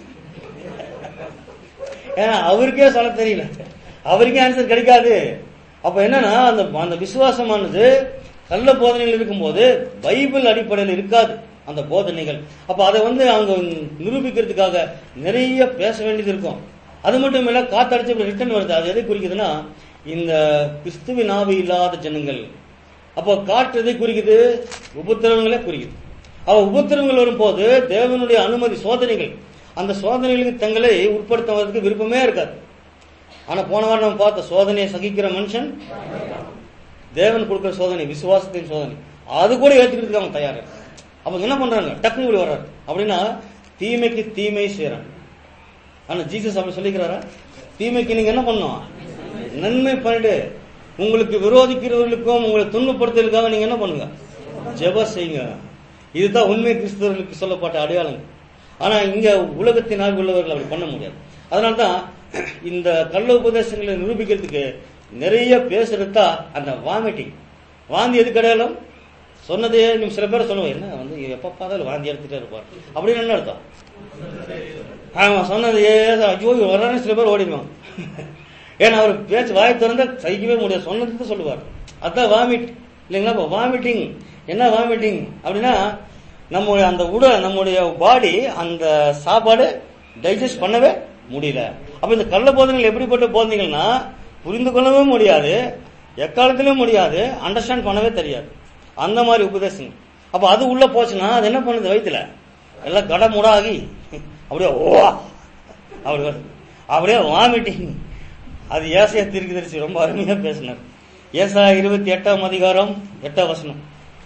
ஏன்னா அவருக்கே சொல்ல தெரியல அவருக்கே ஆன்சர் கிடைக்காது அப்ப என்னன்னா அந்த அந்த விசுவாசமானது கள்ள போதனைகள் இருக்கும்போது பைபிள் அடிப்படையில் இருக்காது அந்த போதனைகள் அப்ப அதை வந்து அவங்க நிரூபிக்கிறதுக்காக நிறைய பேச வேண்டியது இருக்கும் அது மட்டும் இல்ல காத்தடிச்சு ரிட்டர்ன் வருது அது எதை குறிக்குதுன்னா இந்த கிறிஸ்துவின் ஆவி இல்லாத ஜனங்கள் அப்போ காற்று எதை குறிக்குது உபத்திரவங்களே குறிக்குது அவ உபத்திரவங்கள் வரும்போது தேவனுடைய அனுமதி சோதனைகள் அந்த சோதனைகளுக்கு தங்களை உட்படுத்துவதற்கு விருப்பமே இருக்காது ஆனா போன வாரம் நம்ம பார்த்த சோதனையை சகிக்கிற மனுஷன் தேவன் கொடுக்கிற சோதனை விசுவாசத்தின் சோதனை அது கூட ஏத்துக்கிறதுக்கு அவங்க தயாரா இருக்காங்க. அப்ப என்ன பண்றாங்க டக்குனு இப்படி வர்றாரு அப்படின்னா தீமைக்கு தீமை செய்யறாங்க ஆனா ஜீசஸ் அப்படி சொல்லிக்கிறாரா தீமைக்கு நீங்க என்ன பண்ணும் நன்மை பண்ணிட்டு உங்களுக்கு விரோதிக்கிறவர்களுக்கும் உங்களை துன்பப்படுத்துறதுக்காக நீங்க என்ன பண்ணுங்க ஜெப செய்யுங்க இதுதான் உண்மை கிறிஸ்தவர்களுக்கு சொல்லப்பட்ட அடையாளம் ஆனா இங்க உலகத்தினால் உள்ளவர்கள் அப்படி பண்ண முடியாது அதனால்தான் இந்த கள்ள உபதேசங்களை நிரூபிக்கிறதுக்கு நிறைய பேசுறது தான் அந்த வாமிட்டிங் வாந்தி எதுக்கு அடையாளம் சொன்னதையே நீங்க சில பேர் சொல்லுவோம் என்ன வந்து எப்ப பார்த்தாலும் வாந்தி எடுத்துட்டே இருப்பார் அப்படின்னு என்ன அர்த்தம் ஆமா சொன்னதையே தான். ஐயோ இவர் வர்றாருன்னு சில பேர் ஓடிடுவாங்க ஏன்னா அவர் பேச்சு வாய் திறந்தா சகிக்கவே முடியாது சொன்னது தான் சொல்லுவார் அதான் வாமிட் இல்லைங்களா இப்போ வாமிட்டிங் என்ன வாமிட்டிங் அப்படின்னா நம்முடைய அந்த உடல் நம்முடைய பாடி அந்த சாப்பாடு டைஜஸ்ட் பண்ணவே முடியல அப்ப இந்த கள்ள போதனைகள் எப்படிப்பட்ட போதனைகள்னா புரிந்து கொள்ளவே முடியாது எக்காலத்திலும் முடியாது அண்டர்ஸ்டாண்ட் பண்ணவே தெரியாது அந்த மாதிரி உபதேசங்கள் அப்ப அது உள்ள போச்சுன்னா அது என்ன பண்ணுது வயித்துல எல்லாம் கடமுடாகி அப்படியே ஓ அப்படி வருது. அப்படியே வாமிட்டிங் அது ஏசையா தீர்க்கதரிசி ரொம்ப அருமையா பேசினார் ஏசா இருபத்தி எட்டாம் அதிகாரம் எட்டாம் வசனம்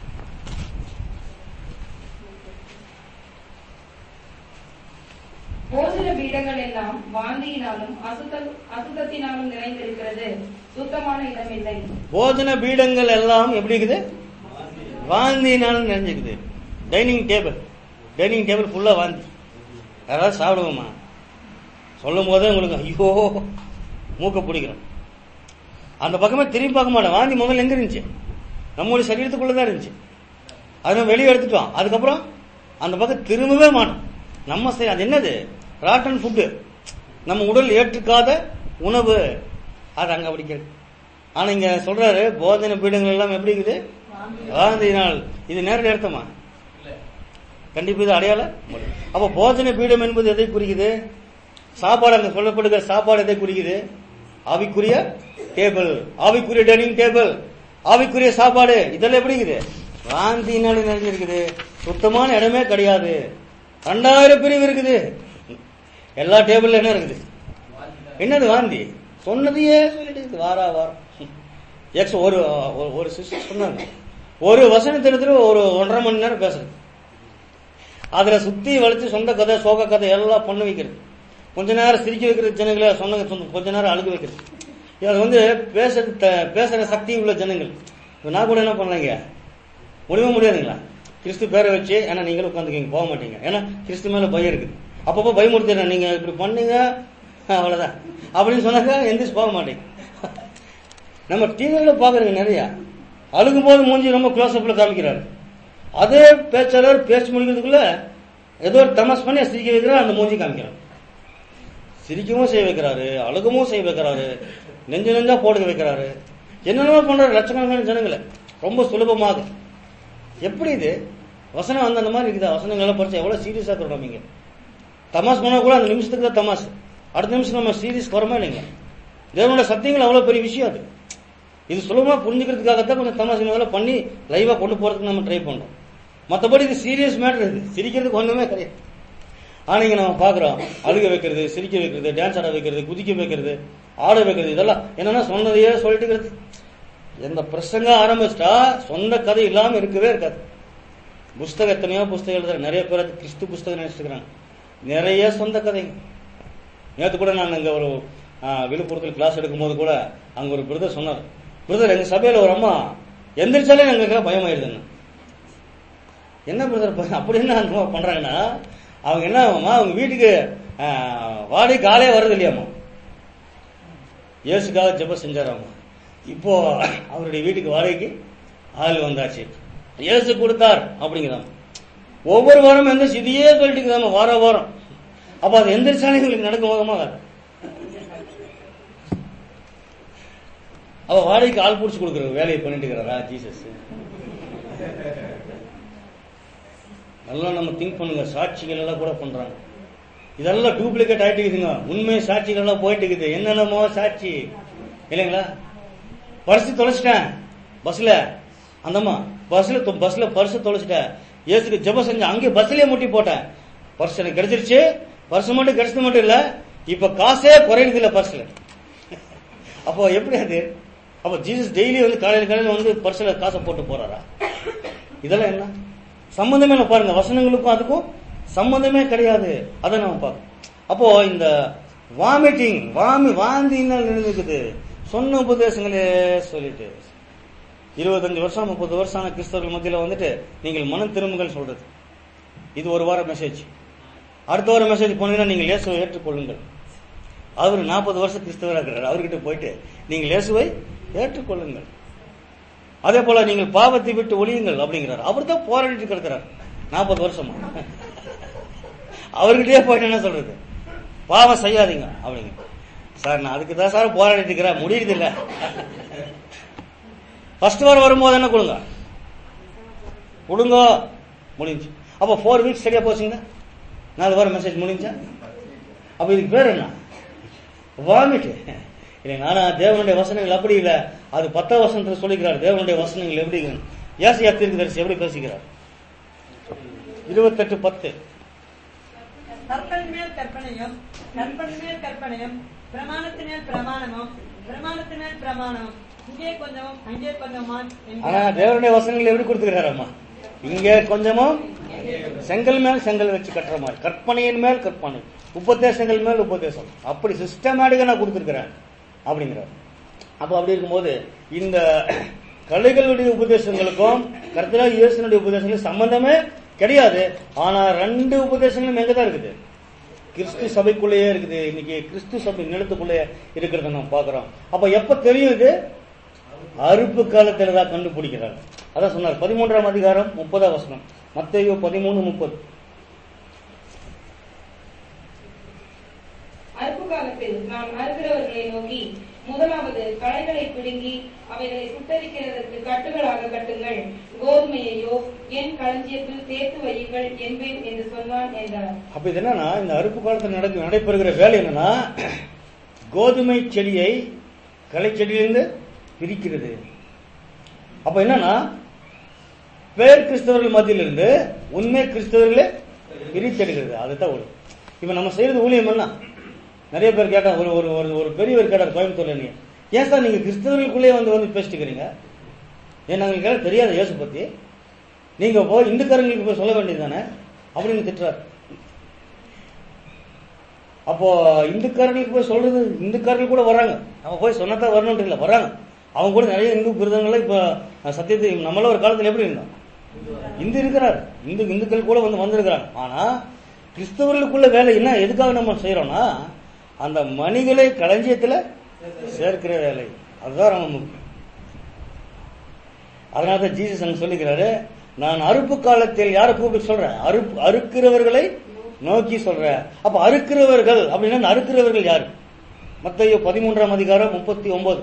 போஜன பீடங்கள் எல்லாம் வாந்தியினாலும் அசுத்த அசுத்தத்தினாலும் நிறைந்திருக்கிறது சுத்தமான இடமில்லை போஜன பீடங்கள் எல்லாம் எப்படி இருக்குது வாந்தினாலும் நிறைஞ்சிருக்குது டைனிங் டேபிள் டைனிங் டேபிள் ஃபுல்லா வாந்தி யாராவது சாப்பிடுவோமா சொல்லும் போதே உங்களுக்கு ஐயோ மூக்க பிடிக்கிறோம் அந்த பக்கமே திரும்பி பார்க்க மாட்டோம் வாந்தி முதல்ல எங்க இருந்துச்சு நம்மளுடைய சரீரத்துக்குள்ள தான் இருந்துச்சு அதை நம்ம வெளியே எடுத்துட்டோம் அதுக்கப்புறம் அந்த பக்கம் திரும்பவே மாட்டோம் நம்ம சரி அது என்னது ராட்டன் ஃபுட்டு நம்ம உடல் ஏற்றுக்காத உணவு அது அங்க பிடிக்கிறது ஆனா இங்க சொல்றாரு போதனை பீடங்கள் எல்லாம் எப்படி இருக்குது வாந்தியினால் இது நேரடி அர்த்தமா கண்டிப்பா இது அடையாளம் அப்ப போஜன பீடம் என்பது எதை குறிக்குது சாப்பாடு அங்க சொல்லப்படுகிற சாப்பாடு எதை குறிக்குது ஆவிக்குரிய டேபிள் ஆவிக்குரிய டைனிங் டேபிள் ஆவிக்குரிய சாப்பாடு இதெல்லாம் எப்படி இருக்குது வாந்தினால நிறைஞ்சிருக்குது சுத்தமான இடமே கிடையாது ரெண்டாயிரம் பிரிவு இருக்குது எல்லா டேபிள்ல என்ன இருக்குது என்னது வாந்தி சொன்னதையே சொல்லிட்டு இருக்கு, வாரா வாரம் எக்ஸ் ஒரு ஒரு- ஒரு சிஸ்டர் சொன்னாங்க ஒரு வசனத்தை எடுத்துட்டு ஒரு ஒன்றரை மணி நேரம் பேசுறது அதுல சுத்தி வளைச்சு சொந்த கதை சோக கதை எல்லாம் பண்ண வைக்கிறது கொஞ்ச நேரம் சிரிக்க வைக்கிறது ஜனங்களை சொன்ன சொன்ன- கொஞ்ச நேரம் அழுக வைக்கிறது அது வந்து பேசுறது த- பேசுற சக்தி உள்ள ஜனங்கள் இப்ப நான் கூட என்ன பண்ணலைங்க முடியவே முடியாதுங்களா கிறிஸ்து பேரை வச்சு ஏன்னா நீங்களும் உட்காந்துக்கிங்க போக மாட்டீங்க ஏன்னா கிறிஸ்து மேல பயம் இருக்குது அப்பப்போ பயமுறுத்திடுறேன் நீங்க இப்படி பண்ணுங்க அவ்வளவுதான் அப்படின்னு சொன்னாக்க எந்திரிச்சு போக மாட்டீங்க நம்ம டிவியில பாக்குறீங்க நிறைய அழுகும் போது மூஞ்சி ரொம்ப க்ளோஸ் அப்ல காமிக்கிறாரு அதே பேச்சாளர் பேச்சு முடிக்கிறதுக்குள்ள ஏதோ ஒரு தமாஸ் பண்ணி சிரிக்க வைக்கிறார் அந்த மூஞ்சி காமிக்கிறார் சிரிக்கவும் செய்ய வைக்கிறாரு அழுகவும் செய்ய வைக்கிறாரு நெஞ்சு நெஞ்சா போடுக வைக்கிறாரு என்னென்னமோ பண்றாரு லட்சக்கணக்கான ஜனங்களை ரொம்ப சுலபமாக எப்படி இது வசனம் வந்து அந்த மாதிரி இருக்குதா வசனங்கள் எல்லாம் படிச்சா எவ்வளவு சீரியஸா இருக்கிறோம் நீங்க தமாஸ் பண்ணா கூட அந்த நிமிஷத்துக்கு தான் தமாஸ் அடுத்த நிமிஷம் நம்ம சீரியஸ் வரமா இல்லைங்க தேவனோட சத்தியங்கள் அவ்வளவு பெரிய விஷயம் அது இது சுலபமா புரிஞ்சுக்கிறதுக்காகத்தான் கொஞ்சம் தமாஸ் முதல்ல பண்ணி லைவா கொண்டு போறதுக்கு நம்ம ட்ரை பண்றோம் மத்தபடி இது சீரியஸ் மேட்டர் இது சிரிக்கிறதுக்கு ஒண்ணுமே கிடையாது ஆனா இங்க நம்ம பாக்குறோம் அழுக வைக்கிறது சிரிக்க வைக்கிறது டான்ஸ் ஆட வைக்கிறது குதிக்க வைக்கிறது ஆட வைக்கிறது இதெல்லாம் என்னன்னா சொன்னதையே சொல்லிட்டு இருக்கிறது எந்த பிரசங்க ஆரம்பிச்சிட்டா சொந்த கதை இல்லாம இருக்கவே இருக்காது புஸ்தகம் எத்தனையோ புஸ்தகம் எழுதுற நிறைய பேர் அது கிறிஸ்து புஸ்தகம் நினைச்சிருக்கிறாங்க நிறைய சொந்த கதைங்க நேற்று கூட நான் இங்க ஒரு ஆ, விழுப்புரத்தில் கிளாஸ் எடுக்கும்போது கூட அங்க ஒரு பிரதர் சொன்னார் பிரதர் எங்க சபையில ஒரு அம்மா எந்திரிச்சாலே எங்களுக்கு பயமாயிருதுன்னு என்ன பிரதர் அப்படி என்ன அந்த அம்மா பண்றாங்கன்னா அவங்க என்ன ஆகுமா அவங்க வீட்டுக்கு ஆ, வாடகை காலே வர்றது இல்லையாம்மா இயேசுக்காக ஜெபம் செஞ்சாராமா இப்போ அவருடைய வீட்டுக்கு வாடகைக்கு ஆள் வந்தாச்சு இயேசு கொடுத்தார் அப்படிங்கிறாங்க ஒவ்வொரு வாரம் எந்திரிச்சு இதையே சொல்லிட்டு இருக்குதாம்மா வார வாரம் அப்ப அது எந்திரிச்சாலே எங்களுக்கு நடக்க போகமா அவ வாடகைக்கு ஆள் பிடிச்சி கொடுக்குற வேலையை பண்ணிட்டு இருக்கிறாரா ஜீசஸ் நல்லா நம்ம திங்க் பண்ணுங்க சாட்சிகள் எல்லாம் கூட பண்றாங்க இதெல்லாம் டூப்ளிகேட் ஆயிட்டு இருக்குதுங்க உண்மை சாட்சிகள் எல்லாம் போயிட்டு இருக்குது என்னென்னமோ சாட்சி இல்லைங்களா பர்ஸ் தொலைச்சிட்டேன் பஸ்ல அந்தம்மா பஸ்ல தொ- பஸ்ல பர்ஸ் தொலைச்சிட்டேன் ஏசுக்கு ஜெபம் செஞ்சேன் அங்கே பஸ்லயே முட்டி போட்டேன் பர்ஸ் எனக்கு கிடைச்சிருச்சு பர்ஸ் மட்டும் கிடைச்சது மட்டும் இல்ல இப்ப காசே குறையுது இல்ல பர்ஸ்ல அப்போ எப்படி அது அப்போ ஜீசஸ் டெய்லி வந்து காலையில காலையில வந்து பர்ஸ்ல காசை போட்டு போறாரா இதெல்லாம் என்ன சம்பந்தமே இல்லை பாருங்க வசனங்களுக்கும் அதுக்கும் சம்பந்தமே கிடையாது அதை நம்ம பார்க்கணும் அப்போ இந்த வாமிட்டிங் வாமி வாந்தினால் நினைக்குது சொன்ன உபதேசங்களே சொல்லிட்டு இருபத்தஞ்சு வருஷம் முப்பது வருஷம் ஆன கிறிஸ்தவர்கள் மத்தியில வந்துட்டு நீங்கள் மனம் திரும்புங்கள் சொல்றது இது ஒரு வாரம் மெசேஜ் அடுத்த வாரம் மெசேஜ் போனீங்கன்னா நீங்கள் இயேசுவை ஏற்றுக்கொள்ளுங்கள் அவர் நாற்பது வருஷம் கிறிஸ்தவராக இருக்கிறார் அவர்கிட்ட போயிட்டு நீங்கள் இயேசுவை ஏற்றுக்கொள்ளுங்கள் அதே போல நீங்கள் பாவத்தை விட்டு ஒளியுங்கள் அப்படிங்கிறார் அவர் தான் போராடிட்டு கிடக்கிறார் நாற்பது வருஷமா அவர்கிட்டயே போயிட்டு என்ன சொல்றது பாவம் செய்யாதீங்க அப்படிங்க சார் நான் அதுக்கு தான் சார் போராடிட்டு இருக்கிறேன் முடியுது இல்ல ஃபர்ஸ்ட் வாரம் வரும்போது என்ன கொடுங்க கொடுங்க முடிஞ்சு அப்போ ஃபோர் வீக்ஸ் சரியா போச்சுங்களா நாலு வாரம் மெசேஜ் முடிஞ்சா அப்ப இதுக்கு பேர் என்ன வாமிட் இல்லை நானா தேவனுடைய வசனங்கள் அப்படி இல்ல அது பத்தாம் வசனத்துல சொல்லிக்கிறார் தேவனுடைய வசனங்கள் எப்படி ஏசியா தீர்க்கதரிசி எப்படி பேசுகிறார் இருபத்தெட்டு பத்து கற்பனை மேல் கற்பனையும் கற்பனை மேல் கற்பனையும் பிரமாணத்தின் மேல் பிரமாணமும் பிரமாணத்தின் மேல் பிரமாணம் இங்கே கொஞ்சம் அங்கே கொஞ்சமா ஆனா தேவனுடைய வசனங்கள் எப்படி கொடுத்துக்கிறாரம்மா இங்க கொஞ்சமும் செங்கல் மேல் செங்கல் வச்சு கட்டுற மாதிரி கற்பனையின் மேல் கற்பனை உபதேசங்கள் மேல் உபதேசம் அப்படி சிஸ்டமேட்டிக்கா நான் கொடுத்துருக்கிறேன் அப்படிங்கிறார் அப்ப அப்படி இருக்கும்போது இந்த கலைகளுடைய உபதேசங்களுக்கும் கர்த்தரா இயேசுனுடைய உபதேசங்களுக்கும் சம்பந்தமே கிடையாது ஆனா ரெண்டு உபதேசங்களும் எங்க தான் இருக்குது கிறிஸ்து சபைக்குள்ளேயே இருக்குது இன்னைக்கு கிறிஸ்து சபை நிலத்துக்குள்ளே இருக்கிறத நம்ம பாக்குறோம் அப்ப எப்ப தெரியும் இது அறுப்பு காலத்துல தான் கண்டுபிடிக்கிறார் அதான் சொன்னார் பதிமூன்றாம் அதிகாரம் முப்பதாம் வசனம் மத்தேயு பதிமூணு முப்பது அறுப்பு காலத்தில் நாம் அறுக்கிறவர்களை நோக்கி முதலாவது களைகளை பிடுங்கி அவைகளை சுட்டரிக்கிறதற்கு கட்டுகளாக கட்டுங்கள் கோதுமையையோ என் களஞ்சியத்தில் சேர்த்து வையுங்கள் என்பேன் என்று சொன்னான் என்றார் அப்ப இது என்னன்னா இந்த அறுப்பு காலத்தில் நடக்க நடைபெறுகிற வேலை என்னன்னா கோதுமை செடியை களை செடியிலிருந்து பிரிக்கிறது அப்ப என்னன்னா பேர் கிறிஸ்தவர்கள் மத்தியிலிருந்து உண்மை கிறிஸ்தவர்களே பிரித்தெடுக்கிறது அதுதான் ஊழியம் இப்ப நம்ம செய்யறது ஊழியம் என்ன நிறைய பேர் கேட்டாங்க ஒரு ஒரு ஒரு ஒரு பெரியவர் கேட்டார் கோயம்புத்தூர்ல நீங்க ஏன் சார் நீங்க கிறிஸ்தவர்களுக்குள்ளே வந்து வந்து பேசிட்டு இருக்கிறீங்க ஏன் நாங்களுக்கு எல்லாம் தெரியாது இயேசு பத்தி நீங்க போய் இந்துக்காரங்களுக்கு போய் சொல்ல வேண்டியது தானே அப்படின்னு திட்டுறாரு அப்போ இந்துக்காரங்களுக்கு போய் சொல்றது இந்துக்காரர்கள் கூட வராங்க நம்ம போய் சொன்னதான் வரணும்னு இல்லை வராங்க அவங்க கூட நிறைய இந்து விருதங்கள்லாம் இப்ப சத்தியத்தை நம்மள ஒரு காலத்துல எப்படி இருந்தோம் இந்து இருக்கிறார் இந்து இந்துக்கள் கூட வந்து வந்திருக்கிறாங்க ஆனா கிறிஸ்தவர்களுக்குள்ள வேலை என்ன எதுக்காக நம்ம செய்யறோம்னா அந்த மணிகளை களஞ்சியத்துல சேர்க்கிற வேலை அதுதான் ரொம்ப முக்கியம் அதனால தான் ஜீசஸ் அங்க சொல்லிக்கிறாரு நான் அறுப்பு காலத்தில் யாரை கூப்பிட்டு சொல்றேன் அறுப்பு அறுக்கிறவர்களை நோக்கி சொல்றேன் அப்ப அறுக்கிறவர்கள் அப்படின்னா அந்த அறுக்கிறவர்கள் யாரு மத்தையோ பதிமூன்றாம் அதிகாரம் முப்பத்தி ஒன்பது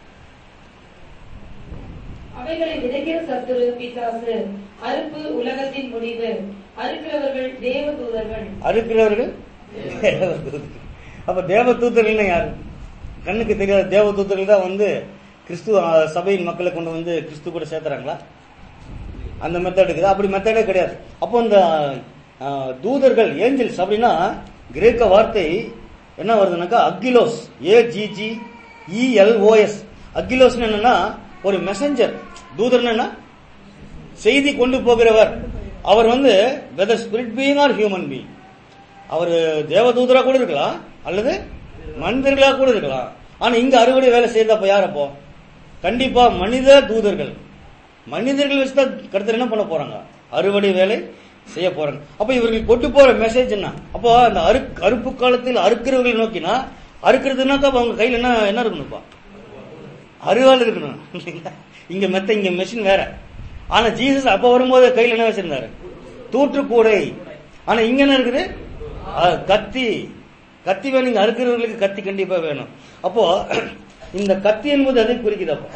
அவைகளை விதைக்கிற சத்துரு பிசாசு அறுப்பு உலகத்தின் முடிவு அறுக்கிறவர்கள் தேவதூதர்கள் அறுக்கிறவர்கள் தேவதூதர்கள். அப்ப தேவதூதர்கள் யாரு கண்ணுக்கு தெரியாத தேவதூதர்கள் தான் வந்து கிறிஸ்து அஹ், சபையின் மக்களை கொண்டு வந்து கிறிஸ்து கூட சேர்த்துறாங்களா அந்த மெத்தட் இருக்குது அப்படி மெத்தடே கிடையாது அப்போ இந்த அஹ், தூதர்கள் ஏஞ்சல்ஸ் அப்படின்னா கிரேக்க வார்த்தை என்ன வருதுனாக்கா அக்கிலோஸ் ஏ ஜி ஜி இஎல்ஓஎஸ் அக்கிலோஸ் என்னன்னா ஒரு மெசஞ்சர் தூதர்னா என்ன செய்தி கொண்டு போகிறவர் அவர் வந்து whether spirit being or human being அவர் தேவதூதரா கூட இருக்கலாம் அல்லது மனிதர்களா கூட இருக்கலாம் ஆனா இங்க அறுவடை வேலை செய்யறதப்ப யார் அப்போ கண்டிப்பா மனித தூதர்கள் மனிதர்கள் வச்சு தான் கருத்தர் என்ன பண்ண போறாங்க அறுவடை வேலை செய்ய போறாங்க அப்ப இவர்கள் கொண்டு போற மெசேஜ் என்ன அப்போ அந்த அறு அறுப்பு காலத்தில் அறுக்கிறவர்களை நோக்கினா அறுக்கிறதுனாக்கா அப்ப அவங்க கையில் என்ன என்ன இருக்கணும்ப்பா அருவாள் இருக்கணும் இல்லைங்களா? இங்க மெத்த இங்க மெஷின் வேற ஆனா ஜீசஸ் அப்ப வரும்போது கையில என்ன வச்சிருந்தாரு தூற்றுக்கூடை ஆனா இங்க என்ன இருக்குது அஹ், கத்தி கத்தி வேணும் இங்க அறுக்கிறவர்களுக்கு கத்தி கண்டிப்பா வேணும் அப்போ இந்த கத்தி என்பது அதை குறிக்குது அப்போ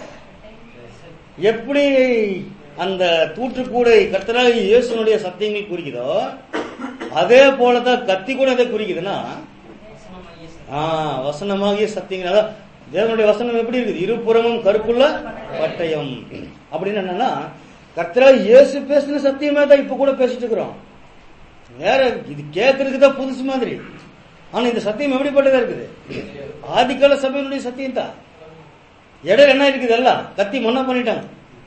எப்படி அந்த தூற்றுக்கூடை கர்த்தராகி இயேசுனுடைய சத்தியங்கள் குறிக்குதோ அதே போலதான் கத்தி கூட எதை குறிக்குதுன்னா ஆ, வசனமாகிய சத்தியங்கள் அதான் தேவனுடைய வசனம் எப்படி இருக்குது இருபுறமும் கருப்புள்ள பட்டயம் அப்படின்னு என்னன்னா கர்த்தரா இயேசு பேசின சத்தியமே தான் இப்ப கூட பேசிட்டு இருக்கிறோம் வேற இது கேட்கறதுக்கு தான் புதுசு மாதிரி ஆனா இந்த சத்தியம் எப்படிப்பட்டதா இருக்குது ஆதிக்கால சபையினுடைய சத்தியம் தான் இடையில என்ன இருக்குது எல்லாம் கத்தி மண்ணா பண்ணிட்டாங்க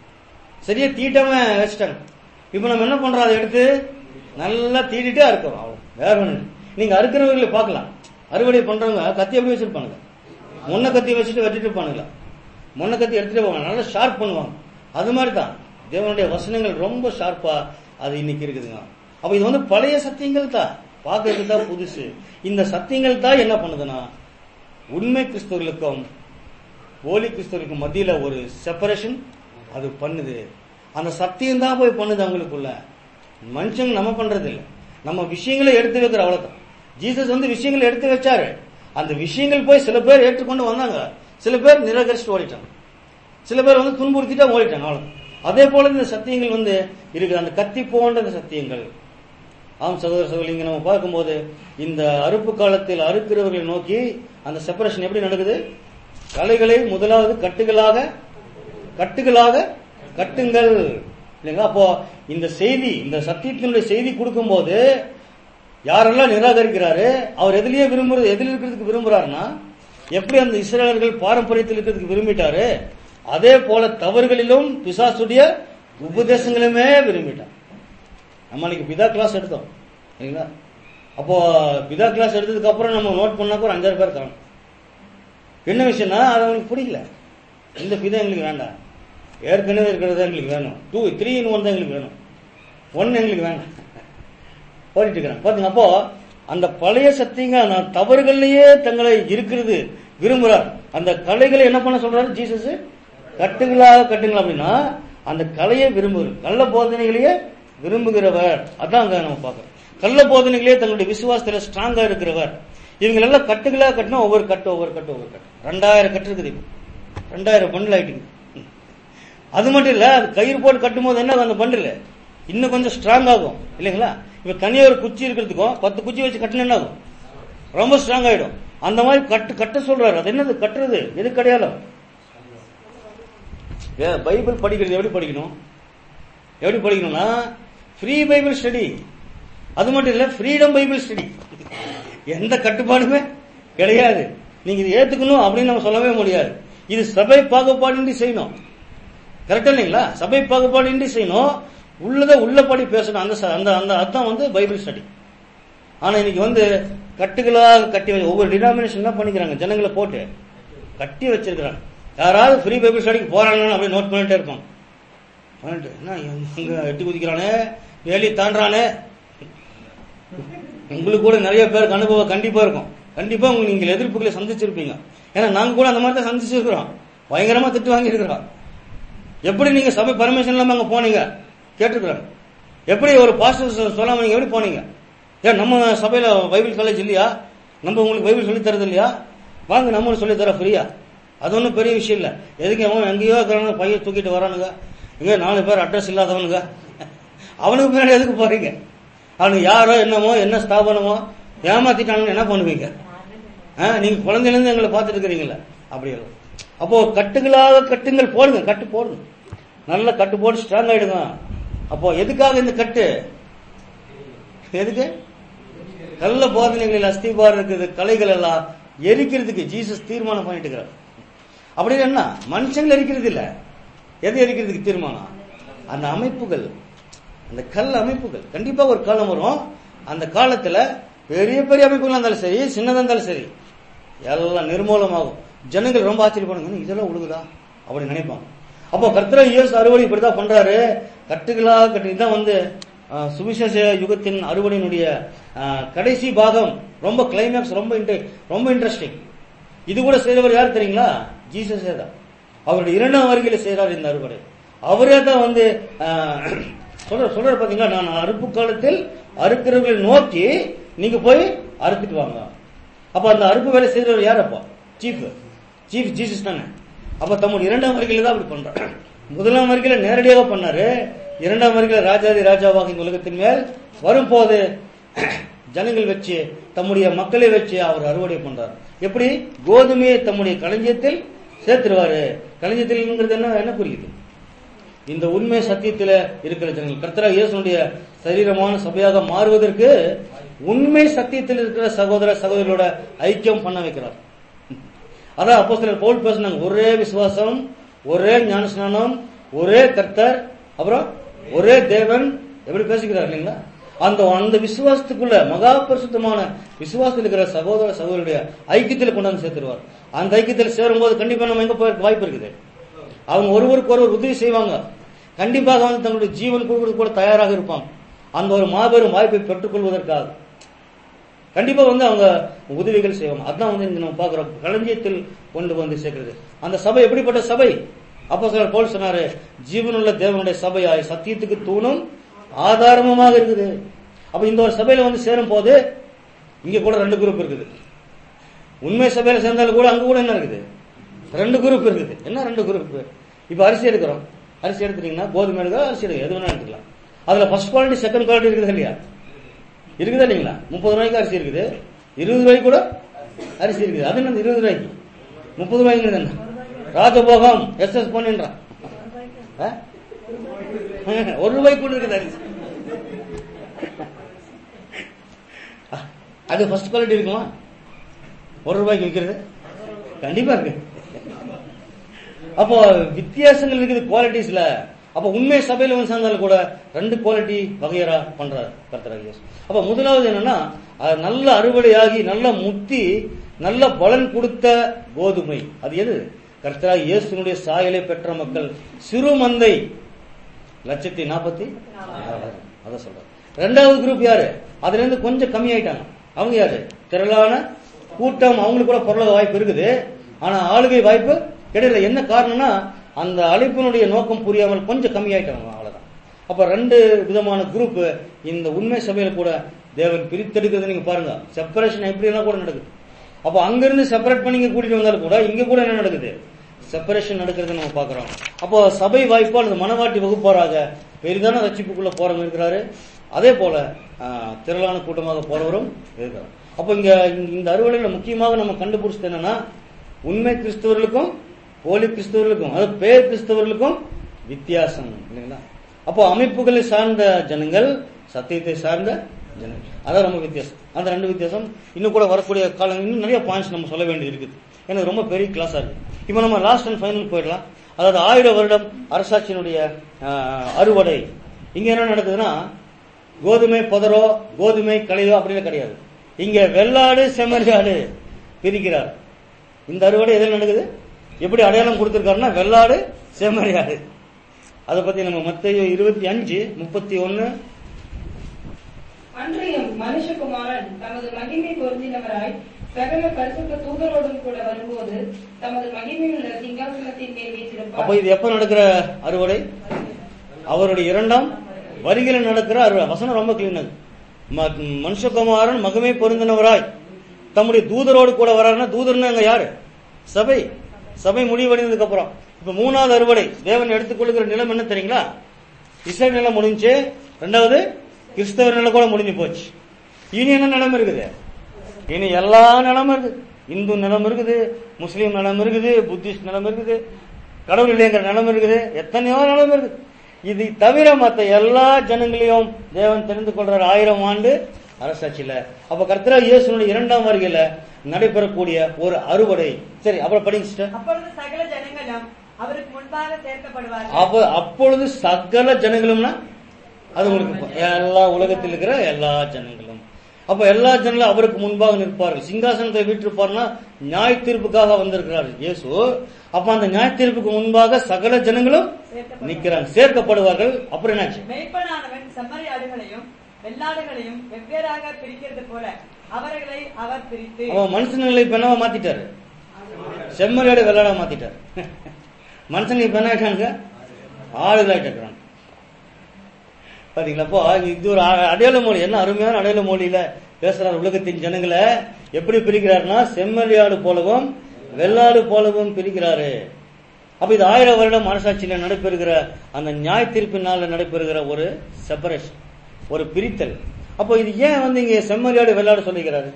சரியா தீட்டாம வச்சுட்டாங்க இப்ப நம்ம என்ன பண்றோம் அதை எடுத்து நல்லா தீட்டிட்டே அறுக்கிறோம் அவ்வளவு வேற ஒண்ணு இல்ல. நீங்க அறுக்கிறவர்களை பார்க்கலாம் அறுவடை பண்றவங்க கத்தி எப்படி வச்சிருப்பானுங்க முன்ன கத்தி வச்சுட்டு வெட்டிட்டு இருப்பானுங்களா முன்ன கத்தி எடுத்துட்டு போவாங்க நல்லா ஷார்ப் பண்ணுவாங்க அது மாதிரி தான் தேவனுடைய வசனங்கள் ரொம்ப ஷார்ப்பா அது இன்னைக்கு இருக்குதுங்க அப்ப இது வந்து பழைய சத்தியங்கள் தான் பார்க்கறதுக்கு தான் புதுசு இந்த சத்தியங்கள் தான் என்ன பண்ணுதுன்னா உண்மை கிறிஸ்தவர்களுக்கும் போலி கிறிஸ்தவர்களுக்கு மத்தியில ஒரு செப்பரேஷன் அது பண்ணுது அந்த சத்தியம் தான் போய் பண்ணுது அவங்களுக்குள்ள மனுஷங்க நம்ம பண்றது இல்ல நம்ம விஷயங்களை எடுத்து வைக்கிற அவ்வளவுதான் ஜீசஸ் வந்து விஷயங்களை எடுத்து வச்சாரு அந்த விஷயங்கள் போய் சில பேர் ஏற்றுக்கொண்டு வந்தாங்க சில பேர் நிராகரிச்சுட்டு ஓடிட்டாங்க சில பேர் வந்து துன்புறுத்திட்டா ஓடிட்டாங்க அவ்வளவு அதே போல இந்த சத்தியங்கள் வந்து இருக்குது அந்த கத்தி போன்ற இந்த சத்தியங்கள் ஆம் சகோதர சகோதரி இங்க நம்ம பார்க்கும்போது இந்த அறுப்பு காலத்தில் அறுக்கிறவர்களை நோக்கி அந்த செப்பரேஷன் எப்படி நடக்குது கலைகளை முதலாவது கட்டுகளாக கட்டுகளாக கட்டுங்கள் இல்லைங்களா அப்போ இந்த செய்தி இந்த சத்தியத்தினுடைய செய்தி கொடுக்கும்போது யாரெல்லாம் நிராகரிக்கிறாரு அவர் எதுலயே விரும்புறது எதில் இருக்கிறதுக்கு விரும்புறாருன்னா எப்படி அந்த இஸ்ரேலர்கள் பாரம்பரியத்தில் இருக்கிறதுக்கு விரும்பிட்டாரு அதே போல தவறுகளிலும் பிசாசுடைய உபதேசங்களுமே விரும்பிட்டார் நம்ம அன்னைக்கு பிதா கிளாஸ் எடுத்தோம் சரிங்களா அப்போ பிதா கிளாஸ் எடுத்ததுக்கு அப்புறம் நம்ம நோட் பண்ணாக்க ஒரு அஞ்சாறு பேர் காணும் என்ன விஷயம்னா அது அவங்களுக்கு பிடிக்கல இந்த பிதா எங்களுக்கு வேண்டாம் ஏற்கனவே இருக்கிறது தான் எங்களுக்கு வேணும் டூ த்ரீ இன் ஒன் தான் எங்களுக்கு வேணும் ஒன் எங்களுக்கு வேண்டாம் ஓடிட்டு இருக்கிறாங்க பாத்தீங்க அப்போ அந்த பழைய சத்தியங்க நான் தவறுகள்லயே தங்களை இருக்கிறது விரும்புறார் அந்த கலைகளை என்ன பண்ண சொல்றாரு ஜீசஸ் கட்டுகளாக கட்டுங்கள் அப்படின்னா அந்த கலையை விரும்புகிறார் கள்ள போதனைகளையே விரும்புகிறவர் அதான் அங்க நம்ம பார்க்கிறோம் கள்ள போதனைகளே தங்களுடைய விசுவாசத்துல ஸ்ட்ராங்கா இருக்கிறவர் இவங்க எல்லாம் கட்டுகளா கட்டினா ஒவ்வொரு கட்டு ஒவ்வொரு கட்டு ஒவ்வொரு கட்டு ரெண்டாயிரம் கட்டு இருக்குது இப்போ ரெண்டாயிரம் பண்டில் ஆயிட்டுங்க அது மட்டும் இல்ல அது கயிறு போட்டு கட்டும் போது என்ன ஆகும் அந்த பண்டில் இன்னும் கொஞ்சம் ஸ்ட்ராங் ஆகும் இல்லைங்களா இப்ப தனியா ஒரு குச்சி இருக்கிறதுக்கும் பத்து குச்சி வச்சு கட்டினா என்ன ஆகும் ரொம்ப ஸ்ட்ராங் ஆயிடும் அந்த மாதிரி கட்டு கட்ட சொல்றாரு அது என்னது கட்டுறது எது கிடையாலும் ஏ, பைபிள் படிக்கிறது எப்படி படிக்கணும் எப்படி படிக்கணும்னா ஃப்ரீ பைபிள் ஸ்டடி அது மட்டும் இல்ல ஃப்ரீடம் பைபிள் ஸ்டடி எந்த கட்டுப்பாடுமே கிடையாது நீங்க இது ஏத்துக்கணும் அப்படின்னு நம்ம சொல்லவே முடியாது இது சபை பாகுபாடின்றி செய்யணும் கரெக்டா இல்லைங்களா சபை பாகுபாடின்றி செய்யணும் உள்ளதை உள்ளபடி பேசணும் அந்த ச- அந்த அந்த அர்த்தம் வந்து பைபிள் ஸ்டடி ஆனா இன்னைக்கு வந்து கட்டுகளாக கட்டி வச்சு- ஒவ்வொரு டினாமினேஷன் என்ன பண்ணிக்கிறாங்க ஜனங்களை போட்டு கட்டி வச்சிருக்கிறாங்க யாராவது ஃப்ரீ பைபிள் ஸ்டடிக்கு போறாங்கன்னு அப்படியே நோட் பண்ணிட்டே இருப்பாங்க பண்ணிட்டு என்ன இங்க எட்டி குதிக்கிறானே வேலி தாண்டானே உங்களுக்கு கூட நிறைய பேருக்கு அனுபவம் கண்டிப்பா இருக்கும் கண்டிப்பா உங்க நீங்கள் எதிர்ப்புகளை சந்திச்சிருப்பீங்க ஏன்னா நாங்க கூட அந்த மாதிரி தான் சந்திச்சிருக்கிறோம் பயங்கரமா திட்டு வாங்கியிருக்கிறோம் எப்படி நீங்க சபை பர்மிஷன் இல்லாம அங்க போனீங்க கேட்டிருக்கிறாங்க எப்படி ஒரு பாஸ்டர் சொல்லாம நீங்க எப்படி போனீங்க ஏன் நம்ம சபையில பைபிள் காலேஜ் இல்லையா நம்ம உங்களுக்கு பைபிள் சொல்லி தரது இல்லையா வாங்க நம்மளும் சொல்லி தர ஃப்ரீயா அது ஒன்றும் பெரிய விஷயம் இல்ல எதுக்கு அவன் எங்கேயோ இருக்கிறவங்க பையன் தூக்கிட்டு வரானுங்க இங்க நாலு பேர் அட்ரஸ் இல்லாதவனுங்க அவனுக்கு பின்னாடி எதுக்கு போறீங்க அவனுக்கு யாரோ என்னமோ என்ன ஸ்தாபனமோ ஏமாத்திட்டானுங்க என்ன பண்ணுவீங்க ஆ, நீங்க குழந்தையில இருந்து எங்களை பார்த்துட்டு இருக்கிறீங்களா அப்படி இல்லை அப்போ கட்டுகளாக கட்டுங்கள் போடுங்க கட்டு போடுங்க நல்ல கட்டு போட்டு ஸ்ட்ராங் ஆயிடுங்க அப்போ எதுக்காக இந்த கட்டு எதுக்கு நல்ல போதனைகளில் அஸ்திபாரம் இருக்குது கலைகள் எல்லாம் எரிக்கிறதுக்கு ஜீசஸ் தீர்மானம் பண்ணிட்டு இருக்கிறார் அப்படி என்ன மனுஷங்கள் எரிக்கிறது இல்ல எது எரிக்கிறதுக்கு தீர்மானம் அந்த அமைப்புகள் அந்த கல் அமைப்புகள் கண்டிப்பா ஒரு காலம் வரும் அந்த காலத்துல பெரிய பெரிய அமைப்புகளா இருந்தாலும் சரி சின்னதா இருந்தாலும் சரி எல்லாம் நிர்மூலமாகும் ஜனங்கள் ரொம்ப ஆச்சரியப்படுங்க இதெல்லாம் உழுகுதா அப்படி நினைப்பாங்க அப்போ கர்த்தர இயேசு அறுவடை இப்படிதான் பண்றாரு கட்டுகளா கட்டு இதான் வந்து ஆஹ், சுவிசேஷ யுகத்தின் அறுவடையினுடைய ஆஹ், கடைசி பாகம் ரொம்ப கிளைமேக்ஸ் ரொம்ப inter- ரொம்ப இன்ட்ரெஸ்டிங் இது கூட செய்தவர் யார் தெரியுங்களா ஜீசஸே தான் அவருடைய இரண்டாம் வருகையில செய்றார் இந்த அறுவடை அவரே தான் வந்து ஆஹ், சொல்ற சொல்ற பாத்தீங்களா நான் அறுப்பு காலத்தில் அறுக்கிறவர்களை நோக்கி நீங்க போய் அறுத்துட்டு வாங்க அப்ப அந்த அறுப்பு வேலை செய்தவர் யார் அப்பா சீஃப் சீஃப் ஜீசஸ் தானே அப்ப தம்முடைய இரண்டாம் வருகையில தான் அப்படி பண்றாரு முதலாம் வருகையில நேரடியாக பண்ணாரு இரண்டாம் வருகையில ராஜாதி ராஜாவாக இந்த உலகத்தின் மேல் வரும்போது ஜனங்கள் வச்சு தம்முடைய மக்களை வச்சு அவர் அறுவடை பண்றார் எப்படி கோதுமையை தம்முடைய களஞ்சியத்தில் சேர்த்துருவாரு களஞ்சியத்தில்ங்கிறது என்ன என்ன குறிக்குது இந்த உண்மை சத்தியத்துல இருக்கிற ஜனங்கள் கர்த்தரா இயேசுனுடைய சரீரமான சபையாக மாறுவதற்கு உண்மை சத்தியத்தில் இருக்கிற சகோதர சகோதரிகளோட ஐக்கியம் பண்ண வைக்கிறார் அதான் அப்போ சிலர் பவுல் பேசினாங்க ஒரே விசுவாசம் ஒரே ஞானஸ்நானம் ஒரே கர்த்தர் அப்புறம் ஒரே தேவன் எப்படி பேசிக்கிறார் இல்லைங்களா அந்த அந்த விசுவாசத்துக்குள்ள மகா பரிசுத்தமான விசுவாசத்தில் இருக்கிற சகோதர சகோதரியுடைய ஐக்கியத்தில் கொண்டாந்து சேர்த்துருவார் அந்த ஐக்கியத்தில் சேரும்போது கண்டிப்பா நம்ம எங்க போய் வாய்ப்பு இருக்குது அவங்க ஒருவருக்கு ஒருவர் உதவி செய்வாங்க கண்டிப்பாக வந்து தங்களுடைய ஜீவன் கொடுக்கறது கூட தயாராக இருப்பாங்க அந்த ஒரு மாபெரும் வாய்ப்பை பெற்றுக்கொள்வதற்காக கண்டிப்பா வந்து அவங்க உதவிகள் செய்வாங்க அதான் வந்து இங்க நம்ம பாக்குறோம் களஞ்சியத்தில் கொண்டு வந்து சேர்க்கிறது அந்த சபை எப்படிப்பட்ட சபை அப்போ சிலர் போல் சொன்னாரு ஜீவனுள்ள தேவனுடைய சபையாய் சத்தியத்துக்கு தூணும் ஆதாரமுமாக இருக்குது அப்ப இந்த ஒரு சபையில வந்து சேரும் போது இங்க கூட ரெண்டு குரூப் இருக்குது உண்மை சபையில சேர்ந்தாலும் கூட அங்க கூட என்ன இருக்குது ரெண்டு குரூப் இருக்குது என்ன ரெண்டு குரூப் இப்ப அரிசி எடுக்கிறோம் அரிசி எடுத்துட்டீங்கன்னா கோதுமை எடுக்க அரிசி எடுக்க எது வேணா எடுத்துக்கலாம் அதுல ஃபர்ஸ்ட் குவாலிட்டி செகண்ட் குவாலிட்டி இருக்குது இல்லையா இருக்குதா இல்லைங்களா முப்பது ரூபாய்க்கு அரிசி இருக்குது இருபது ரூபாய்க்கு கூட அரிசி இருக்குது அது என்ன இருபது ரூபாய்க்கு முப்பது ரூபாய்க்கு என்ன ராஜபோகம் எஸ் எஸ் பண்ணின்றான் ஆ? ஒரு ரூபாய்க்கு கூட இருக்குது அரிசி அது ஃபர்ஸ்ட் குவாலிட்டி இருக்குமா ஒரு ரூபாய்க்கு விற்கிறது கண்டிப்பா இருக்கு அப்போ வித்தியாசங்கள் இருக்குது குவாலிட்டிஸ்ல அப்ப உண்மை சபையில வந்து சேர்ந்தாலும் கூட ரெண்டு குவாலிட்டி வகையரா பண்றாரு கர்த்தராக இயேசு அப்ப முதலாவது என்னன்னா அது நல்ல அறுவடையாகி நல்ல முத்தி நல்ல பலன் கொடுத்த கோதுமை அது எது கர்த்தராக இயேசுனுடைய சாயலை பெற்ற மக்கள் சிறு மந்தை லட்சத்தி நாற்பத்தி அதான் சொல்றாரு ரெண்டாவது குரூப் யாரு அதுல இருந்து கொஞ்சம் கம்மி ஆயிட்டாங்க அவங்க யாரு திரளான கூட்டம் அவங்களுக்கு கூட பொருளாக வாய்ப்பு இருக்குது ஆனா ஆளுகை வாய்ப்பு கிடையல என்ன காரணம்னா அந்த அழைப்பினுடைய நோக்கம் புரியாமல் கொஞ்சம் கம்மி ஆயிட்டாங்க அவ்வளவுதான் அப்ப ரெண்டு விதமான குரூப் இந்த உண்மை சபையில கூட தேவன் பிரித்தெடுக்கிறது நீங்க பாருங்க செப்பரேஷன் எப்படி எல்லாம் கூட நடக்குது அப்ப அங்கிருந்து செப்பரேட் பண்ணி இங்க கூட்டிட்டு வந்தாலும் கூட இங்க கூட என்ன நடக்குது செப்பரேஷன் நடக்கிறது நம்ம பாக்குறோம் அப்போ சபை வாய்ப்போ அல்லது மனவாட்டி வகுப்பாராக பெரிதான ரட்சிப்புக்குள்ள போறவங்க இருக்கிறாரு அதே போல ஆஹ், திரளான கூட்டமாக போறவரும் இருக்கிறார் அப்போ இங்க இங்க இந்த அறுவடையில முக்கியமாக நம்ம கண்டுபிடிச்சது என்னன்னா உண்மை கிறிஸ்தவர்களுக்கும் போலி கிறிஸ்தவர்களுக்கும் அதாவது பேர் கிறிஸ்தவர்களுக்கும் வித்தியாசம் இல்லைங்களா அப்போ அமைப்புகளை சார்ந்த ஜனங்கள் சத்தியத்தை சார்ந்த ஜனங்கள் அதான் ரொம்ப வித்தியாசம் அந்த ரெண்டு வித்தியாசம் இன்னும் கூட வரக்கூடிய காலம் இன்னும் நிறைய பாயிண்ட்ஸ் நம்ம சொல்ல வேண்டி இருக்குது எனக்கு ரொம்ப பெரிய கிளாஸா இருக்கு இப்போ நம்ம லாஸ்ட் அண்ட் ஃபைனல் போயிடலாம் அதாவது ஆயிரம் வருடம் அரசாட்சியினுடைய ஆஹ், அறுவடை இங்க என்ன நடக்குதுன்னா கோதுமை புதரோ கோதுமை களையோ அப்படின்னு கிடையாது இங்க வெள்ளாடு செம்மறியாடு பிரிக்கிறார் இந்த அறுவடை எதில் நடக்குது எப்படி அடையாளம் கொடுத்திருக்காருன்னா வெள்ளாடு செம்மறியாடு அதை பத்தி நம்ம மத்திய இருபத்தி அஞ்சு முப்பத்தி ஒன்னு அன்றியும் மனுஷகுமாரன் தமது மகிமை பொருந்தினவராய் சகல பரிசுத்த தூதரோடும் கூட வரும்போது தமது மகிமையுள்ள சிங்காசனத்தின் மேல் அப்ப வீற்றிருப்பார் இது எப்ப நடக்கிற அறுவடை அவருடைய இரண்டாம் வருகையில் நடக்கிற அறுவடை வசனம் ரொம்ப கிளீனது மனுஷகுமாரன் மகிமை பொருந்தினவராய் தம்முடைய தூதரோடு கூட வராருன்னா தூதர்னா அங்க யாரு சபை சபை முடிவடைந்ததுக்கு அப்புறம் இப்ப மூணாவது அறுவடை தேவன் எடுத்துக்கொள்கிற நிலம் என்ன தெரியுங்களா இஸ்ரேல் நிலம் முடிஞ்சு ரெண்டாவது கிறிஸ்தவர் நிலம் கூட முடிஞ்சு போச்சு இனி என்ன நிலம் இருக்குது இனி எல்லா நிலமும் இருக்குது இந்து நிலம் இருக்குது முஸ்லீம் நிலம் இருக்குது புத்திஸ்ட் நிலம் இருக்குது கடவுள் இல்லைங்கிற நிலம் இருக்குது எத்தனையோ நிலம் இருக்குது இது தவிர மத்த எல்லா ஜனங்களையும் தேவன் தெரிந்து கொள்றார் ஆயிரம் ஆண்டு அரசாட்சியில அப்ப கர்த்தரா இயேசுனுடைய இரண்டாம் வருகையில நடைபெறக்கூடிய ஒரு அறுவடை சரி அப்புறம் படிங்க sister. அப்பொழுது சகல ஜனங்களும் அவருக்கு முன்பாக சேர்க்கப்படுவார்கள் அப்ப அப்பொழுது சகல ஜனங்களும்னா அது உங்களுக்கு ப- எல்லா உலகத்தில் இருக்கிற எல்லா ஜனங்களும் அப்ப எல்லா ஜனங்களும் அவருக்கு முன்பாக நிற்பார்கள் சிங்காசனத்தை வீட்டிருப்பார்னா நியாய தீர்ப்புக்காக வந்திருக்கிறார் இயேசு அப்ப அந்த நியாய தீர்ப்புக்கு முன்பாக சகல ஜனங்களும் சேர்க்கப்படுவார்கள். நிக்கிறாங்க சேர்க்கப்படுவார்கள் அப்புறம் என்னாச்சு மெய்ப்பனானவன் செம்மறி ஆடுகளையும் வெள்ளாடுகளையும் வெவ்வேறாக பிரிக்கிறது போல அவர்களை அவர் பிரித்து அவன் மனுஷங்களை இப்ப என்னவா மாத்திட்டாரு செம்மறியாடு வெள்ளாட மாத்திட்டாரு மனுஷங்க இப்ப என்ன ஆயிட்டாங்க ஆடுகளாயிட்டு இருக்கிறாங்க பாத்தீங்களா அப்போ இது ஒரு அ- அடையாள மொழி என்ன அருமையான அடையாள மொழியில பேசுறார் உலகத்தின் ஜனங்களை எப்படி பிரிக்கிறாருன்னா செம்மறியாடு போலவும் வெள்ளாடு போலவும் பிரிக்கிறாரு அப்ப இது ஆயிரம் வருடம் மனசாட்சியில நடைபெறுகிற அந்த நியாய தீர்ப்பினால நடைபெறுகிற ஒரு செப்பரேஷன் ஒரு பிரித்தல் அப்போ இது ஏன் வந்து இங்க செம்மறியாடு வெள்ளாடு சொல்லிக்கிறாரு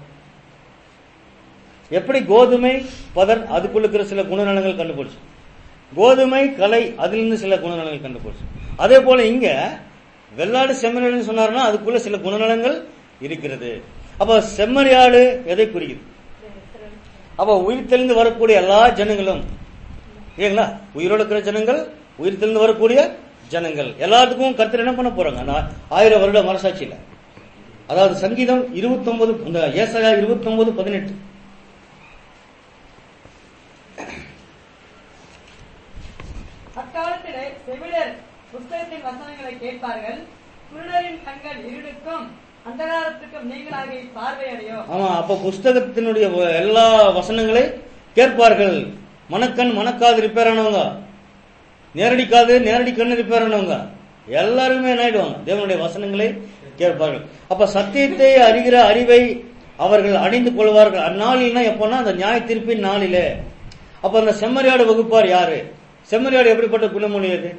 எப்படி கோதுமை பதர் அதுக்குள்ள இருக்கிற சில குணநலங்கள் கண்டுபிடிச்சு கோதுமை கலை அதிலிருந்து சில குணநலங்கள் கண்டுபிடிச்சு அதே போல இங்க வெள்ளாடு செம்மறியாடுன்னு சொன்னாருன்னா அதுக்குள்ள சில குணநலங்கள் இருக்கிறது அப்ப செம்மறியாடு எதை குறிக்குது அப்ப உயிர் தெளிந்து வரக்கூடிய எல்லா ஜனங்களும் இல்லைங்களா உயிரோடு இருக்கிற ஜனங்கள் உயிர் தெளிந்து வரக்கூடிய ஜனங்கள் எல்லாத்துக்கும் கருத்து என்ன பண்ண போறாங்க அந்த ஆயிரம் வருட மனசாட்சியில அதாவது சங்கீதம் இருபத்தி ஒன்பது இந்த ஏசாயா இருபத்தி ஒன்பது பதினெட்டு அக்காலத்திலே செவிடர் புஸ்தகத்தின் வசனங்களை கேட்பார்கள் குருடரின் கண்கள் இருளுக்கும் அந்தகாரத்துக்கும் நீங்களாகி பார்வையடையோ ஆமா அப்ப புஸ்தகத்தினுடைய வ- எல்லா வசனங்களை கேட்பார்கள் மனக்கண் மனக்காது ரிப்பேர் ஆனவங்க நேரடி காது நேரடி கண்ணு ரிப்பேர் ஆனவங்க எல்லாருமே என்ன ஆயிடுவாங்க தேவனுடைய வசனங்களை கேட்பார்கள் அப்ப சத்தியத்தை அறிகிற அறிவை அவர்கள் அடைந்து கொள்வார்கள் அந்நாளில்னா எப்போன்னா அந்த நியாய தீர்ப்பின் நாளிலே அப்ப அந்த செம்மறியாடு வகுப்பார் யாரு செம்மறியாடு எப்படிப்பட்ட குணமொழி அது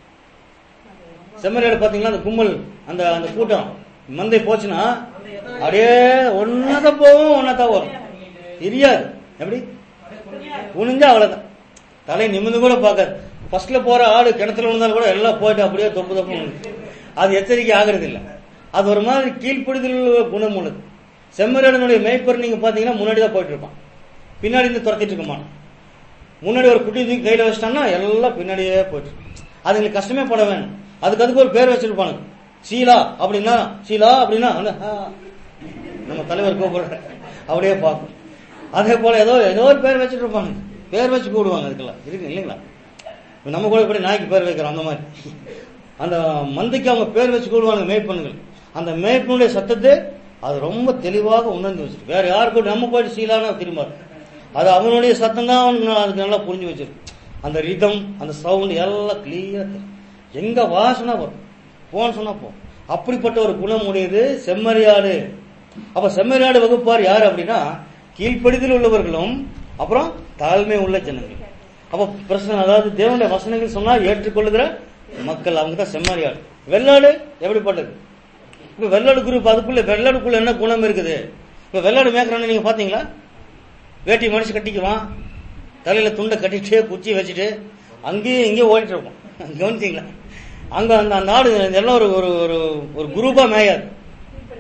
செம்மறியாடு பாத்தீங்களா அந்த கும்பல் அந்த அந்த கூட்டம் மந்தை போச்சுன்னா அப்படியே ஒன்னதான் போகும் ஒன்னதான் வரும் தெரியாது எப்படி குனிஞ்சா அவ்வளவுதான் தலை நிமிந்து கூட பார்க்காது ஃபர்ஸ்ட்ல போற ஆடு கிணத்துல விழுந்தாலும் கூட எல்லாம் போயிட்டு அப்படியே தொப்பு தொப்பு விழுந்து. அது எச்சரிக்கை ஆகிறது இல்ல அது ஒரு மாதிரி கீழ்ப்படுதல் குணம் உள்ளது செம்மறியாடனுடைய மேய்ப்பர் நீங்க பாத்தீங்கன்னா முன்னாடி தான் போயிட்டு இருப்பான் பின்னாடி இருந்து துரத்திட்டு இருக்க மாட்டான் முன்னாடி ஒரு குட்டி தூக்கி கையில வச்சிட்டான்னா எல்லாம் பின்னாடியே போயிட்டு இருக்கும். அதுங்களுக்கு கஷ்டமே பட வேணும் அதுக்கு அதுக்கு ஒரு பேர் வச்சிருப்பானுங்க சீலா அப்படின்னா சீலா அப்படின்னா அந்த, ஆ, நம்ம தலைவர் கூப்பிடுற அப்படியே பார்க்கும் அதே போல ஏதோ ஏதோ ஒரு பேர் வச்சுட்டு இருப்பாங்க பேர் வச்சு கூடுவாங்க அதுக்கெல்லாம் இருக்கு இல்லைங்களா இப்ப நம்ம கூட இப்படி நாய்க்கு பேர் வைக்கிறோம் அந்த மாதிரி அந்த மந்தைக்கு அவங்க பேர் வச்சு கூடுவாங்க மேய்ப்பண்கள் அந்த மேய்ப்பனுடைய சத்தத்தை அது ரொம்ப தெளிவாக உணர்ந்து வச்சிருக்கு வேற யாருக்கும் நம்ம போயிட்டு சீலான திரும்ப அது அவனுடைய சத்தம் தான் அவனுக்கு நா- அதுக்கு நல்லா புரிஞ்சு வச்சிருக்கு அந்த ரிதம் அந்த சவுண்ட் எல்லாம் கிளியரா எங்க வாசனை வரும் போன்னு சொன்னா போ அப்படிப்பட்ட ஒரு குணம் உடையது செம்மறியாடு அப்ப செம்மறியாடு வகுப்பார் யார் அப்படின்னா கீழ்ப்படிதல் உள்ளவர்களும் அப்புறம் தாழ்மை உள்ள ஜனங்கள் அப்ப பிரச்சனை அதாவது தேவனுடைய வசனங்கள் சொன்னா ஏற்றுக்கொள்ளுகிற மக்கள் அவங்க தான் செம்மறியாடு வெள்ளாடு எப்படிப்பட்டது இப்ப வெள்ளாடு குரூப் அதுக்குள்ள வெள்ளாடுக்குள்ள என்ன குணம் இருக்குது இப்ப வெள்ளாடு மேய்க்கிறவன நீங்க பாத்தீங்களா வேட்டி மனுஷன் கட்டிக்குவான் தலையில துண்டை கட்டிட்டு குச்சி வச்சுட்டு அங்கேயும் இங்கேயும் ஓடிட்டு இருப்போம் கவனிச்சீங்களா அங்க அந்த அந்த ஆடு எல்லாம் ஒரு ஒரு ஒரு ஒரு குரூப்பா மேயாது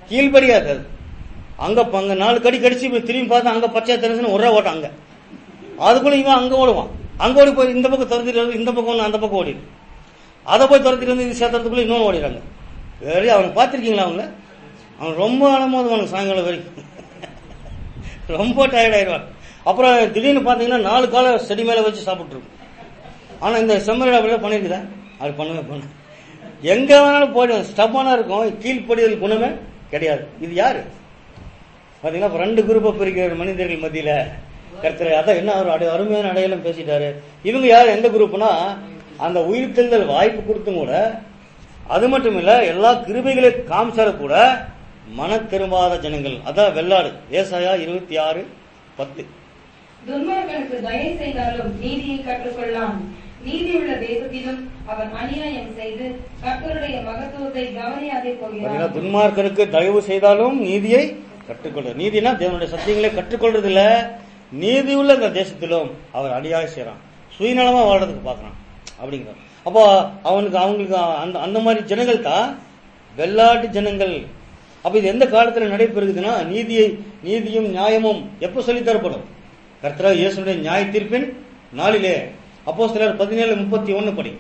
கீழ்படியாது அது அங்க ப- அங்க நாலு கடி கடிச்சு இப்ப திரும்பி பார்த்தா அங்க பச்சை தெரிஞ்சுன்னு ஒரே ஓட்டம் அங்க அதுக்குள்ள இவன் அங்க ஓடுவான் அங்க ஓடி போய் இந்த பக்கம் துரத்திட்டு வந்து இந்த பக்கம் ஒண்ணு அந்த பக்கம் ஓடிடு அதை போய் துரத்திட்டு வந்து இது சேர்த்தறதுக்குள்ள இன்னொன்று ஓடிடுறாங்க வேற அவனை பார்த்திருக்கீங்களா அவங்கள அவன் ரொம்ப அலமோதுவானுங்க சாயங்காலம் வரைக்கும் ரொம்ப டயர்ட் ஆயிடுவான் அப்புறம் திடீர்னு பாத்தீங்கன்னா நாலு காலை செடி மேல வச்சு சாப்பிட்டுருக்கும் ஆனா இந்த செம்மறி அப்படியே பண்ணிருக்குதா அது பண்ணவே பண்ண எங்க வேணாலும் போயிடும் ஸ்டப்பானா இருக்கும் கீழ்ப்படிதல் குணமே கிடையாது இது யாரு பாத்தீங்கன்னா இப்ப ரெண்டு குரூப்பா பிரிக்கிற மனிதர்கள் மத்தியில கர்த்தர் அதான் என்ன ஒரு அடை- அருமையான அடையாளம் பேசிட்டாரு இவங்க யார் எந்த குரூப்னா அந்த உயிர்த்தெழுதல் வாய்ப்பு கொடுத்தும் கூட அது மட்டும் இல்ல எல்லா கிருபைகளை காமிச்சாலும் கூட மன திரும்பாத ஜனங்கள் அதான் வெள்ளாடு ஏசாயா இருபத்தி ஆறு பத்து துன்மார்க்கனுக்கு தயை செய்தாலும் நீதியை கற்றுக்கொள்ளான் நீதியுள்ள தேசத்திலும் அவன் அநியாயம் செய்து கர்த்தருடைய மகத்துவத்தை கவனியாதே பாத்தீங்கன்னா போகிறான் துன்மார்க்கருக்கு தயவு செய்தாலும் நீதியை கற்றுக்கொள்ள நீதினா தேவனுடைய சத்தியங்களை கற்றுக்கொள்றது இல்ல நீதி உள்ள இந்த தேசத்திலும் அவர் அடியாக செய்றான் சுயநலமா வாழ்றதுக்கு பாக்குறான் அப்படிங்கிறார் அப்போ அவனுக்கு அவங்களுக்கு அந்த அந்த மாதிரி ஜனங்கள் தான் வெள்ளாட்டு ஜனங்கள் அப்ப இது எந்த காலத்துல நடைபெறுகுதுன்னா நீதியை நீதியும் நியாயமும் எப்ப சொல்லித் தரப்படும் கர்த்தரா இயேசுடைய நியாய தீர்ப்பின் நாளிலே அப்போ சிலர் பதினேழு முப்பத்தி ஒன்னு படி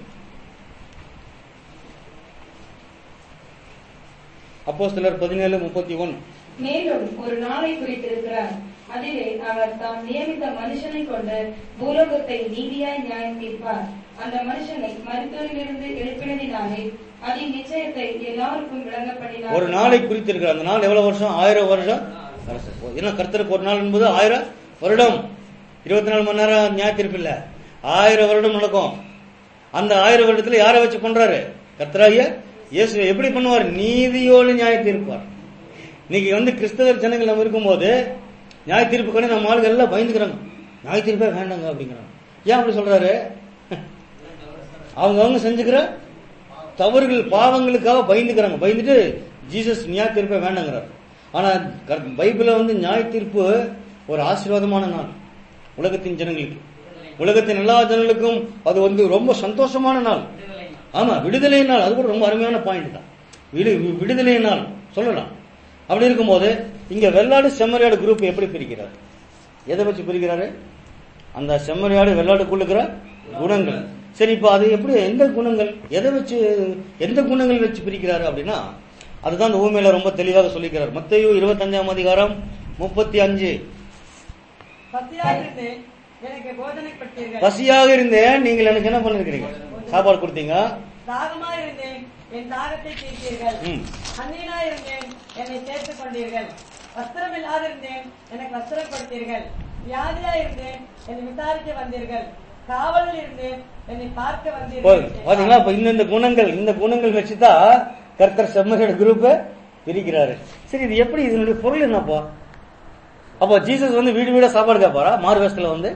அப்போ சிலர் பதினேழு முப்பத்தி ஒன்னு மேலும் ஒரு நாளை குறித்திருக்கிறார் அதிலே அவர் தாம் நியமித்த மனுஷனை கொண்டு பூலோகத்தை நீதியாய் நியாயம் தீர்ப்பார் அந்த மனுஷனை மருத்துவரிலிருந்து எழுப்பினதினாலே அதன் நிச்சயத்தை எல்லாருக்கும் விளங்க பண்ணினார் ஒரு நாளை குறித்திருக்கிற அந்த நாள் எவ்வளவு வருஷம் ஆயிரம் வருஷம் ஏன்னா கர்த்தருக்கு ஒரு நாள் என்பது ஆயிரம் வருடம் இருபத்தி நாலு மணி நேரம் நியாய தீர்ப்பு இல்ல ஆயிரம் வருடம் நடக்கும் அந்த ஆயிரம் வருடத்துல யாரை வச்சு பண்றாரு கர்த்தராகிய இயேசு எப்படி பண்ணுவார் நீதியோடு நியாய தீர்ப்பார் இன்னைக்கு வந்து கிறிஸ்தவர் ஜனங்கள் நம்ம இருக்கும்போது நியாய தீர்ப்புக்கான நம்ம ஆளுங்க எல்லாம் பயந்துக்கிறாங்க நியாய தீர்ப்பே வேண்டாங்க அப்படிங்கிறாங்க ஏன் அப்படி சொல்றாரு அவங்க அவங்க செஞ்சுக்கிற தவறுகள் பாவங்களுக்காக பயந்துக்கிறாங்க பயந்துட்டு ஜீசஸ் நியாய தீர்ப்பை வேண்டாங்கிறார் ஆனா கர்- பைபிள்ல வந்து நியாய தீர்ப்பு ஒரு ஆசீர்வாதமான நாள் உலகத்தின் ஜனங்களுக்கு உலகத்தின் எல்லா ஜனங்களுக்கும் அது வந்து ரொம்ப சந்தோஷமான நாள் ஆமா விடுதலை நாள் அது கூட ரொம்ப அருமையான பாயிண்ட் தான் விடு விடுதலை நாள் சொல்லலாம் அப்படி இருக்கும்போது இங்க வெள்ளாடு செம்மறியாடு குரூப் எப்படி பிரிக்கிறார் எதை வச்சு பிரிக்கிறாரு அந்த செம்மறியாடு வெள்ளாடுக்குள்ளுக்கிற குணங்கள் சரி இப்ப அது எப்படி எந்த குணங்கள் எதை வச்சு எந்த குணங்கள் வச்சு பிரிக்கிறாரு அப்படின்னா அதுதான் அந்த ஊமையில ரொம்ப தெளிவாக சொல்லிக்கிறார் மத்தேயு இருபத்தஞ்சாம் அதிகாரம் முப்பத்தி அஞ்சு பசியாக இருந்தேன் எனக்கு போதனைப்பட்டீர்கள் பசியாக இருந்தேன் நீங்கள் எனக்கு என்ன பண்ணிருக்கிறீங்க சாப்பாடு கொடுத்தீங்க தாகமா இருந்தேன் என் தாகத்தை தீர்த்தீர்கள் ம். அந்நியனா இருந்தேன் என்னை சேர்த்துக் கொண்டீர்கள் வஸ்திரம் இல்லாதிருந்தேன் எனக்கு வஸ்திரம் கொடுத்தீர்கள் வியாதியா இருந்தேன் என்னை விசாரிக்க வந்தீர்கள் காவலில் இருந்தேன் என்னை பார்க்க போதும். வந்தீர்கள் பாத்தீங்களா இப்ப இந்த குணங்கள் இந்த குணங்கள் வச்சுதான் கர்த்தர் செம்மறியோட குரூப்ப பிரிக்கிறாரு சரி இது எப்படி இதனுடைய பொருள் என்னப்பா அப்போ ஜீசஸ் வந்து வீடு வீடா சாப்பாடு கேட்பாரா மாறு வேஷத்துல வந்து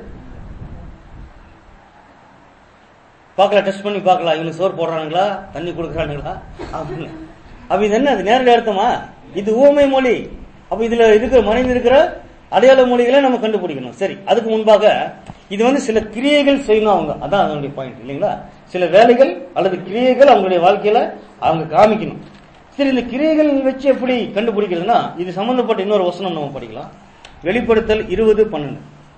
பார்க்கலாம் டெஸ்ட் பண்ணி பார்க்கலாம் இவனுக்கு சோறு போடுறானுங்களா தண்ணி கொடுக்குறானுங்களா அப்படின்னு அப்ப இது என்ன அது நேரடி அர்த்தமா இது ஊமை மொழி அப்ப இதுல இருக்கிற மறைந்து இருக்கிற அடையாள மொழிகளை நம்ம கண்டுபிடிக்கணும் சரி அதுக்கு முன்பாக இது வந்து சில கிரியைகள் செய்யணும் அவங்க அதான் அதனுடைய பாயிண்ட் இல்லைங்களா சில வேலைகள் அல்லது கிரியைகள் அவங்களுடைய வாழ்க்கையில அவங்க காமிக்கணும் சரி இந்த கிரியைகள் வச்சு எப்படி கண்டுபிடிக்கிறதுனா இது சம்பந்தப்பட்ட இன்னொரு வசனம் நம்ம படிக்கலாம் வெளிப்படுத்தல் இருபது பன்னெண்டு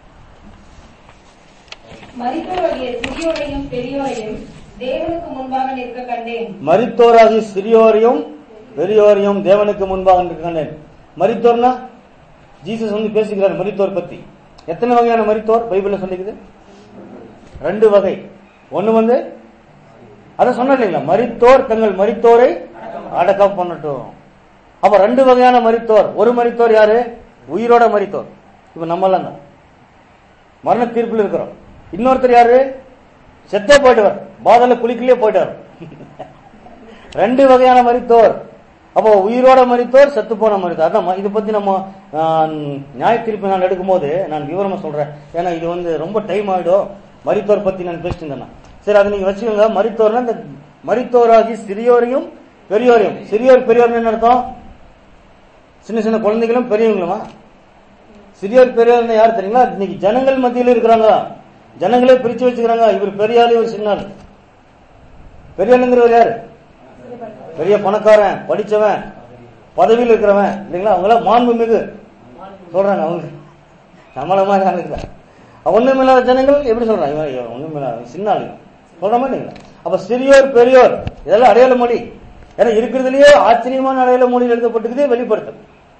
மரித்தோராகிய சிறியோரையும் பெரியோரையும் தேவனுக்கு முன்பாக நிற்க கண்டேன் மரித்தோராகி சிறியோரையும் பெரியோரையும் தேவனுக்கு முன்பாக நிற்கின்றேன் மரித்தோர்னா ஜீசஸ் வந்து பேசுகிறார் மரித்தோர் பத்தி எத்தனை வகையான மரித்தோர் பைபிள்ல சொல்லிக்குது ரெண்டு வகை ஒண்ணு வந்து அத சொன்ன இல்லைங்களா மரித்தோர் தங்கள் மரித்தோரை அடக்கம் பண்ணட்டும் அப்ப ரெண்டு வகையான மரித்தோர் ஒரு மரித்தோர் யாரு உயிரோட மரித்தோர் இப்ப நம்மளாம் தான் மரண தீர்ப்பில் இருக்கிறோம் இன்னொருத்தர் யாரு செத்தே போயிட்டவர் பாதல குளிக்கலையே போயிட்டார் ரெண்டு வகையான மரித்தோர் அப்போ உயிரோட மரித்தோர் செத்து போன மரித்தோர் அதான் ம- இதை பத்தி நம்ம ஆஹ், நியாய தீர்ப்பு நான் எடுக்கும்போது நான் விவரமா சொல்றேன் ஏன்னா இது வந்து ரொம்ப டைம் ஆயிடும் மரித்தோர் பத்தி நான் பேசிட்டு இருந்தேன் சரி அதை நீங்க வச்சுக்கோங்க மரித்தோர்னா இந்த மரித்தோராகி சிறியோரையும் பெரியோரையும் சிறியோர் பெரியோர் என்ன அர்த்தம் சின்ன சின்ன குழந்தைகளும் பெரியவங்களுமா சிறியோர் பெரியோர் யார் தெரியுங்களா இன்னைக்கு ஜனங்கள் மத்தியில இருக்கிறாங்க ஜனங்களே பிரிச்சு வச்சுக்கிறாங்க இவர் பெரிய ஆளு இவர் சின்ன ஆளு பெரிய ஆளுங்கிறவர் யாரு பெரிய பணக்காரன் படிச்சவன் பதவியில் இருக்கிறவன் இல்லைங்களா அவங்கள மாண்புமிகு சொல்றாங்க அவங்க நம்மள மாதிரி ஆளுங்களா ஒண்ணுமில்லாத ஜனங்கள் எப்படி சொல்றாங்க இவன் இவன் ஒண்ணுமில்லாத சின்ன ஆளுங்க சொல்ற மாட்டீங்களா அப்ப சிறியோர் பெரியோர் இதெல்லாம் அடையாள மொழி ஏன்னா இருக்கிறதுலயே ஆச்சரியமான அடையாள மொழியில் எழுதப்பட்டிருக்குது வெளிப்படுத்தும்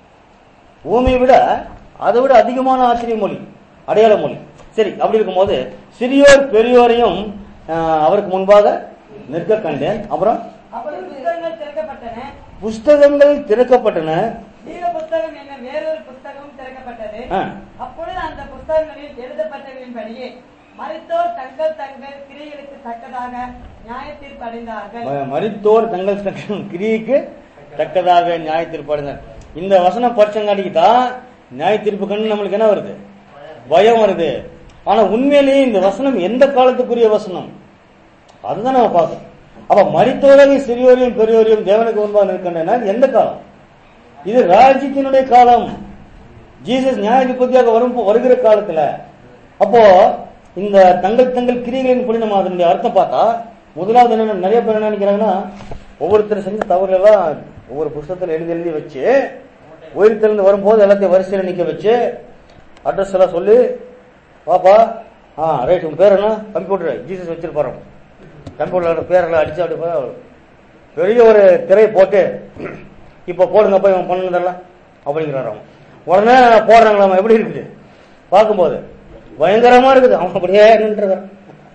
பூமியை விட அதை விட அதிகமான ஆச்சரிய மொழி அடையாள மொழி சரி அப்படி இருக்கும்போது சிறியோர் பெரியோரையும் ஆஹ், அவருக்கு முன்பாக நிற்க கண்டேன் அப்புறம் அப்பொழுது புத்தகங்கள் திறக்கப்பட்டன புஸ்தகங்கள் திறக்கப்பட்டன ஜீவ புத்தகம் என்ன வேறொரு புத்தகம் திறக்கப்பட்டது ஆ. அப்பொழுது அந்த புத்தகங்களில் எழுதப்பட்டவர்களின்படியே மரித்தோர் தங்கள் தங்கள் கிரியைகளுக்கு தக்கதாக நியாய தீர்ப்பு அடைந்தார்கள் ம- மரித்தோர் தங்கள் தங்கள் கிரிக்கு தக்கதாக நியாய தீர்ப்பு இந்த வசனம் படிச்சங்காட்டிக்கு தான் நியாய தீர்ப்பு கண்ணு நம்மளுக்கு என்ன வருது பயம் வருது ஆனா உண்மையிலேயே இந்த வசனம் எந்த காலத்துக்குரிய வசனம் அதுதான் நம்ம பார்க்கணும் அப்ப மரித்தோரையும் சிறியோரையும் பெரியோரையும் தேவனுக்கு முன்பாக நிற்கின்றன எந்த காலம் இது ராஜ்யத்தினுடைய காலம் ஜீசஸ் நியாயாதிபதியாக வரும் வருகிற காலத்துல அப்போ இந்த தங்கள் தங்கள் கிரிகளின் படி நம்ம அதனுடைய அர்த்தம் பார்த்தா முதலாவது என்ன நிறைய பேர் என்ன நினைக்கிறாங்கன்னா ஒவ்வொருத்தர் செஞ்ச தவறு எல்லாம் ஒவ்வொரு புஸ்தகத்துல எழுதி எழுதி வச்சு உயிர்த்தெழுந்து வரும்போது எல்லாத்தையும் வரிசையில் நிக்க வச்சு அட்ரஸ் எல்லாம் சொல்லி பாப்பா ஆ ரைட் உங்க பேர் என்ன கம்ப்யூட்டர் ஜீசஸ் வச்சிருப்பாரு கம்ப்யூட்டர்ல பேரெல்லாம் அடிச்சு அப்படி பா- பெரிய ஒரு திரை போட்டு இப்ப போடுங்கப்பா இவன் பண்ணதெல்லாம் அப்படிங்கிறாரு அவன் உடனே போடுறாங்களாம் எப்படி இருக்குது பார்க்கும்போது பயங்கரமா இருக்குது அவன் அப்படியே நின்றுறான்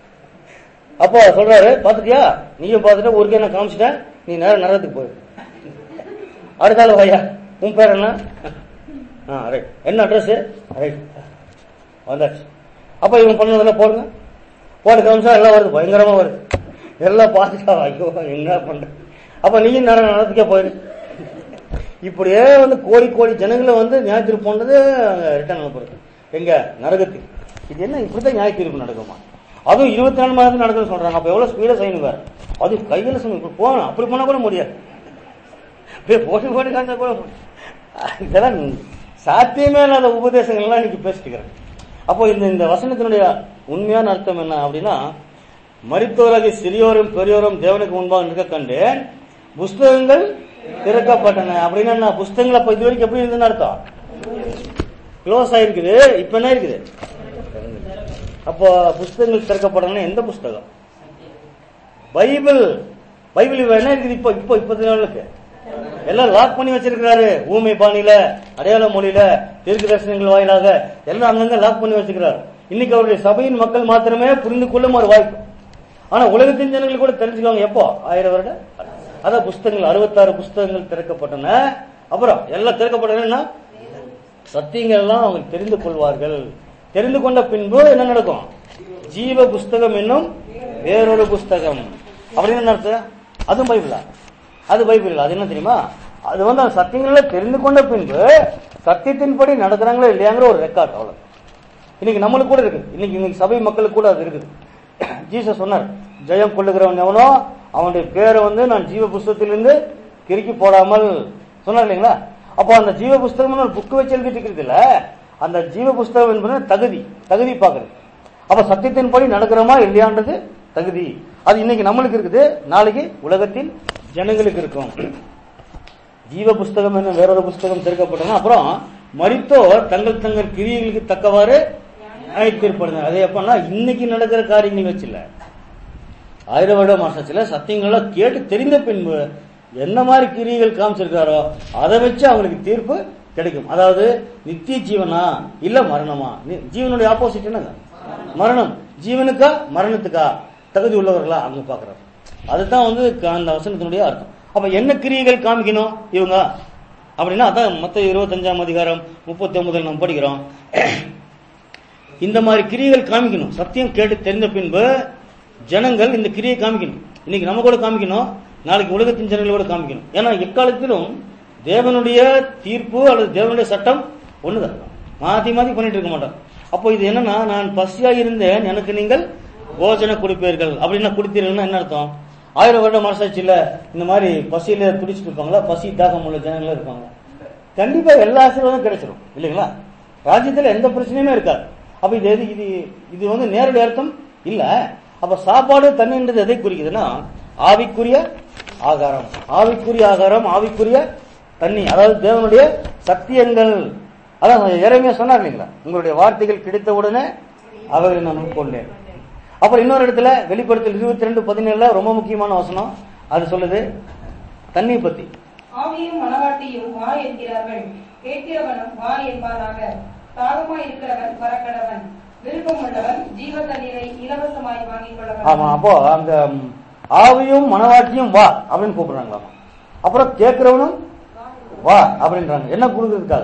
அப்போ சொல்றாரு பாத்துட்டியா நீயும் பார்த்துட்டு ஊருக்கே நான் காமிச்சிட்டேன் நீ நேரம் நரகத்துக்கு போயிரு அடுத்த ஆள் வையா உன் பேர் என்ன ஆ ரைட் என்ன அட்ரஸ் ரைட் வந்தாச்சு அப்ப இவன் பண்ணதெல்லாம் போடுங்க போட்டு காமிச்சா எல்லாம் வருது பயங்கரமா வருது எல்லாம் பார்த்துட்டா ஐயோ என்ன பண்ற அப்ப நீயும் நேரம் நரகத்துக்கே போயிரு இப்படியே வந்து கோடி கோடி ஜனங்களை வந்து நியாய தீர்ப்பு போனது ரிட்டர்ன் அனுப்புறது எங்க நரகத்துக்கு இது என்ன இப்படிதான் நியாய தீர்ப்பு நடக்குமா அதுவும் இருபத்தி நாலு மணி நேரத்துக்கு நடக்குதுன்னு சொல்றாங்க அப்ப எவ்வளவு ஸ்பீடா செய்யணும் வேற அது கையில செய்யணும் இப்படி போகணும் அப்படி பண்ணா கூட முடியாது அப்படியே போட்டு போட்டு காமிச்சா கூட முடியாது. இதெல்லாம் சாத்தியமே இல்லாத உபதேசங்கள் எல்லாம் இன்னைக்கு பேசிட்டு இருக்கிறேன் அப்போ இந்த இந்த வசனத்தினுடைய உண்மையான அர்த்தம் என்ன அப்படின்னா மரித்தோராகிய சிறியோரும் பெரியோரும் தேவனுக்கு முன்பாக நிற்க கண்டேன் புஸ்தகங்கள் திறக்கப்பட்டன அப்படின்னா என்ன புஸ்தகங்கள் அப்ப இது வரைக்கும் எப்படி இருந்ததுன்னு அர்த்தம் க்ளோஸ் ஆயிருக்குது இப்ப என்ன இருக்குது அப்போ புஸ்தகங்கள் திறக்கப்படணும் எந்த புஸ்தகம் பைபிள் பைபிள் இப்ப என்ன இருக்குது இப்போ இப்போ இப்பத்தி நாளுக்கு எல்லாம் லாக் பண்ணி வச்சிருக்கிறாரு ஊமை பாணியில அடையாள மொழியில தீர்க்க தரிசனங்கள் வாயிலாக எல்லாம் அங்கங்க லாக் பண்ணி வச்சிருக்கிறாரு இன்னைக்கு அவருடைய சபையின் மக்கள் மாத்திரமே புரிந்து கொள்ளும் ஒரு வாய்ப்பு ஆனா உலகத்தின் ஜனங்கள் கூட தெரிஞ்சுக்குவாங்க எப்போ ஆயிரம் வருட அதான் புஸ்தகங்கள் அறுபத்தாறு புஸ்தகங்கள் திறக்கப்பட்டன அப்புறம் எல்லாம் திறக்கப்பட்டன சத்தியங்கள் எல்லாம் அவங்க தெரிந்து கொள்வார்கள் தெரிந்து கொண்ட பின்பு என்ன நடக்கும் ஜீவ புஸ்தகம் என்னும் வேறொரு புஸ்தகம் அப்படின்னு என்ன அர்த்தம் அதுவும் பைபிளா அது பைபிள் இல்ல அது என்ன தெரியுமா அது வந்து அந்த சத்தியங்களை தெரிந்து கொண்ட பின்பு சத்தியத்தின்படி நடக்கிறாங்களோ இல்லையாங்கிற ஒரு ரெக்கார்ட் அவ்வளவு இன்னைக்கு நம்மளுக்கு கூட இருக்குது இன்னைக்கு இன்னைக்கு சபை மக்களுக்கு கூட அது இருக்குது ஜீசஸ் சொன்னார் ஜெயம் கொள்ளுகிறவன் எவனோ அவனுடைய பேரை வந்து நான் ஜீவ புஸ்தகத்திலிருந்து கிறுக்கி போடாமல் சொன்னார் இல்லைங்களா அப்போ அந்த ஜீவ புஸ்தகம் ஒரு புக்கு வச்சு எழுதிட்டு இருக்குது இல்ல அந்த ஜீவ புஸ்தகம் என்பது தகுதி தகுதி பார்க்கறது அப்ப சத்தியத்தின்படி நடக்கிறோமா இல்லையான்றது தகுதி அது இன்னைக்கு நம்மளுக்கு இருக்குது நாளைக்கு உலகத்தில் ஜனங்களுக்கு இருக்கும் ஜீவ புஸ்தகம் என்ன வேறொரு புஸ்தகம் திறக்கப்பட்டன அப்புறம் மரித்தோர் தங்கள் தங்கள் கிரியைகளுக்கு தக்கவாறு நியாயத்தீர்ப்படுங்க அது எப்பன்னா இன்னைக்கு நடக்கிற காரியங்கள் வச்சு இல்ல ஆயிரம் வருட மாசத்துல சத்தியங்கள்லாம் கேட்டு தெரிந்த பின்பு என்ன மாதிரி கிரியைகள் காமிச்சிருக்காரோ அதை வச்சு அவங்களுக்கு தீர்ப்பு கிடைக்கும் அதாவது நித்திய ஜீவனா இல்ல மரணமா நி- ஜீவனுடைய ஆப்போசிட் என்னங்க மரணம் ஜீவனுக்கா மரணத்துக்கா தகுதி உள்ளவர்களா அங்க பாக்குறாரு அதுதான் வந்து க- அந்த வசனத்தினுடைய அர்த்தம் அப்ப என்ன கிரியைகள் காமிக்கணும் இவங்க அப்படின்னா அதான் மத்த இருபத்தஞ்சாம் அதிகாரம் முப்பத்தி ஒன்பதுல நம்ம படிக்கிறோம் இந்த மாதிரி கிரியைகள் காமிக்கணும் சத்தியம் கேட்டு தெரிந்த பின்பு ஜனங்கள் இந்த கிரியை காமிக்கணும் இன்னைக்கு நம்ம கூட காமிக்கணும் நாளைக்கு உலகத்தின் ஜனங்களோட காமிக்கணும் ஏன்னா எக்காலத்திலும் தேவனுடைய தீர்ப்பு அல்லது தேவனுடைய சட்டம் ஒண்ணுதான் மாத்தி மாத்தி பண்ணிட்டு இருக்க மாட்டோம் அப்போ இது என்னன்னா நான் பசியா இருந்தேன் எனக்கு நீங்கள் போஜன கொடுப்பீர்கள் அப்படின்னா கொடுத்தீர்கள்னா என்ன அர்த்தம் ஆயிரம் வருடம் மனசாச்சு இல்ல இந்த மாதிரி பசியில துடிச்சிட்டு இருப்பாங்களா பசி தாகம் உள்ள ஜனங்களும் இருப்பாங்க கண்டிப்பா எல்லா ஆசீர்வாதம் கிடைச்சிரும் இல்லைங்களா ராஜ்யத்துல எந்த பிரச்சனையுமே இருக்காது அப்ப இது எது இது இது வந்து நேரடி அர்த்தம் இல்ல அப்ப சாப்பாடு தண்ணின்றது எதை குறிக்குதுன்னா ஆவிக்குரிய ஆகாரம் ஆவிக்குரிய ஆகாரம் ஆவிக்குரிய தண்ணி அதாவது தேவனுடைய சத்தியங்கள் அதான் இறைமையா சொன்னார் இல்லைங்களா உங்களுடைய வார்த்தைகள் கிடைத்த உடனே அவைகளை நான் கொண்டேன் அப்புறம் இன்னொரு இடத்துல வெளிப்படுத்தல் இருபத்தி ரெண்டு பதினேழுல ரொம்ப முக்கியமான வசனம் அது சொல்லுது தண்ணி பத்தி ஆவியும் மனவாட்டியும் வா என்கிறார்கள் கேட்கிறவனும் வா என்பாராக தாகமாய் இருக்கிறவன் வரக்கடவன் விருப்பம் உள்ளவன் ஜீவ தண்ணீரை இலவசமாய் வாங்கிக் கொள்ள ஆமா அப்போ அங்க ம், ஆவியும் மனவாட்டியும் வா அப்படின்னு கூப்பிடுறாங்களாம் அப்புறம் கேட்கிறவனும் வா அப்படின்றாங்க என்ன கொடுக்கறதுக்காக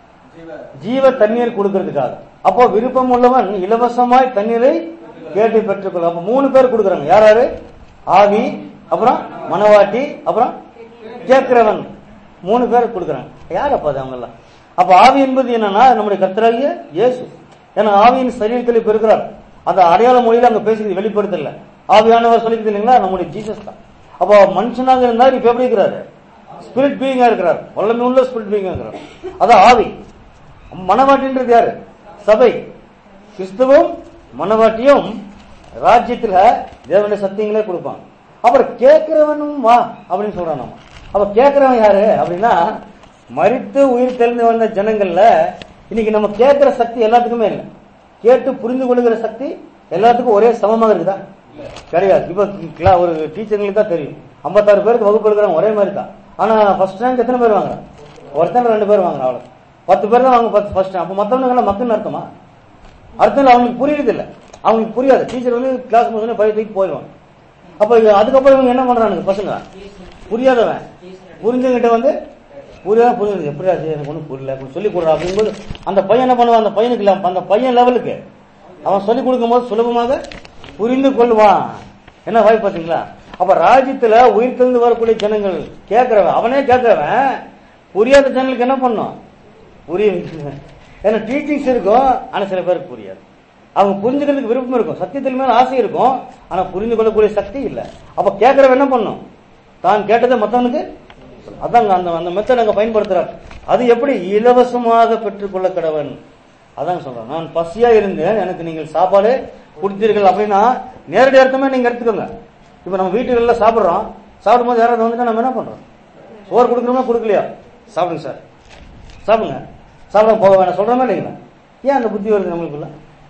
ஜீவ தண்ணீர் கொடுக்கறதுக்காக அப்போ விருப்பம் உள்ளவன் இலவசமாய் தண்ணீரை கேட்டு பெற்றுக்கொள்ள அப்ப மூணு பேர் கொடுக்கறாங்க யார் யாரு ஆவி அப்புறம் மனவாட்டி அப்புறம் கேட்கிறவன் மூணு பேர் கொடுக்கறாங்க யார் அப்ப அது அவங்க எல்லாம் அப்ப ஆவி என்பது என்னன்னா நம்முடைய கர்த்தராகிய இயேசு ஏன்னா ஆவியின் சரீரத்தில் இப்ப இருக்கிறார் அந்த அடையாள மொழியில அங்க பேசுறது வெளிப்படுத்தல ஆவியானவர் சொல்லிக்கிறது இல்லைங்களா நம்முடைய ஜீசஸ் தான் அப்போ மனுஷனாக இருந்தார் இப்ப எப்படி இருக்கிறாரு ஸ்பிரிட் பீயிங்கா இருக்கிறார் வல்லமை உள்ள ஸ்பிரிட் பீயிங்கா இருக்கிறார் அதான் ஆவி மனவாட்டின்றது யாரு சபை கிறிஸ்துவும் மனவாட்டியும் ராஜ்யத்துல தேவனுடைய சத்தியங்களே கொடுப்பாங்க அப்புறம் கேட்கிறவனும் வா அப்படின்னு சொல்றான் நம்ம அப்ப கேட்கிறவன் யாரு அப்படின்னா மரித்து உயிர் தெளிந்து வந்த ஜனங்கள்ல இன்னைக்கு நம்ம கேட்கிற சக்தி எல்லாத்துக்குமே இல்லை கேட்டு புரிந்து கொள்ளுகிற சக்தி எல்லாத்துக்கும் ஒரே சமமாக இருக்குதா கிடையாது இப்ப கிளா- ஒரு டீச்சர்களுக்கு தான் தெரியும் ஐம்பத்தாறு பேருக்கு வகுப்பு எடுக்கிறாங்க ஒரே மாதிரி தான் ஆனா ஃபர்ஸ்ட் ரேங்க் எத்தனை பேர் வாங்குறாங்க ஒருத்தன் ரெண்டு பேர் வாங்குறாங்க அவ்வளவு பத்து பேர் தான் வாங்க பத்து ஃபர்ஸ்ட் அப்ப மத்தவங்க மக்கள்னு அர்த்தமா அர்த்தம் இல்லை அவங்களுக்கு புரியுது இல்ல அவங்களுக்கு புரியாது டீச்சர் வந்து கிளாஸ் முடிஞ்சோடனே பழைய தூக்கி போயிடுவாங்க அப்ப இது- அதுக்கப்புறம் இவங்க என்ன பண்றானுங்க பசங்க புரியாதவன் புரிஞ்சவங்கிட்ட வந்து புரியாத புரியுது எப்படியா இது எனக்கு ஒன்றும் புரியல கொஞ்சம் சொல்லி கொடுறா அப்படிங்கும்போது அந்த பையன் என்ன பண்ணுவான் அந்த பையனுக்கு இல்ல அந்த பையன் லெவலுக்கு அவன் சொல்லி கொடுக்கும்போது சுலபமாக புரிந்து கொள்வான் என்ன வாய் பாத்தீங்களா அப்ப ராஜ்யத்துல உயிர் தெளிந்து வரக்கூடிய ஜனங்கள் கேட்கிறவன் அவனே கேட்கிறவன் புரியாத ஜனங்களுக்கு என்ன பண்ணும் புரிய வைக்கணும். ஏன்னா டீச்சிங்ஸ் இருக்கும் ஆனா சில பேருக்கு புரியாது அவங்க புரிஞ்சுக்கிறதுக்கு விருப்பம் இருக்கும் சத்தியத்தில் மேல ஆசை இருக்கும் ஆனா புரிந்து கொள்ளக்கூடிய சக்தி இல்ல அப்ப கேட்கறவன் என்ன பண்ணும் தான் கேட்டதை மத்தவனுக்கு அதாங்க அந்த அந்த மெத்தட் அங்க பயன்படுத்துறார் அது எப்படி இலவசமாக பெற்றுக்கொள்ள கடவன் அதான் சொல்றேன் நான் பசியா இருந்தேன் எனக்கு நீங்கள் சாப்பாடு கொடுத்தீர்கள் அப்படின்னா நேரடி அர்த்தமே நீங்க எடுத்துக்கோங்க இப்ப நம்ம வீட்டுகள்ல சாப்பிடுறோம் சாப்பிடும் போது யாராவது வந்துட்டா நம்ம என்ன பண்றோம் சோறு கொடுக்கணுமா கொடுக்கலையா சாப்பிடுங்க சார் சாப்பிடுங்க சாப்பிட போக வேணாம் சொல்றோமா இல்லைங்களா ஏன் அந்த புத்தி வருது நம்மளுக்குள்ள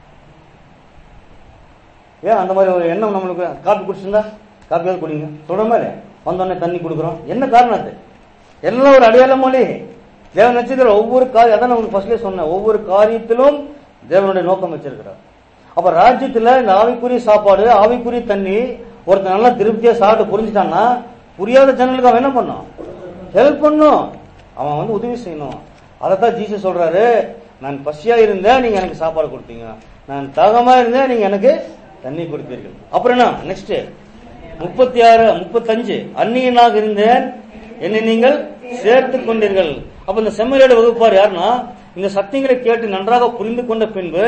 ஏன் அந்த மாதிரி ஒரு எண்ணம் நம்மளுக்கு காப்பி குடிச்சிருந்தா காப்பியாவது குடிங்க சொல்றோமா இல்லையா வந்தோடனே தண்ணி கொடுக்குறோம் என்ன காரணம் அது எல்லாம் ஒரு அடையாள மொழி தேவன் வச்சிருக்கிற ஒவ்வொரு காரியம் அதான் நான் உங்களுக்கு ஃபர்ஸ்ட்லேயே சொன்னேன் ஒவ்வொரு காரியத்திலும் தேவனுடைய நோக்கம் வச்சிருக்கிறார் அப்ப ராஜ்யத்துல இந்த ஆவிக்குரிய சாப்பாடு ஆவிக்குரிய தண்ணி ஒருத்தன் நல்லா திருப்தியா சாப்பிட்டு புரிஞ்சுட்டான்னா புரியாத ஜனங்களுக்கு அவன் என்ன பண்ணும் ஹெல்ப் பண்ணும் அவன் வந்து உதவி செய்யணும் அதைத்தான் ஜீசஸ் சொல்றாரு நான் பசியா இருந்தேன் நீங்க எனக்கு சாப்பாடு கொடுத்தீங்க நான் தாகமா இருந்தேன் நீங்க எனக்கு தண்ணி கொடுத்தீர்கள் அப்புறம் என்ன நெக்ஸ்ட் முப்பத்தி ஆறு முப்பத்தஞ்சு அந்நியனாக இருந்தேன் என்னை நீங்கள் சேர்த்து கொண்டீர்கள் அப்ப இந்த செம்மறியோட வகுப்பார் யாருன்னா இந்த சத்தியங்களை கேட்டு நன்றாக புரிந்து கொண்ட பின்பு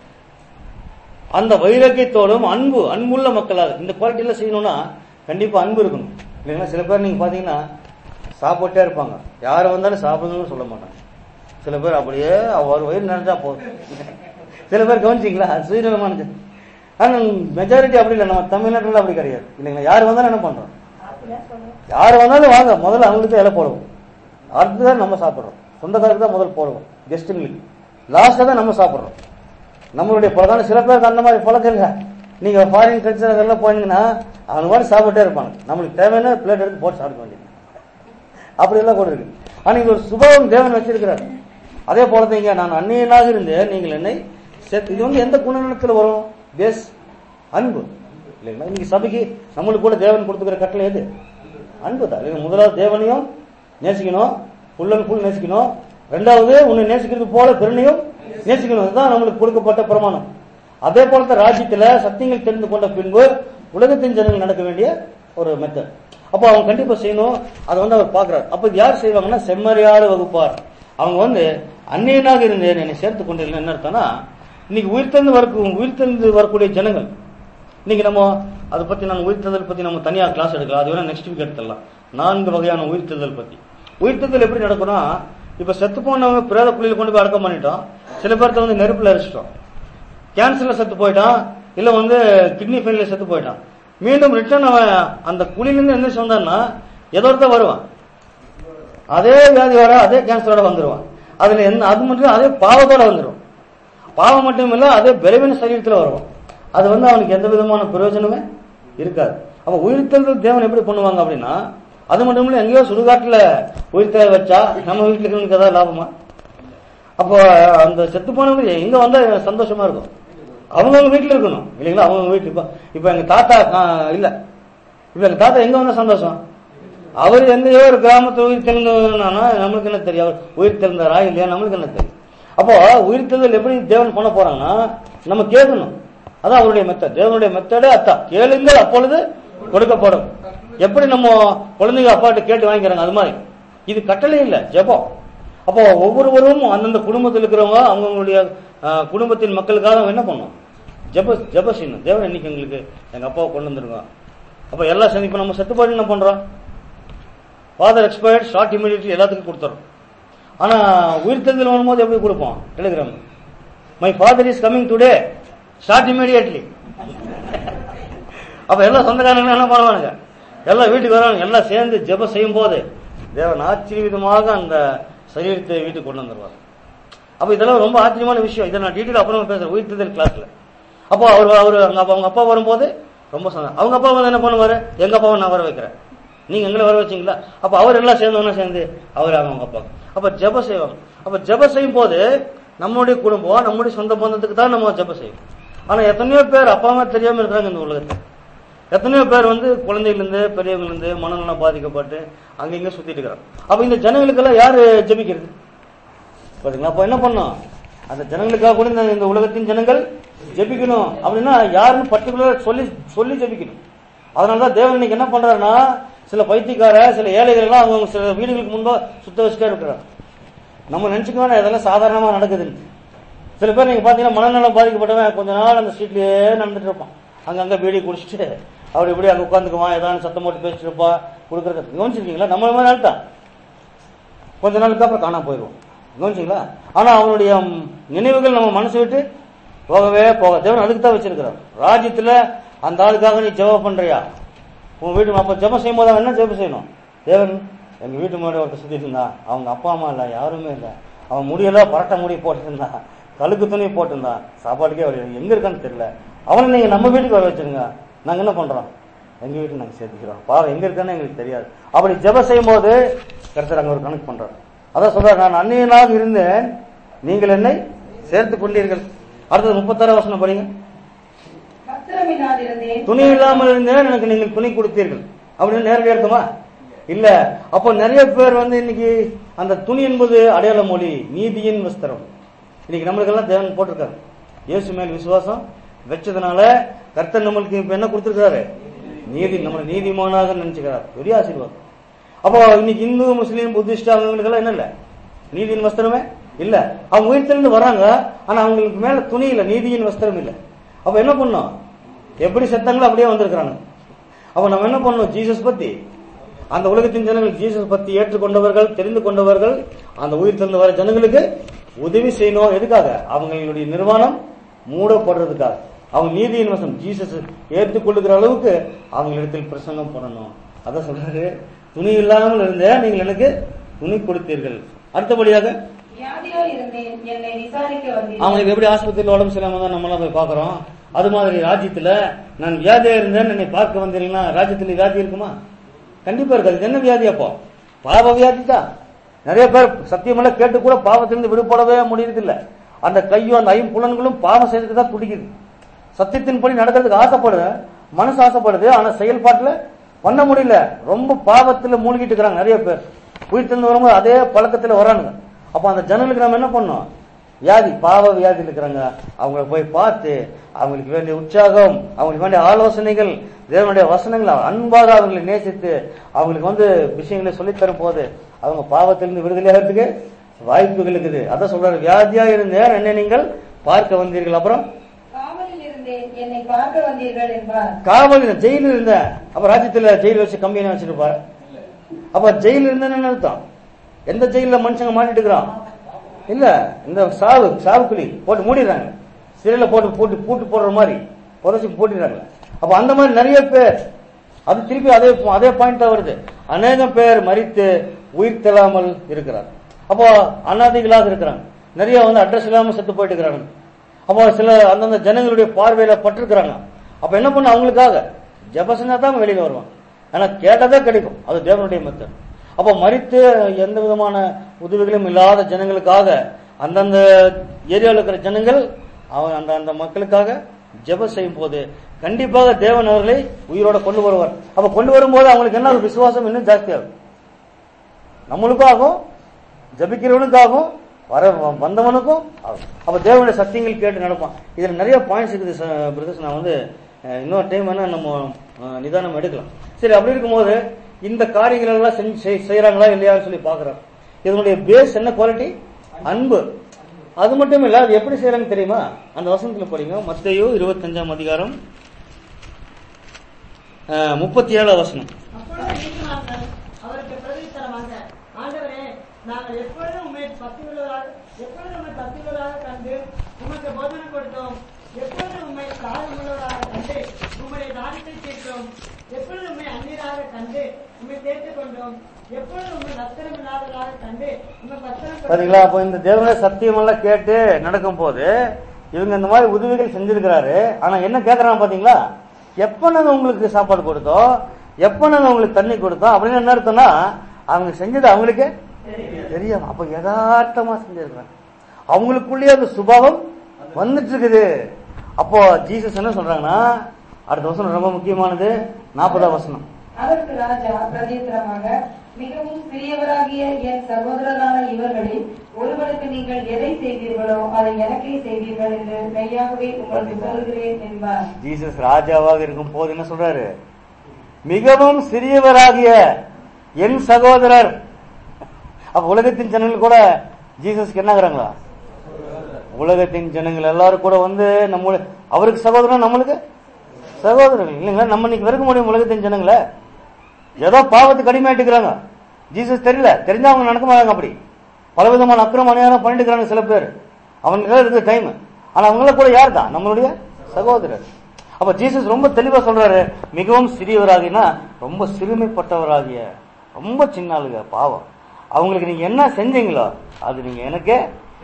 அந்த வைராக்கியத்தோடும் அன்பு அன்புள்ள மக்களாக இந்த குவாலிட்டியில செய்யணும்னா கண்டிப்பா அன்பு இருக்கணும் இல்லைங்களா சில பேர் நீங்க பாத்தீங்கன்னா சாப்பிட்டே இருப்பாங்க யார் வந்தாலும் சாப்பிடுங்கன்னு சொல்ல மாட்டாங்க சில பேர் அப்படியே அவர் வயிறு நினைச்சா போதும் சில பேர் கவனிச்சிங்களா சுயநலமானது ஆனா மெஜாரிட்டி அப்படி இல்லை நம்ம தமிழ்நாட்டுல அப்படி கிடையாது இல்லைங்களா யார் வந்தாலும் என்ன பண்றோம் யார் வந்தாலும் வாங்க முதல்ல அவங்களுக்கு தான் இலை போடுவோம் அடுத்துதான் நம்ம சாப்பிடுறோம் சொந்தக்காரருக்கு தான் முதல் போடுவோம் கெஸ்ட்டுங்களுக்கு லாஸ்டா தான் நம்ம சாப்பிடுறோம் நம்மளுடைய பிரதான சில பேருக்கு அந்த மாதிரி பழக்கம் இல்லை நீங்க ஃபாரின் கல்ச்சர் அதெல்லாம் போனீங்கன்னா அவங்க மாதிரி சாப்பிட்டே இருப்பாங்க நம்மளுக்கு தேவையான பிளேட் எடுத்து போட்டு சாப்பிட வேண்டியது அப்படி எல்லாம் கூட இருக்கு ஆனா இது ஒரு சுபாவம் தேவன் வச்சிருக்கிறார் அதே போல இங்க நான் அந்நியனாக இருந்தேன் நீங்கள் என்னை சேர்த்து இது வந்து எந்த குணநலத்துல வரும் பேஸ் அன்பு இல்லைங்களா இன்னைக்கு சபைக்கு நம்மளுக்கு கூட தேவன் கொடுத்துக்கிற கட்டளை எது அன்பு தான் இல்லைங்களா? முதலாவது தேவனையும் நேசிக்கணும் புல்லன் புல் நேசிக்கணும் ரெண்டாவது உன்னை நேசிக்கிறது போல பெருணையும் நேசிக்கணும் அதுதான் நம்மளுக்கு கொடுக்கப்பட்ட பிரமாணம் அதே போலத்த ராஜ்யத்துல சத்தியங்கள் தெரிந்து கொண்ட பின்பு உலகத்தின் ஜனங்கள் நடக்க வேண்டிய ஒரு மெத்தட் அப்போ அவங்க கண்டிப்பா செய்யணும் அதை வந்து அவர் பாக்குறாரு அப்ப இது யார் செய்வாங்கன்னா செம்மறியாடு வகுப்பார் அவங்க வந்து அந்நியனாக இருந்தேன் என்னை சேர்த்து கொண்டிருந்தேன் என்ன அர்த்தம்னா இன்னைக்கு உயிர்த்தெழுந்து வரக்கு உயிர்த்தெழுந்து வரக்கூடிய ஜனங்கள் இன்னைக்கு நம்ம அதை பத்தி நம்ம உயிர்த்தெழுதல் பத்தி நம்ம தனியா கிளாஸ் எடுக்கலாம் அது வேணா நெக்ஸ்ட் வீக் எடுத்துடலாம் நான்கு வகையான உயிர்த்தெழுதல் பத்தி உயிர்த்தெழுதல் எப்படி நடக்கும்னா இப்ப செத்து போனவங்க பிரேத குழியில கொண்டு போய் அடக்கம் பண்ணிட்டோம் சில பேர்த்த வந்து நெருப்புல அரிச்சிட்டோம் கேன்சர்ல செத்து போயிட்டான் இல்ல வந்து கிட்னி ஃபெயிலியர் செத்து போயிட்டான் மீண்டும் ரிட்டர்ன் அவன் அந்த குழியிலிருந்து எந்திரிச்சு வந்தான்னா எதோட தான் வருவான் அதே வியாதியோட அதே கேன்சரோட வந்துருவான் அதுல என்ன அது மட்டும் இல்ல, அதே பாவத்தோட வந்துடும் பாவம் மட்டும் இல்ல அதே பலவீன சரீரத்துல வரும் அது வந்து அவனுக்கு எந்த விதமான பிரயோஜனமே இருக்காது அப்ப உயிர்த்தெழுதல் தேவன் எப்படி பண்ணுவாங்க அப்படின்னா அது மட்டும் இல்ல எங்கேயோ சுடுகாட்டுல உயிர்த்தெழ வச்சா நம்ம வீட்டுல இருக்கிறவங்களுக்கு ஏதாவது லாபமா அப்போ அந்த செத்து போனவங்க எங்க வந்தா சந்தோஷமா இருக்கும் அவங்கவுங்க வீட்டுல இருக்கணும் இல்லைங்களா அவங்கவுங்க வீட்டு இப்ப இப்ப எங்க தாத்தா ஆ, இல்ல இப்ப எங்க தாத்தா எங்க வந்தா சந்தோஷம் அவர் எங்கேயோ ஒரு கிராமத்துல உயிர் தெரிந்தவர்னா நம்மளுக்கு என்ன தெரியும் அவர் உயிர் தெரிந்தாரா இல்லையா நம்மளுக்கு என்ன தெரியும் அப்போ உயிர் தெரிதல் எப்படி தேவன் பண்ண போறாங்கன்னா நம்ம கேட்கணும் அதான் அவருடைய மெத்தட் தேவனுடைய மெத்தடே அதான் கேளுங்கள் அப்பொழுது கொடுக்கப்படும் எப்படி நம்ம குழந்தைங்க அப்பாட்ட கேட்டு வாங்கிக்கிறாங்க அது மாதிரி இது கட்டளை இல்ல ஜெபம் அப்போ ஒவ்வொருவரும் அந்தந்த குடும்பத்தில் இருக்கிறவங்க அவங்களுடைய ஆஹ், குடும்பத்தின் மக்களுக்காக அவங்க என்ன பண்ணும் ஜெப ஜெப செய்யணும் தேவன் இன்னைக்கு எங்களுக்கு எங்க அப்பாவை கொண்டு வந்துருங்க அப்ப எல்லாம் சேர்ந்து இப்ப நம்ம செத்து போய் என்ன பண்றோம் ஃபாதர் எக்ஸ்பயர்ட் ஷார்ட் இமீடியட்லி எல்லாத்துக்கும் கொடுத்துறோம் ஆனா உயிர் தெரிதல் வரும்போது எப்படி கொடுப்போம் telegram my father is coming today start immediately அப்ப எல்லா சொந்தக்காரங்களும் என்ன பண்ணுவானுங்க எல்லாம் வீட்டுக்கு வருவாங்க எல்லாம் சேர்ந்து ஜெபம் செய்யும் போது தேவன் ஆச்சரியவிதமாக அந்த சரீரத்தை வீட்டுக்கு கொண்டு வந்துருவார் அப்ப இதெல்லாம் ரொம்ப ஆச்சரியமான விஷயம் இதை நான் டீட்டெயில் அப்புறமா பேசுறேன் உயிர் தெரிதல் கிளாஸ்ல அப்போ அவர் அவர் அவங்க அப்பா அவங்க அப்பா வரும்போது ரொம்ப சந்தோஷம் அவங்க அப்பா வந்து என்ன பண்ணுவாரு எங்க அப்பாவை நான் வர வைக்கிறேன் நீங்க எங்களை வர வச்சீங்களா அப்ப அவர் எல்லாம் சேர்ந்து ஒண்ணா சேர்ந்து அவர் அவங்க அப்பா அப்ப ஜெப செய்வாங்க அப்ப ஜெப செய்யும் போது நம்மளுடைய குடும்பம் நம்முடைய சொந்த பந்தத்துக்கு தான் நம்ம ஜெப செய்வோம் ஆனா எத்தனையோ பேர் அப்பா அம்மா தெரியாம இருக்கிறாங்க இந்த உலகத்துல எத்தனையோ பேர் வந்து குழந்தைகளிருந்து பெரியவங்களிருந்து மனநலம் பாதிக்கப்பட்டு அங்க இங்க சுத்திட்டு இருக்கிறாங்க அப்ப இந்த ஜனங்களுக்கெல்லாம் யாரு ஜெபிக்கிறது பாத்தீங்களா அப்ப என்ன பண்ணோம் அந்த ஜனங்களுக்காக கூட இந்த- இந்த உலகத்தின் ஜனங்கள் ஜெபிக்கணும் அப்படின்னா யாருன்னு பர்டிகுலரா சொல்லி சொல்லி ஜெபிக்கணும் அதனாலதான் தேவன் இன்னைக்கு என்ன பண்றாருன்னா சில பைத்தியக்கார சில ஏழைகள் எல்லாம் அவங்க சில வீடுகளுக்கு முன்பா சுத்த வச்சுட்டே இருக்கிறாங்க நம்ம நினைச்சுக்கணும் இதெல்லாம் சாதாரணமா நடக்குதுன்னு சில பேர் நீங்க பாத்தீங்கன்னா மனநலம் பாதிக்கப்பட்டவன் கொஞ்ச நாள் அந்த ஸ்ட்ரீட்லயே நடந்துட்டு இருப்பான் அங்கங்க பீடி குடிச்சிட்டு அப்படி இப்படி அங்க உட்காந்துக்குவான் ஏதாவது சத்தம் போட்டு பேசிட்டு இருப்பா கொடுக்கறது கவனிச்சிருக்கீங்களா நம்ம மாதிரி ஆள் தான் கொஞ்ச நாளுக்கு அப்புறம் காணாம போயிடுவோம் கவனிச்சிங்களா ஆனா அவனுடைய ம், நினைவுகள் நம்ம மனசு விட்டு போகவே போக தேவன் அதுக்கு தான் வச்சிருக்கிறார் ராஜ்யத்துல அந்த ஆளுக்காக நீ ஜெபம் பண்றியா உன் வீட்டு அப்ப ஜெபம் செய்யும் போது அவன் என்ன ஜெபம் செய்யணும் தேவன் எங்க வீட்டு முன்னாடி ஒருத்தர் சுத்திட்டு இருந்தான் அவங்க அப்பா அம்மா இல்ல யாருமே இல்ல அவன் முடியெல்லாம் பரட்ட முடி போட்டுருந்தான் கழுக்கு துணி போட்டிருந்தான் சாப்பாட்டுக்கே வழி இல்லை. எங்க இருக்கான்னு தெரியல அவனை நீங்க நம்ம வீட்டுக்கு வர வச்சிருங்க நாங்க என்ன பண்றோம் எங்க வீட்டுக்கு நாங்க சேர்த்துக்கிறோம் பாவம் எங்க இருக்கான்னு எங்களுக்கு தெரியாது அப்படி ஜெபம் செய்யும் போது கருத்தர் அங்க ஒரு கணக்கு பண்றாரு அதான் சொல்றாரு நான் அந்நியனாக இருந்தேன் நீங்கள் என்னை சேர்த்து கொண்டீர்கள் அடுத்தது முப்பத்தாறு வசனம் படிங்க வஸ்திரமில்லாதிருந்தேன் துணி இல்லாமல் இருந்தேன் எனக்கு நீங்கள் துணி கொடுத்தீர்கள் அப்படின்னு நேரடி அர்த்தமா இல்ல அப்போ நிறைய பேர் வந்து இன்னைக்கு அந்த துணி என்பது அடையாள மொழி நீதியின் வஸ்திரம் இன்னைக்கு நம்மளுக்கெல்லாம் தேவன் போட்டிருக்காரு இயேசு மேல் விசுவாசம் வச்சதுனால கர்த்தர் நம்மளுக்கு இப்ப என்ன கொடுத்திருக்காரு நீதி நம்மளை நீதிமானாக நினைச்சுக்கிறார் பெரிய ஆசீர்வாதம் அப்போ இன்னைக்கு இந்து முஸ்லீம் புத்திஸ்ட் அவங்களுக்கெல்லாம் என்ன இல்ல நீதியின் வஸ்திரமே இல்ல அவங்க உயிர்த்திலிருந்து வராங்க ஆனா அவங்களுக்கு மேல துணி இல்ல நீதியின் வஸ்திரம் இல்ல அப்ப என்ன பண்ணோம் எப்படி செத்தாங்களோ அப்படியே வந்திருக்கிறாங்க அப்ப நம்ம என்ன பண்ணணும் ஜீசஸ் பத்தி அந்த உலகத்தின் ஜனங்கள் ஜீசஸ் பத்தி ஏற்றுக்கொண்டவர்கள் தெரிந்து கொண்டவர்கள் அந்த உயிர் திறந்து வர ஜனங்களுக்கு உதவி செய்யணும் எதுக்காக அவங்களுடைய நிர்வாணம் மூடப்படுறதுக்காக அவங்க நீதியின் வசம் ஜீசஸ் ஏற்றுக்கொள்ளுகிற அளவுக்கு அவங்களிடத்தில் பிரசங்கம் பண்ணணும் அதான் சொல்றாரு துணி இல்லாமல் இருந்த நீங்கள் எனக்கு துணி கொடுத்தீர்கள் அடுத்தபடியாக வியாதியாய் இருந்தேன் என்னை விசாரிக்க வந்தீர்கள் அவங்களுக்கு எப்படி ஆஸ்பத்திரியில் உடம்பு சரியில்லாம தான் நம்மளாம் போய் பார்க்கறோம் அது மாதிரி ராஜ்யத்துல நான் வியாதியா இருந்தேன் என்னை பார்க்க வந்தீங்கன்னா ராஜ்யத்துல வியாதி இருக்குமா கண்டிப்பா இருக்காது இது என்ன வியாதி அப்போ பாவ வியாதி தான் நிறைய பேர் சத்தியமெல்லாம் கேட்டு கூட பாவத்திலிருந்து விடுபடவே முடியறதில்ல அந்த கையும் அந்த ஐம்புலன்களும் பாவம் செய்யறதுக்கு தான் துடிக்குது சத்தியத்தின்படி நடக்கிறதுக்கு ஆசைப்படுது மனசு ஆசைப்படுது ஆனா செயல்பாட்டுல பண்ண முடியல ரொம்ப பாவத்துல மூழ்கிட்டு இருக்கிறாங்க நிறைய பேர் உயிர் திறந்து வரும்போது அதே பழக்கத்துல வரானுங்க அப்ப அந்த ஜனங்களுக்கு நம்ம என்ன பண்ணோம் வியாதி பாவ வியாதியில் இருக்கிறாங்க அவங்கள போய் பார்த்து அவங்களுக்கு வேண்டிய உற்சாகம் அவங்களுக்கு வேண்டிய ஆலோசனைகள் தேவனுடைய வசனங்களை அன்பாக அவங்களை நேசித்து அவங்களுக்கு வந்து விஷயங்களை சொல்லித் தரும் போது அவங்க பாவத்திலிருந்து விடுதலையாகிறதுக்கு வாய்ப்புகள் இருக்குது அதான் சொல்றாரு வியாதியா இருந்தேன் என்னை நீங்கள் பார்க்க வந்தீர்கள் அப்புறம் காவலில் இருந்தேன் என்னை பார்க்க வந்தீர்கள் என்பார் காவல் ஜெயிலில் இருந்தேன் அப்ப ராஜ்யத்துல ஜெயில் வச்சு கம்பெனி வச்சிருப்பாரு அப்ப ஜெயில இருந்தேன்னு என்ன அர்த்தம் எந்த ஜெயில மனுஷங்க மாட்டிட்டு இருக்கிறான் இல்ல இந்த சாவு சாவுக்குழி போட்டு மூடிடுறாங்க சிறையில போட்டு போட்டு பூட்டு போடுற மாதிரி புதைச்சி போட்டுடுறாங்க அப்ப அந்த மாதிரி நிறைய பேர் அது திருப்பி அதே அதே பாயிண்ட் தான் வருது அநேகம் பேர் மறித்து உயிர் தெல்லாமல் இருக்கிறார் அப்போ அனாதிகளாக இருக்கிறாங்க நிறைய வந்து அட்ரஸ் இல்லாம செத்து போயிட்டு இருக்கிறாங்க அப்போ சில அந்தந்த ஜனங்களுடைய பார்வையில பட்டிருக்கிறாங்க அப்ப என்ன பண்ண அவங்களுக்காக ஜபசனா தான் வெளியில வருவாங்க ஆனா கேட்டதே கிடைக்கும் அது தேவனுடைய மெத்தட் அப்போ மறித்து எந்த விதமான உதவிகளும் இல்லாத ஜனங்களுக்காக அந்தந்த ஏரியாவில் இருக்கிற ஜனங்கள் அவன் அந்த அந்த மக்களுக்காக ஜெபம் செய்யும் போது கண்டிப்பாக தேவன் அவர்களை உயிரோட கொண்டு வருவார் அப்ப கொண்டு வரும்போது அவங்களுக்கு என்ன ஆகும்? விசுவாசம் இன்னும் ஜாஸ்தியாகும் நம்மளுக்கும் ஆகும் ஜபிக்கிறவனுக்கும் ஆகும் வர வந்தவனுக்கும் ஆகும் அப்ப தேவனுடைய சத்தியங்கள் கேட்டு நடப்பான் இதுல நிறைய பாயிண்ட்ஸ் இருக்குது பிரதர்ஸ் நான் வந்து அஹ், இன்னொரு டைம் வேணா நம்ம அஹ், நிதானம் எடுக்கலாம் சரி அப்படி இருக்கும்போது இந்த காரியங்கள் எல்லாம் செஞ்சு செய்- செய்யறாங்களா இல்லையான்னு சொல்லி பாக்குறோம் இதனுடைய பேஸ் என்ன குவாலிட்டி அன்பு அது மட்டும் இல்ல அது எப்படி செய்யறாங்க தெரியுமா அந்த வசனத்துல படிங்க மத்தேயு இருபத்தஞ்சாம் அதிகாரம் அஹ், முப்பத்தி ஏழாம் வசனம் அப்பொழுது நீதிமான்கள் அவருக்கு பிரதித்தரமாக ஆண்டவரே நாங்கள் எப்பொழுதும் உண்மை பக்தியுள்ளவராக எப்பொழுதும் உண்மை பக்தியுள்ளவராக கண்டு உமக்கு போதனை கொடுத்தோம் எப்பொழுதும் உண்மை காலமுள்ளவராக கண்டு உம்முடைய தானத்தை கேட்டோம் எப்பொழுதும் உண்மை அந்நீராக கண்டு உண்மை சேர்த்துக் கொண்டோம் எப்பொழுதும் உண்மை லத்தனம் இல்லாதவராக கண்டு உண்மை பத்திரம் பாத்தீங்களா அப்போ இந்த தேவனுடைய சத்தியம் எல்லாம் கேட்டு நடக்கும் போது இவங்க இந்த மாதிரி உதவிகள் செஞ்சிருக்கிறாரு ஆனா என்ன கேக்குறாங்க பாத்தீங்களா எப்ப நாங்க உங்களுக்கு சாப்பாடு கொடுத்தோம் எப்ப நாங்க உங்களுக்கு தண்ணி கொடுத்தோம் அப்படின்னு என்ன அர்த்தம்னா அவங்க செஞ்சது அவங்களுக்கே தெரியும் அப்ப யதார்த்தமா செஞ்சிருக்கிறாங்க அவங்களுக்குள்ளேயே அந்த சுபாவம் வந்துட்டு இருக்குது அப்போ ஜீசஸ் என்ன சொல்றாங்கன்னா அடுத்த வசனம் ரொம்ப முக்கியமானது நாற்பதாம் வசனம் அதற்கு ராஜா பிரதித்திரமாக மிகவும் சிறியவராகிய என் சகோதரரான இவர்களில் ஒருவனுக்கு நீங்கள் எதை செய்தீர்களோ அதை எனக்கே செய்தீர்கள் என்று மெய்யாகவே உங்களுக்கு சொல்கிறேன் என்பார் ஜீசஸ் ராஜாவாக இருக்கும் போது என்ன சொல்றாரு மிகவும் சிறியவராகிய என் சகோதரர் அப்ப உலகத்தின் ஜனங்கள் கூட ஜீசஸ்க்கு என்னங்கிறாங்களா உலகத்தின் ஜனங்கள் எல்லாரும் கூட வந்து நம்ம அவருக்கு சகோதரன் நம்மளுக்கு சகோதரர்கள் இல்லைங்களா நம்ம இன்னைக்கு வெறுக்க முடியும் உலகத்தின் ஜனங்களை ஏதோ பாவத்துக்கு அடிமையாட்டுக்கிறாங்க ஜீசஸ் தெரியல தெரிஞ்சா அவங்க நடக்க மாட்டாங்க அப்படி பலவிதமான அக்கிரம அநியாயம் பண்ணிட்டு இருக்கிறாங்க சில பேர் அவங்களுக்கு இருக்குது டைம் ஆனா அவங்கள கூட யார் தான் நம்மளுடைய சகோதரர் அப்ப ஜீசஸ் ரொம்ப தெளிவா சொல்றாரு மிகவும் சிறியவராகினா ரொம்ப சிறுமைப்பட்டவராகிய ரொம்ப சின்ன ஆளுங்க பாவம் அவங்களுக்கு நீங்க என்ன செஞ்சீங்களோ அது நீங்க எனக்கே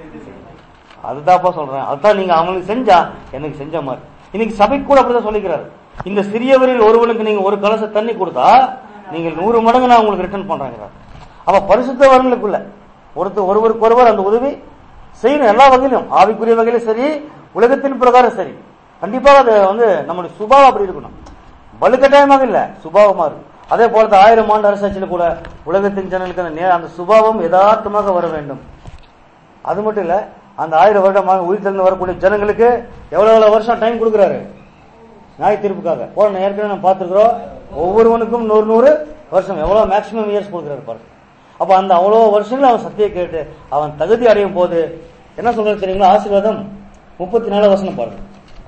அதுதான்ப்பா சொல்றேன் அதுதான் நீங்க அவங்களுக்கு செஞ்சா எனக்கு செஞ்ச மாதிரி இன்னைக்கு சபைக்கு கூட அப்படிதான் சொல்லிக்கிறாரு இந்த சிறியவரில் ஒருவனுக்கு நீங்க ஒரு கலச தண்ணி கொடுத்தா நீங்கள் நூறு மடங்கு நான் உங்களுக்கு ரிட்டர்ன் பண்றேங்கிறார் அப்ப பரிசுத்தவர்களுக்குள்ள ஒருத்தர் ஒருவருக்கு ஒருவர் அந்த உதவி செய்யணும் எல்லா வகையிலும் ஆவிக்குரிய வகையிலும் சரி உலகத்தின் பிரகாரம் சரி கண்டிப்பாக அது வந்து நம்முடைய சுபாவம் அப்படி இருக்கணும் வலுக்கட்டாயமாக இல்ல சுபாவமா இருக்கும் அதே போல ஆயிரம் ஆண்டு அரசாட்சியில் கூட உலகத்தின் ஜனங்களுக்கு அந்த நே- அந்த சுபாவம் யதார்த்தமாக வர வேண்டும் அது மட்டும் இல்ல அந்த ஆயிரம் வருடமாக உயிர் திறந்து வரக்கூடிய ஜனங்களுக்கு எவ்வளவு எவ்வளவு வருஷம் டைம் கொடுக்குறாரு நியாய தீர்ப்புக்காக போன ஏற்கனவே நம்ம பார்த்துருக்கிறோம் ஒவ்வொருவனுக்கும் நூறு நூறு வருஷம் எவ்வளவு மேக்சிமம் இயர்ஸ் கொடுக்குறாரு பாருங்க அப்ப அந்த அவ்வளவு வருஷங்கள் அவன் சத்தியை கேட்டு அவன் தகுதி அடையும் போது என்ன சொல்றது தெரியுங்களா ஆசீர்வாதம் முப்பத்தி நாலு வசனம் பாருங்க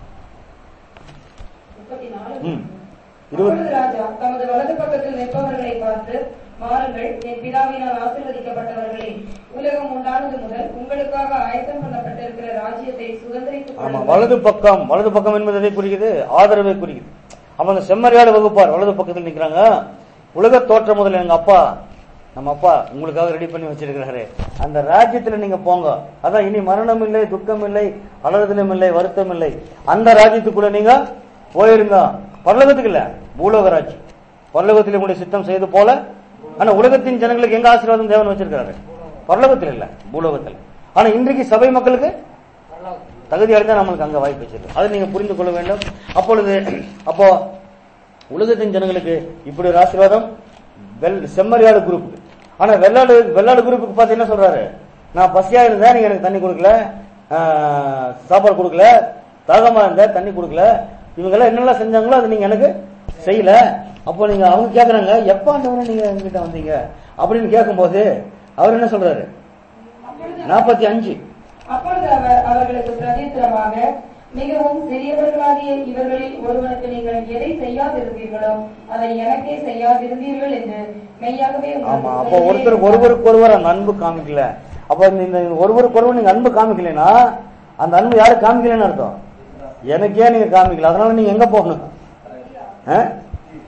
முப்பத்தி நாலு ம். இருபது அப்பொழுது ராஜா தமது வலது பக்கத்தில் நிற்பவர்களை பார்த்து மாறுங்கள் என் பிதாவினால் ஆசீர்வதிக்கப்பட்டவர்களே உலகம் உண்டானது முதல் உங்களுக்காக ஆயத்தம் பண்ணப்பட்டிருக்கிற ராஜ்யத்தை சுதந்திரித்துக் ஆமா கொள்ளுங்கள். வலது பக்கம் வலது பக்கம் என்பது எதை குறிக்குது ஆதரவை குறிக்குது அப்ப அந்த செம்மறியாடு வகுப்பார் வலது பக்கத்தில் நிக்கிறாங்க உலக தோற்றம் முதல் எங்க அப்பா நம்ம அப்பா உங்களுக்காக ரெடி பண்ணி வச்சிருக்கிறாரு அந்த ராஜ்யத்துல நீங்க போங்க அதான் இனி மரணம் இல்லை துக்கம் இல்லை அலறுதலும் இல்லை வருத்தம் இல்லை அந்த ராஜ்யத்துக்குள்ள நீங்க போயிருங்க பரலோகத்துக்கு இல்ல பூலோக ராஜ்யம் பரலோகத்தில் உங்களுடைய சித்தம் செய்து போல ஆனா உலகத்தின் ஜனங்களுக்கு எங்க ஆசீர்வாதம் தேவன் வச்சிருக்காரு பரலோகத்தில் இல்ல பூலோகத்தில் ஆனா இன்றைக்கு சபை மக்களுக்கு தகுதி அடைந்தா நம்மளுக்கு அங்க வாய்ப்பு வச்சிருக்கு அதை நீங்க புரிந்து கொள்ள வேண்டும் அப்பொழுது அப்போ உலகத்தின் ஜனங்களுக்கு இப்படி ஒரு ஆசீர்வாதம் வெள் செம்மறியாடு குரூப் ஆனா வெள்ளாடு வெள்ளாடு குரூப்புக்கு பார்த்து என்ன சொல்றாரு நான் பசியா இருந்தேன் நீங்க எனக்கு தண்ணி கொடுக்கல ஆஹ், சாப்பாடு கொடுக்கல தாகமா இருந்தேன் தண்ணி கொடுக்கல இவங்க எல்லாம் என்னெல்லாம் செஞ்சாங்களோ அது நீங்க எனக்கு செய்யல அப்போ நீங்க அவங்க கேக்குறாங்க எப்ப ஆண்டவரே நீங்க எங்கிட்ட வந்தீங்க அப்படின்னு கேட்கும்போது அவர் என்ன சொல்றாரு அப்பொழுது நாற்பத்தி அஞ்சு அப்பொழுது அவர் அவர்களுக்கு பிரதித்திரமாக மிகவும் சிறியவர்களாகிய இவர்களில் ஒருவனுக்கு நீங்கள் எதை செய்யாதிருந்தீர்களோ அதை எனக்கே செய்யாதிருந்தீர்கள் என்று மெய்யாகவே உங்களுக்கு ஆமா அப்போ சொல்கிறேன் ஒருத்தருக்கு ஒருவருக்கு ஒருவர் அந்த அன்பு காமிக்கல அப்ப இந்த இந்த ஒருவருக்கு ஒருவர் நீங்க அன்பு காமிக்கலைன்னா அந்த அன்பு யாருக்கு காமிக்கலன்னு அர்த்தம் எனக்கே நீங்க காமிக்கல அதனால நீங்க எங்க போகணும் ஆ?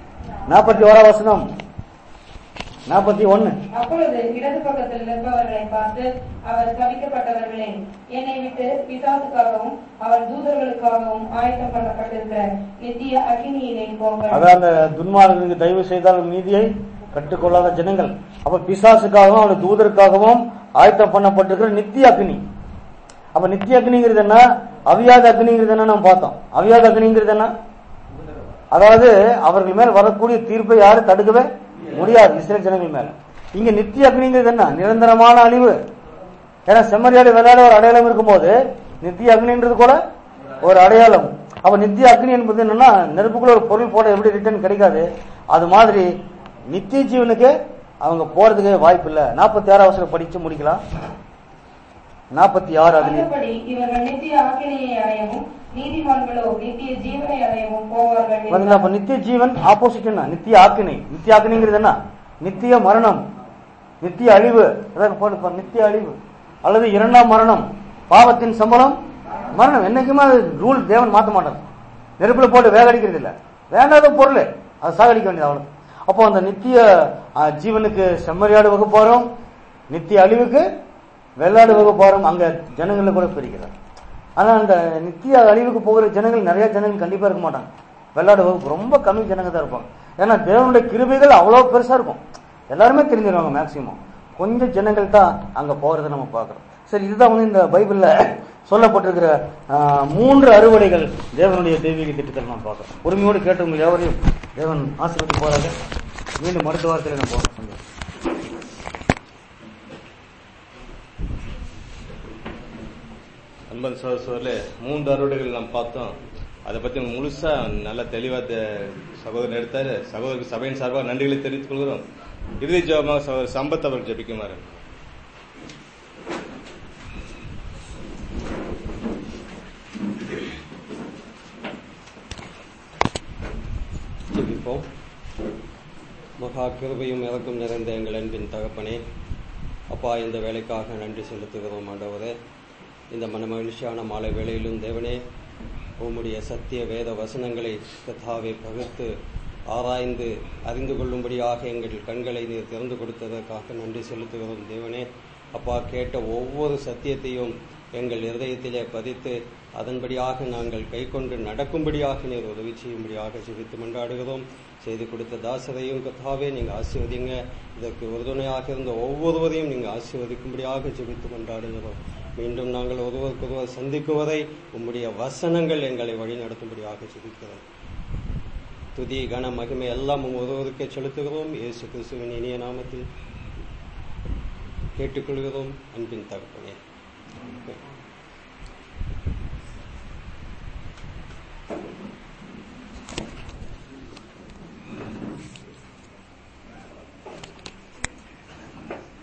நாற்பத்தி ஓரா வசனம் நாற்பத்தி ஒன்னு அப்பொழுது இடது பக்கத்தில் நிற்பவர்களை பார்த்து அவர் சபிக்கப்பட்டவர்களே என்னை விட்டு பிசாசுக்காகவும் அவர் தூதர்களுக்காகவும் ஆயத்தம் பண்ணப்பட்டிருக்கிற நித்திய அக்னியிலே போங்கள் அதான் அந்த துன்மார்கனுக்கு தயவு செய்தால் நீதியை கற்றுக்கொள்ளாத ஜனங்கள் அப்ப பிசாசுக்காகவும் அவருடைய தூதருக்காகவும் ஆயத்தம் பண்ணப்பட்டிருக்கிற நித்திய அக்னி அப்ப நித்திய அக்னிங்கிறது என்ன அவியாத அக்னிங்கிறது என்ன நம்ம பார்த்தோம் அவியாத அக்னிங்கிறது என்ன அதாவது அவர்கள் மேல் வரக்கூடிய தீர்ப்பை யாரும் தடுக்கவே முடியாது இஸ்ரேல் ஜனங்கள் மேல இங்க நித்திய அக்னிங்கிறது என்ன நிரந்தரமான அழிவு ஏன்னா செம்மறியாடு விளையாட ஒரு அடையாளம் இருக்கும்போது நித்திய அக்னின்றது கூட ஒரு அடையாளம் அப்ப நித்திய அக்னி என்பது என்னன்னா நெருப்புக்குள்ள ஒரு பொருள் போட எப்படி ரிட்டர்ன் கிடைக்காது அது மாதிரி நித்திய ஜீவனுக்கு அவங்க போறதுக்கு வாய்ப்பு இல்ல நாற்பத்தி ஆறு அவசரம் படிச்சு முடிக்கலாம் நாற்பத்தி ஆறு அது மற்றபடி இவர்கள் நித்திய ஆக்கினையை அடையவும் நீதிமான்களோ நித்திய ஜீவனை அடையவும் போவார்கள் பாத்தீங்களா அப்ப நித்திய ஜீவன் ஆப்போசிட் என்ன நித்திய ஆக்கினை நித்திய ஆக்கினைங்கிறது என்ன நித்திய மரணம் நித்திய அழிவு அதாவது போட்டு பாரு, நித்திய அழிவு அல்லது இரண்டாம் மரணம் பாவத்தின் சம்பளம் மரணம் என்னைக்குமே அது ரூல் தேவன் மாத்த மாட்டார் நெருப்புல போட்டு வேகடிக்கிறது இல்ல வேண்டாத பொருள் அது சாகடிக்க வேண்டியது அவ்வளவு அப்போ அந்த நித்திய ஆ, ஜீவனுக்கு செம்மறியாடு வகுப்பாரும் நித்திய அழிவுக்கு வெள்ளாடு வகுப்பாரும் அங்க ஜனங்களை கூட பிரிக்கிறார் ஆனா அந்த நித்திய அழிவுக்கு போகிற ஜனங்கள் நிறைய ஜனங்கள் கண்டிப்பா இருக்க மாட்டாங்க வெள்ளாடு வகுப்பு ரொம்ப கம்மி ஜனங்க தான் இருப்பாங்க ஏன்னா தேவனுடைய கிருபைகள் அவ்வளவு பெருசா இருக்கும் எல்லாருமே தெரிஞ்சிருவாங்க மேக்சிமம் கொஞ்சம் ஜனங்கள் தான் அங்க போறதை நம்ம பார்க்கிறோம் சரி இதுதான் வந்து இந்த பைபிள்ல சொல்லப்பட்டிருக்கிற ஆ, மூன்று அறுவடைகள் தேவனுடைய தெய்வீக திட்டத்தில் நாம் பார்க்கிறோம் உரிமையோடு கேட்டவங்க எவரையும் தேவன் ஆசீர்வதி போறாங்க மீண்டும் அடுத்த வாரத்தில் நான் போகிறோம் சந்தோஷம் அன்பன் சோதரில் மூன்று அறுவடைகள் நாம் பார்த்தோம் அதை பத்தி முழுசா நல்ல தெளிவா தெ- சகோதரன் எடுத்தாரு சகோதரருக்கு சபையின் சார்பாக நன்றிகளை தெரிவித்துக் கொள்கிறோம் இறுதி ஜெபமாக சகோதரர் சம்பத் அவர் ஜெபிக்குமாறு ஜெபிப்போம் மகா கிருபையும் இறக்கும் நிறைந்த எங்கள் அன்பின் தகப்பனே அப்பா இந்த வேலைக்காக நன்றி செலுத்துகிறோம் ஆண்டவரே இந்த மன மகிழ்ச்சியான மாலை வேளையிலும் தேவனே உம்முடைய சத்திய வேத வசனங்களை கத்தாவை பகுத்து ஆராய்ந்து அறிந்து கொள்ளும்படியாக எங்கள் கண்களை நீர் திறந்து கொடுத்ததற்காக நன்றி செலுத்துகிறோம் தேவனே அப்பா கேட்ட ஒவ்வொரு சத்தியத்தையும் எங்கள் இருதயத்திலே பதித்து அதன்படியாக நாங்கள் கைக்கொண்டு நடக்கும்படியாக நீர் உதவி செய்யும்படியாக ஜெபித்து மன்றாடுகிறோம் செய்து கொடுத்த தாசரையும் கத்தாவே நீங்கள் ஆசீர்வதிங்க இதற்கு உறுதுணையாக இருந்த ஒவ்வொருவரையும் நீங்கள் ஆசீர்வதிக்கும்படியாக ஜெபித்து மன்றாடுகிறோம் மீண்டும் நாங்கள் ஒருவருக்கொருவர் சந்திக்கும் வரை உம்முடைய வசனங்கள் எங்களை வழி நடத்தும்படியாக ஜெபிக்கிறோம் துதி கன மகிமை எல்லாம் உம் ஒருவருக்கே செலுத்துகிறோம் இயேசு கிறிஸ்துவின் இனிய நாமத்தில் கேட்டுக்கொள்கிறோம் அன்பின் தகப்பனே